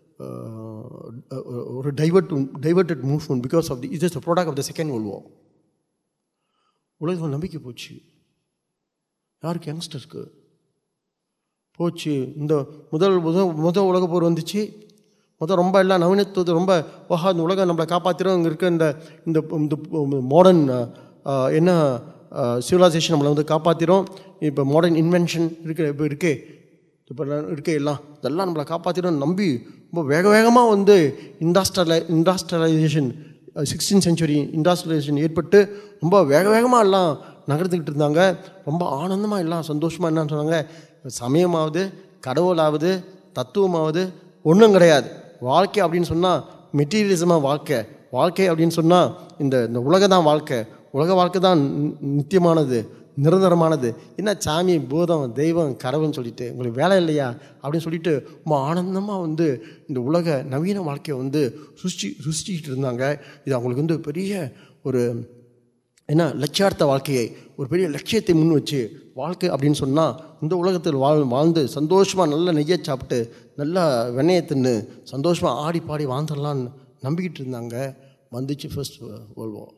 ஒரு divert diverted movement because of the it is the product of the second world war உலகத்தில் நம்பிக்கை போச்சு யாருக்கு யங்ஸ்டருக்கு போச்சு இந்த முதல் முதல் முதல் உலக போர் வந்துச்சு முதல் ரொம்ப எல்லாம் நவீனத்துவத்தை ரொம்ப ஓஹா இந்த உலகம் நம்மளை காப்பாற்றிடும் இங்கே இருக்க இந்த இந்த இந்த மாடர்ன் என்ன சிவிலைசேஷன் நம்மளை வந்து காப்பாற்றிடும் இப்போ மாடர்ன் இன்வென்ஷன் இருக்க இப்போ இருக்கே இப்போ இருக்கே எல்லாம் இதெல்லாம் நம்மளை காப்பாற்றிடும் நம்பி ரொம்ப வேக வேகமாக வந்து இண்டாஸ்ட்ரலை இண்டாஸ்ட்ரலைசேஷன் சிக்ஸ்டீன் செஞ்சுரி இண்டாஸ்ட்ரலைசேஷன் ஏற்பட்டு ரொம்ப வேக வேகமாக எல்லாம் நகர்ந்துக்கிட்டு இருந்தாங்க ரொம்ப ஆனந்தமாக எல்லாம் சந்தோஷமாக என்னன்னு சொன்னாங்க சமயமாவது கடவுளாவது தத்துவமாவது ஒன்றும் கிடையாது வாழ்க்கை அப்படின்னு சொன்னால் மெட்டீரியலிசமாக வாழ்க்கை வாழ்க்கை அப்படின்னு சொன்னால் இந்த இந்த உலக தான் வாழ்க்கை உலக வாழ்க்கை தான் நி- நித்தியமானது நிரந்தரமானது என்ன சாமி பூதம் தெய்வம் கடவுள்னு சொல்லிட்டு உங்களுக்கு வேலை இல்லையா அப்படின்னு சொல்லிட்டு ரொம்ப ஆனந்தமாக வந்து இந்த உலக நவீன வாழ்க்கையை வந்து சுஷ்டி சுஷ்டிக்கிட்டு இருந்தாங்க இது அவங்களுக்கு வந்து பெரிய ஒரு என்ன லட்சியார்த்த வாழ்க்கையை ஒரு பெரிய லட்சியத்தை முன் வச்சு வாழ்க்கை அப்படின்னு சொன்னால் இந்த உலகத்தில் வாழ் வாழ்ந்து சந்தோஷமாக நல்ல நெய்யை சாப்பிட்டு நல்லா வெண்ணெயை தின்னு சந்தோஷமாக ஆடி பாடி வாழ்ந்துடலான்னு நம்பிக்கிட்டு இருந்தாங்க வந்துச்சு ஃபர்ஸ்ட் வேர்ல்ட் வார்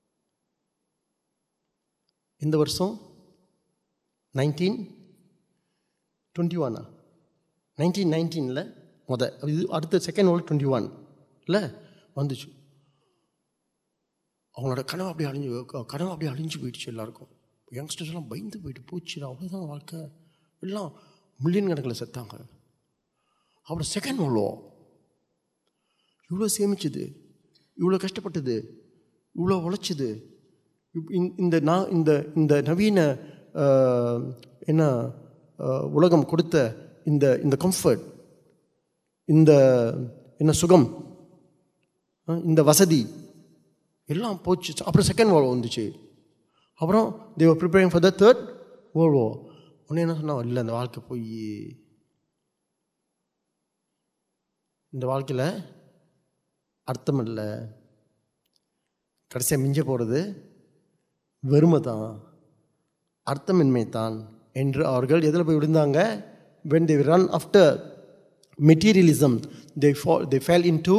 இந்த வருஷம் நைன்டீன் டுவெண்ட்டி ஒன்னா நைன்டீன் நைன்டீனில் முத இது அடுத்த செகண்ட் வேர்ல்டு டுவெண்ட்டி ஒன் இல்லை வந்துச்சு அவங்களோட கனவு அப்படியே அழிஞ்சு க- கனவு அப்படியே அழிஞ்சு போயிடுச்சு எல்லாருக்கும் யங்ஸ்டர்ஸ் எல்லாம் பயந்து போயிட்டு போச்சு அவ்வளோதான் வாழ்க்கை எல்லாம் மில்லியன் கணக்கில் செத்தாங்க அப்புறம் செகண்ட் வேர்ல்ட் வார் இவ்வளோ சேமிச்சது இவ்வளோ கஷ்டப்பட்டது இவ்வளோ உழைச்சது இப்- இந்த- இந்த நான் இந்த இந்த நவீன ஆஹ், என்ன ஆஹ், உலகம் கொடுத்த இந்த இந்த கம்ஃபர்ட் இந்த என்ன சுகம் ஆஹ், இந்த வசதி எல்லாம் போச்சு அப்புறம் செகண்ட் வேர்ல்ட் வந்துச்சு அப்புறம் they were preparing for the third world war உடனே என்ன சொன்னா இல்லை இந்த வாழ்க்கை போய் இந்த வாழ்க்கையில் அர்த்தம் இல்லை கடைசியாக மிஞ்ச போகிறது வெறுமை தான் அர்த்தமின்மை தான் என்று அவர்கள் எதில் போய் விழுந்தாங்க when they run after materialism they fall they fell into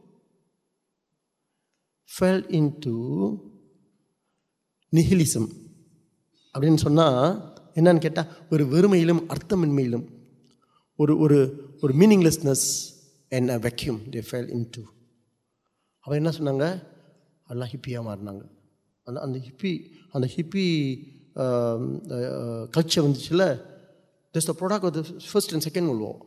fell into nihilism அப்படின்னு சொன்னால் என்னன்னு கேட்டால் ஒரு வெறுமையிலும் அர்த்தமின்மையிலும் ஒரு ஒரு ஒரு meaninglessness and a vacuum they fell into அவன் என்ன சொன்னாங்க எல்லாம் ஹிப்பியாக மாறினாங்க அந்த அந்த ஹிப்பி அந்த ஹிப்பி கல்ச்சர் வந்துச்சுல this the product of the first and second உள்வோம்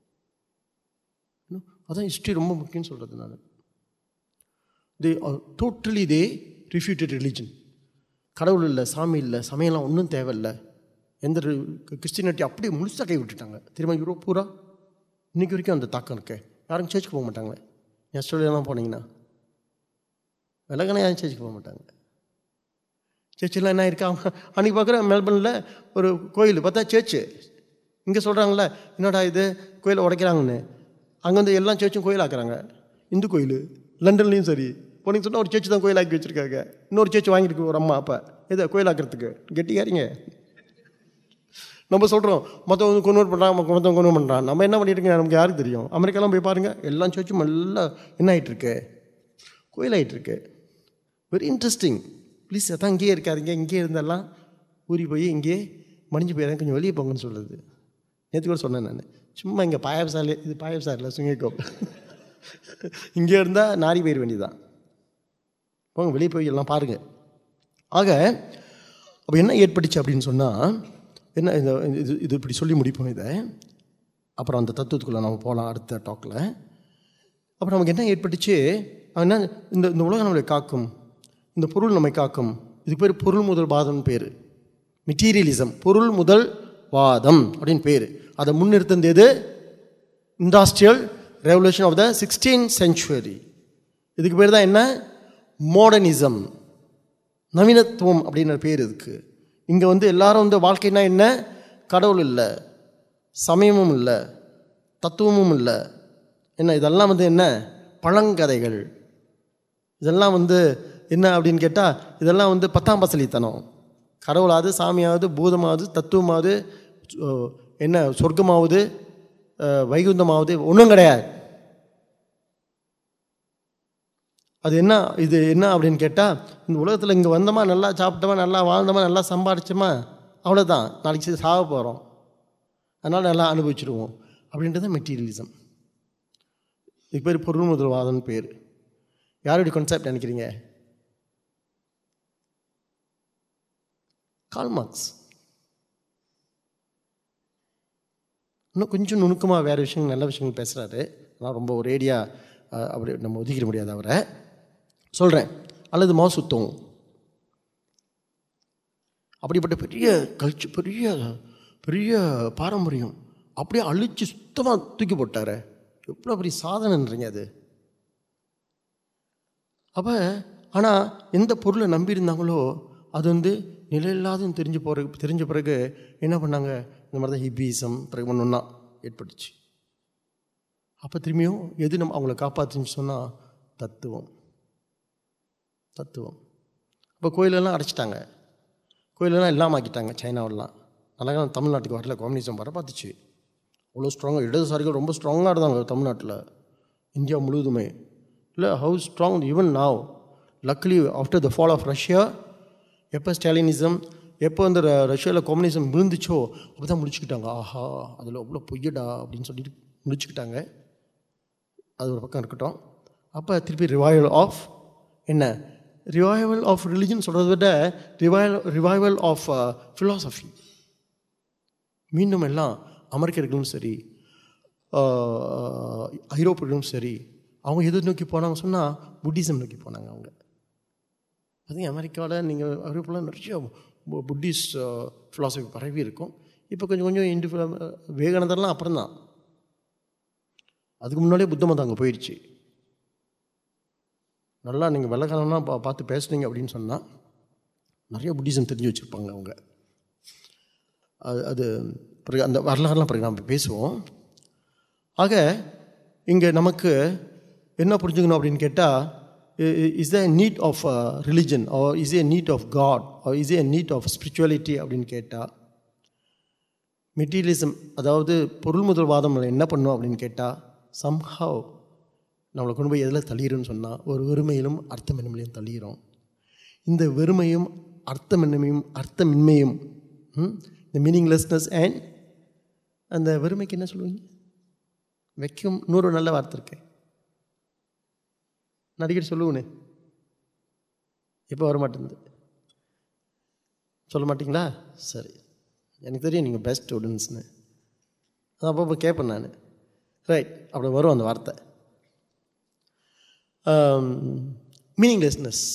அதான் ஹிஸ்ட்ரி ரொம்ப முக்கியம்னு சொல்கிறது நான் தே டோட்டலி தே ரிஃப்யூட்டட் ரிலீஜன் கடவுள் இல்லை சாமி இல்லை சமயம்லாம் ஒன்றும் தேவையில்லை எந்த கிறிஸ்டினிட்டி அப்படியே முழுசாக கை விட்டுட்டாங்க திரும்ப யூரோப் பூரா இன்னைக்கு வரைக்கும் அந்த தாக்கம் இருக்கே யாரும் சேர்ச்சுக்கு போக மாட்டாங்களே ஆஸ்திரேலியாலாம் போனீங்கன்னா விலகனா யாரும் சேர்ச்சுக்கு போக மாட்டாங்க சர்ச்செல்லாம் என்ன இருக்கா அவங்க அன்றைக்கி பார்க்குறேன் மெல்பர்னில் ஒரு கோயில் பார்த்தா சர்ச்சு இங்கே சொல்கிறாங்களே என்னடா இது கோயிலை உடைக்கிறாங்கன்னு அங்கே வந்து எல்லா சர்ச்சும் கோயிலாக்குறாங்க இந்து கோயில் லண்டன்லேயும் சரி போனீங்க சொன்னால் ஒரு சர்ச்சு தான் கோயிலாக்கி வச்சுருக்காங்க இன்னொரு சர்ச் வாங்கியிருக்கு ஒரு அம்மா அப்பா எதை கோயிலாக்கிறதுக்கு கெட்டிக்காரிங்க நம்ம சொல்கிறோம் மொத்தம் கொண்டு பண்ணுறான் மொத்தம் கொண்டு பண்ணுறான் நம்ம என்ன பண்ணிட்டு இருக்கோம் நமக்கு யாருக்கு தெரியும் அமெரிக்காலாம் போய் பாருங்கள் எல்லா சர்ச்சும் எல்லாம் என்ன ஆகிட்டுருக்கு கோயிலாயிட்டிருக்கு வெரி இன்ட்ரெஸ்டிங் ப்ளீஸ் அதான் இங்கேயே இருக்காதீங்க இங்கேயே இருந்தெல்லாம் ஊறி போய் இங்கேயே மடிஞ்சு போயிடாங்க கொஞ்சம் வெளியே போங்கன்னு சொல்லுது நேற்று கூட சொன்னேன் நான் சும்மா இங்கே பாயசாலே இது பாயசா இல்லை சுங்கிக்கோப் இங்கே இருந்தால் நாரி போயிட வேண்டியதுதான் போங்க வெளியே போய் எல்லாம் பாருங்கள் ஆக அப்போ என்ன ஏற்பட்டுச்சு அப்படின்னு சொன்னால் என்ன இந்த இது இது இப்படி சொல்லி முடிப்போம் இதை அப்புறம் அந்த தத்துவத்துக்குள்ளே நம்ம போகலாம் அடுத்த டாக்கில் அப்புறம் நமக்கு என்ன ஏற்பட்டுச்சு அவன் என்ன இந்த இந்த உலகம் நம்மளை காக்கும் இந்த பொருள் நம்மை காக்கும் இதுக்கு பேர் பொருள் முதல் வாதம்னு பேர் மெட்டீரியலிசம் பொருள் முதல் வாதம் அப்படின்னு பேர் அதை முன்னிறுத்தது எது industrial revolution of the sixteen century இதுக்கு பேர் தான் என்ன மாடர்னிசம் நவீனத்துவம் அப்படின்ற பேர் இதுக்கு இங்கே வந்து எல்லாரும் வந்து வாழ்க்கைனா என்ன கடவுள் இல்லை சமயமும் இல்லை தத்துவமும் இல்லை என்ன இதெல்லாம் வந்து என்ன பழங்கதைகள் இதெல்லாம் வந்து என்ன அப்படின்னு கேட்டால் இதெல்லாம் வந்து பத்தாம் பசலித்தனம் கடவுளாவது சாமியாவது பூதமாவது தத்துவமாவது சொ- என்ன சொர்க்கமாவது அஹ், வைகுந்தமாவது ஒன்றும் கிடையாது அது என்ன இது என்ன அப்படின்னு கேட்டால் இந்த உலகத்தில் இங்கே வந்தோமா நல்லா சாப்பிட்டோமா நல்லா வாழ்ந்தோமா நல்லா சம்பாதிச்சோமா அவ்வளோதான் நாளைக்கு சரி சாக போகிறோம் அதனால் நல்லா அனுபவிச்சிடுவோம் அப்படின்றது மெட்டீரியலிசம் இதுக்கு பேர் பொருள் முதல்வாதம்னு பேர் யாருடைய கான்செப்ட் நினைக்கிறீங்க கால் மார்க்ஸ் இன்னும் கொஞ்சம் நுணுக்கமாக வேறு விஷயங்கள் நல்ல விஷயங்கள் பேசுகிறாரு ஆனால் ரொம்ப ஒரேடியாக அப்படி நம்ம ஒதுக்கிட முடியாது அவரை சொல்கிறேன் அல்லது மா சுத்தம் அப்படிப்பட்ட பெரிய கல்ச்சு பெரிய பெரிய பாரம்பரியம் அப்படியே அழிச்சு சுத்தமாக தூக்கி போட்டாரு எவ்வளோ பெரிய சாதனைன்றீங்க அது அப்போ ஆனால் எந்த பொருளை நம்பியிருந்தாங்களோ அது வந்து நிலையில்லாதுன்னு தெரிஞ்சு போகிற தெரிஞ்ச பிறகு என்ன பண்ணாங்க இந்த மாதிரி தான் ஹிப்பீசம் பிறகு ஒன்று ஒன்றா ஏற்பட்டுச்சு அப்போ திரும்பியும் எது நம்ம அவங்கள காப்பாற்றுன்னு சொன்னால் தத்துவம் தத்துவம் இப்போ கோயிலெல்லாம் அடைச்சிட்டாங்க கோயிலெல்லாம் இல்லாமல் ஆக்கிட்டாங்க சைனாவெல்லாம் நல்லா தமிழ்நாட்டுக்கு வரல கம்யூனிசம் வர பார்த்துச்சு அவ்வளோ ஸ்ட்ராங்காக இடதுசாரிகள் ரொம்ப ஸ்ட்ராங்காக இருந்தாங்க தமிழ்நாட்டில் இந்தியா முழுவதுமே இல்லை how strong even now luckily after the fall of Russia எப்போ ஸ்டாலினிசம் எப்போ அந்த ர- ரஷ்யாவில் கம்யூனிசம் விழுந்துச்சோ அப்போ தான் முடிச்சுக்கிட்டாங்க ஆஹா அதில் அவ்வளோ பொய்யடா அப்படின்னு சொல்லிட்டு முடிச்சுக்கிட்டாங்க அது ஒரு பக்கம் இருக்கட்டும் அப்போ திருப்பி ரிவைவல் ஆஃப் என்ன ரிவைவல் ஆஃப் ரிலிஜன் சொல்கிறத விட ரிவைவல் ரிவைவல் ஆஃப் ஃபிலாசபி மீண்டும் எல்லாம் அமெரிக்கர்களும் சரி ஆஹ், ஐரோப்பியர்களும் சரி அவங்க எது நோக்கி போனாங்க சொன்னால் புத்திசம் நோக்கி போனாங்க அவங்க பார்த்தீங்க அமெரிக்காவில் நீங்கள் ஐரோப்பில் நிறைய பு- புத்திஸ்ட் ஃபிலாசபி பரவி இருக்கும் இப்போ கொஞ்சம் கொஞ்சம் இந்து விவேகானந்தர்லாம் அப்புறம் தான் அதுக்கு முன்னாடியே புத்த மதம் அங்கே போயிடுச்சு நல்லா நீங்கள் வெள்ளக்காரம்லாம் பா பார்த்து பேசுனீங்க அப்படின்னு சொன்னால் நிறைய புத்திசம் தெரிஞ்சு வச்சுருப்பாங்க அவங்க அது அது பிறகு அந்த வரலாறுலாம் பிறகு நம்ம பேசுவோம் ஆக இங்கே நமக்கு என்ன புரிஞ்சுக்கணும் அப்படின்னு கேட்டால் is a need of religion or is a need of God or is a need of spirituality அப்படின்னு கேட்டால் மெட்டீரியலிசம் அதாவது பொருள் முதல்வாதம் நம்மளை என்ன பண்ணும் அப்படின்னு கேட்டால் சம்ஹவ் நம்மளை கொண்டு போய் எதில் தள்ளிடும்னு சொன்னால் ஒரு வெறுமையிலும் அர்த்தமின்மையிலும் தள்ளிடும் இந்த வெறுமையும் அர்த்தமின்மையும் அர்த்தமின்மையும் ம், இந்த மீனிங்லெஸ்னஸ் அண்ட் அந்த வெறுமைக்கு என்ன சொல்லுவீங்க வைக்கும் நூறு நல்ல வார்த்தை இருக்கேன் நான் அடிக்கடி சொல்லுவேனே இப்போ வர மாட்டேங்குது சொல்ல மாட்டீங்களா சரி எனக்கு தெரியும் நீங்கள் பெஸ்ட் ஸ்டூடெண்ட்ஸ்னு அதான் அப்பப்போ கேட்பேன் நான் ரைட் அப்படி வரும் அந்த வார்த்தை மீனிங்லெஸ்னஸ்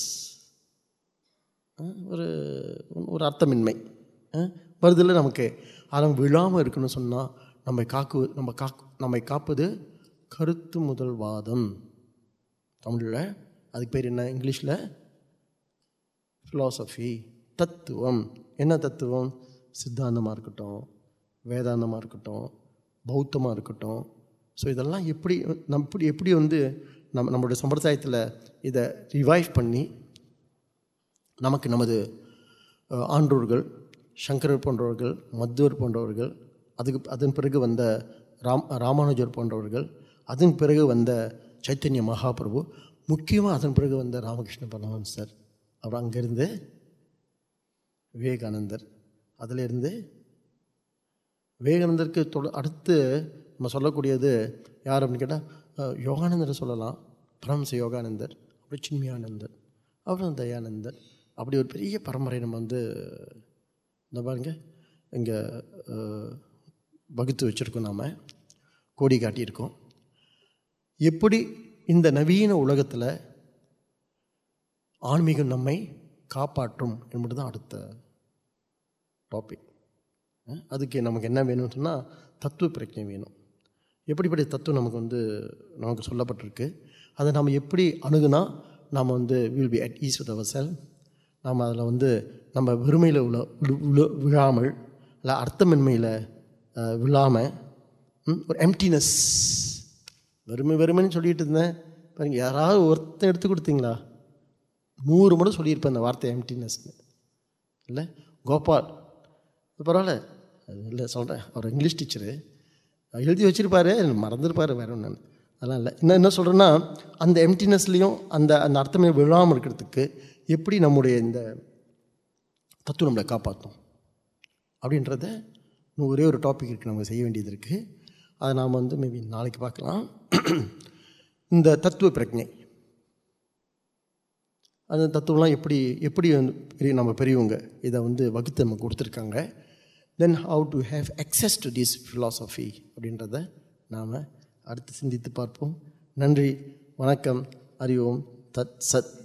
ஒரு ஒரு அர்த்தமின்மை அஹ், வருதில்ல நமக்கு அதன் விழாமல் இருக்குன்னு சொன்னால் நம்மை காக்கு நம்ம காக்கு நம்மை காப்பது கருத்து முதல்வாதம் தமிழில் அதுக்கு பேர் என்ன இங்கிலீஷில் ஃபிலாசபி தத்துவம் என்ன தத்துவம் சித்தாந்தமாக இருக்கட்டும் வேதாந்தமாக இருக்கட்டும் பௌத்தமாக இருக்கட்டும் ஸோ இதெல்லாம் எப்படி நம் இப்படி எப்படி வந்து நம்ம நம்மளுடைய சம்பிரதாயத்தில் இதை ரிவைவ் பண்ணி நமக்கு நமது அஹ், ஆன்றோர்கள் சங்கரர் போன்றவர்கள் மத்துவர் போன்றவர்கள் அதுக்கு அதன் பிறகு வந்த ராம் ராமானுஜர் போன்றவர்கள் அதன் பிறகு வந்த சைத்தன்ய மகாபிரபு முக்கியமாக அதன் பிறகு வந்த ராமகிருஷ்ண பரமஹம்சர் அவர் அங்கேருந்து விவேகானந்தர் அதிலிருந்து விவேகானந்தருக்கு தொட அடுத்து நம்ம சொல்லக்கூடியது யார் அப்படின்னு கேட்டால் யோகானந்தரை சொல்லலாம் பரமச யோகானந்தர் அப்புறம் சின்மயானந்தர் அப்புறம் தயானந்தர் அப்படி ஒரு பெரிய பரம்பரை நம்ம வந்து இந்த பாருங்க இங்கே வகுத்து வச்சுருக்கோம் நாம் கோடி காட்டியிருக்கோம் எப்படி இந்த நவீன உலகத்தில் ஆன்மீகம் நம்மை காப்பாற்றும் என்பது தான் அடுத்த டாபிக் அதுக்கு நமக்கு என்ன வேணும்னு சொன்னால் தத்துவ பிரச்சனை வேணும் எப்படிப்பட்ட தத்துவம் நமக்கு வந்து நமக்கு சொல்லப்பட்டிருக்கு அதை நாம் எப்படி அணுகுனா நாம் வந்து will be at ease with our self நாம் அதில் வந்து நம்ம வெறுமையில் உள்ள விழு- விழு- விழாமல் இல்லை அர்த்தமின்மையில் விழாமல் ஒரு எம்டினஸ் வெறுமை வெறுமைன்னு சொல்லிட்டு இருந்தேன் பாருங்க யாராவது ஒருத்தன் எடுத்து கொடுத்தீங்களா நூறு முறை சொல்லியிருப்பேன் அந்த வார்த்தை எம்டினஸ்னு இல்லை கோபால் பரவாயில்ல அது இல்லை சொல்கிறேன் அவர் இங்கிலீஷ் டீச்சரு எழுதி வச்சுருப்பாரு மறந்துருப்பார் வேற ஒன்று அதெல்லாம் இல்லை என்ன என்ன சொல்கிறேன்னா அந்த எம்டினஸ்லேயும் அந்த அந்த அர்த்தமே விழாமல் இருக்கிறதுக்கு எப்படி நம்முடைய இந்த தத்துவம் நம்மளை காப்பாற்றும் அப்படின்றத இன்னும் ஒரே ஒரு டாபிக் இருக்குது நம்ம செய்ய வேண்டியது இருக்குது அதை நாம் வந்து மேபி நாளைக்கு பார்க்கலாம் இந்த தத்துவ பிரஜை அந்த தத்துவம்லாம் எப்படி எப்படி வந்து பெரிய நம்ம பெரியவங்க இதை வந்து வகுத்து நம்ம கொடுத்துருக்காங்க then how to have access to this philosophy அப்படின்றத நாம் அடுத்து சிந்தித்து பார்ப்போம் நன்றி வணக்கம் அறிவோம் தத் சத்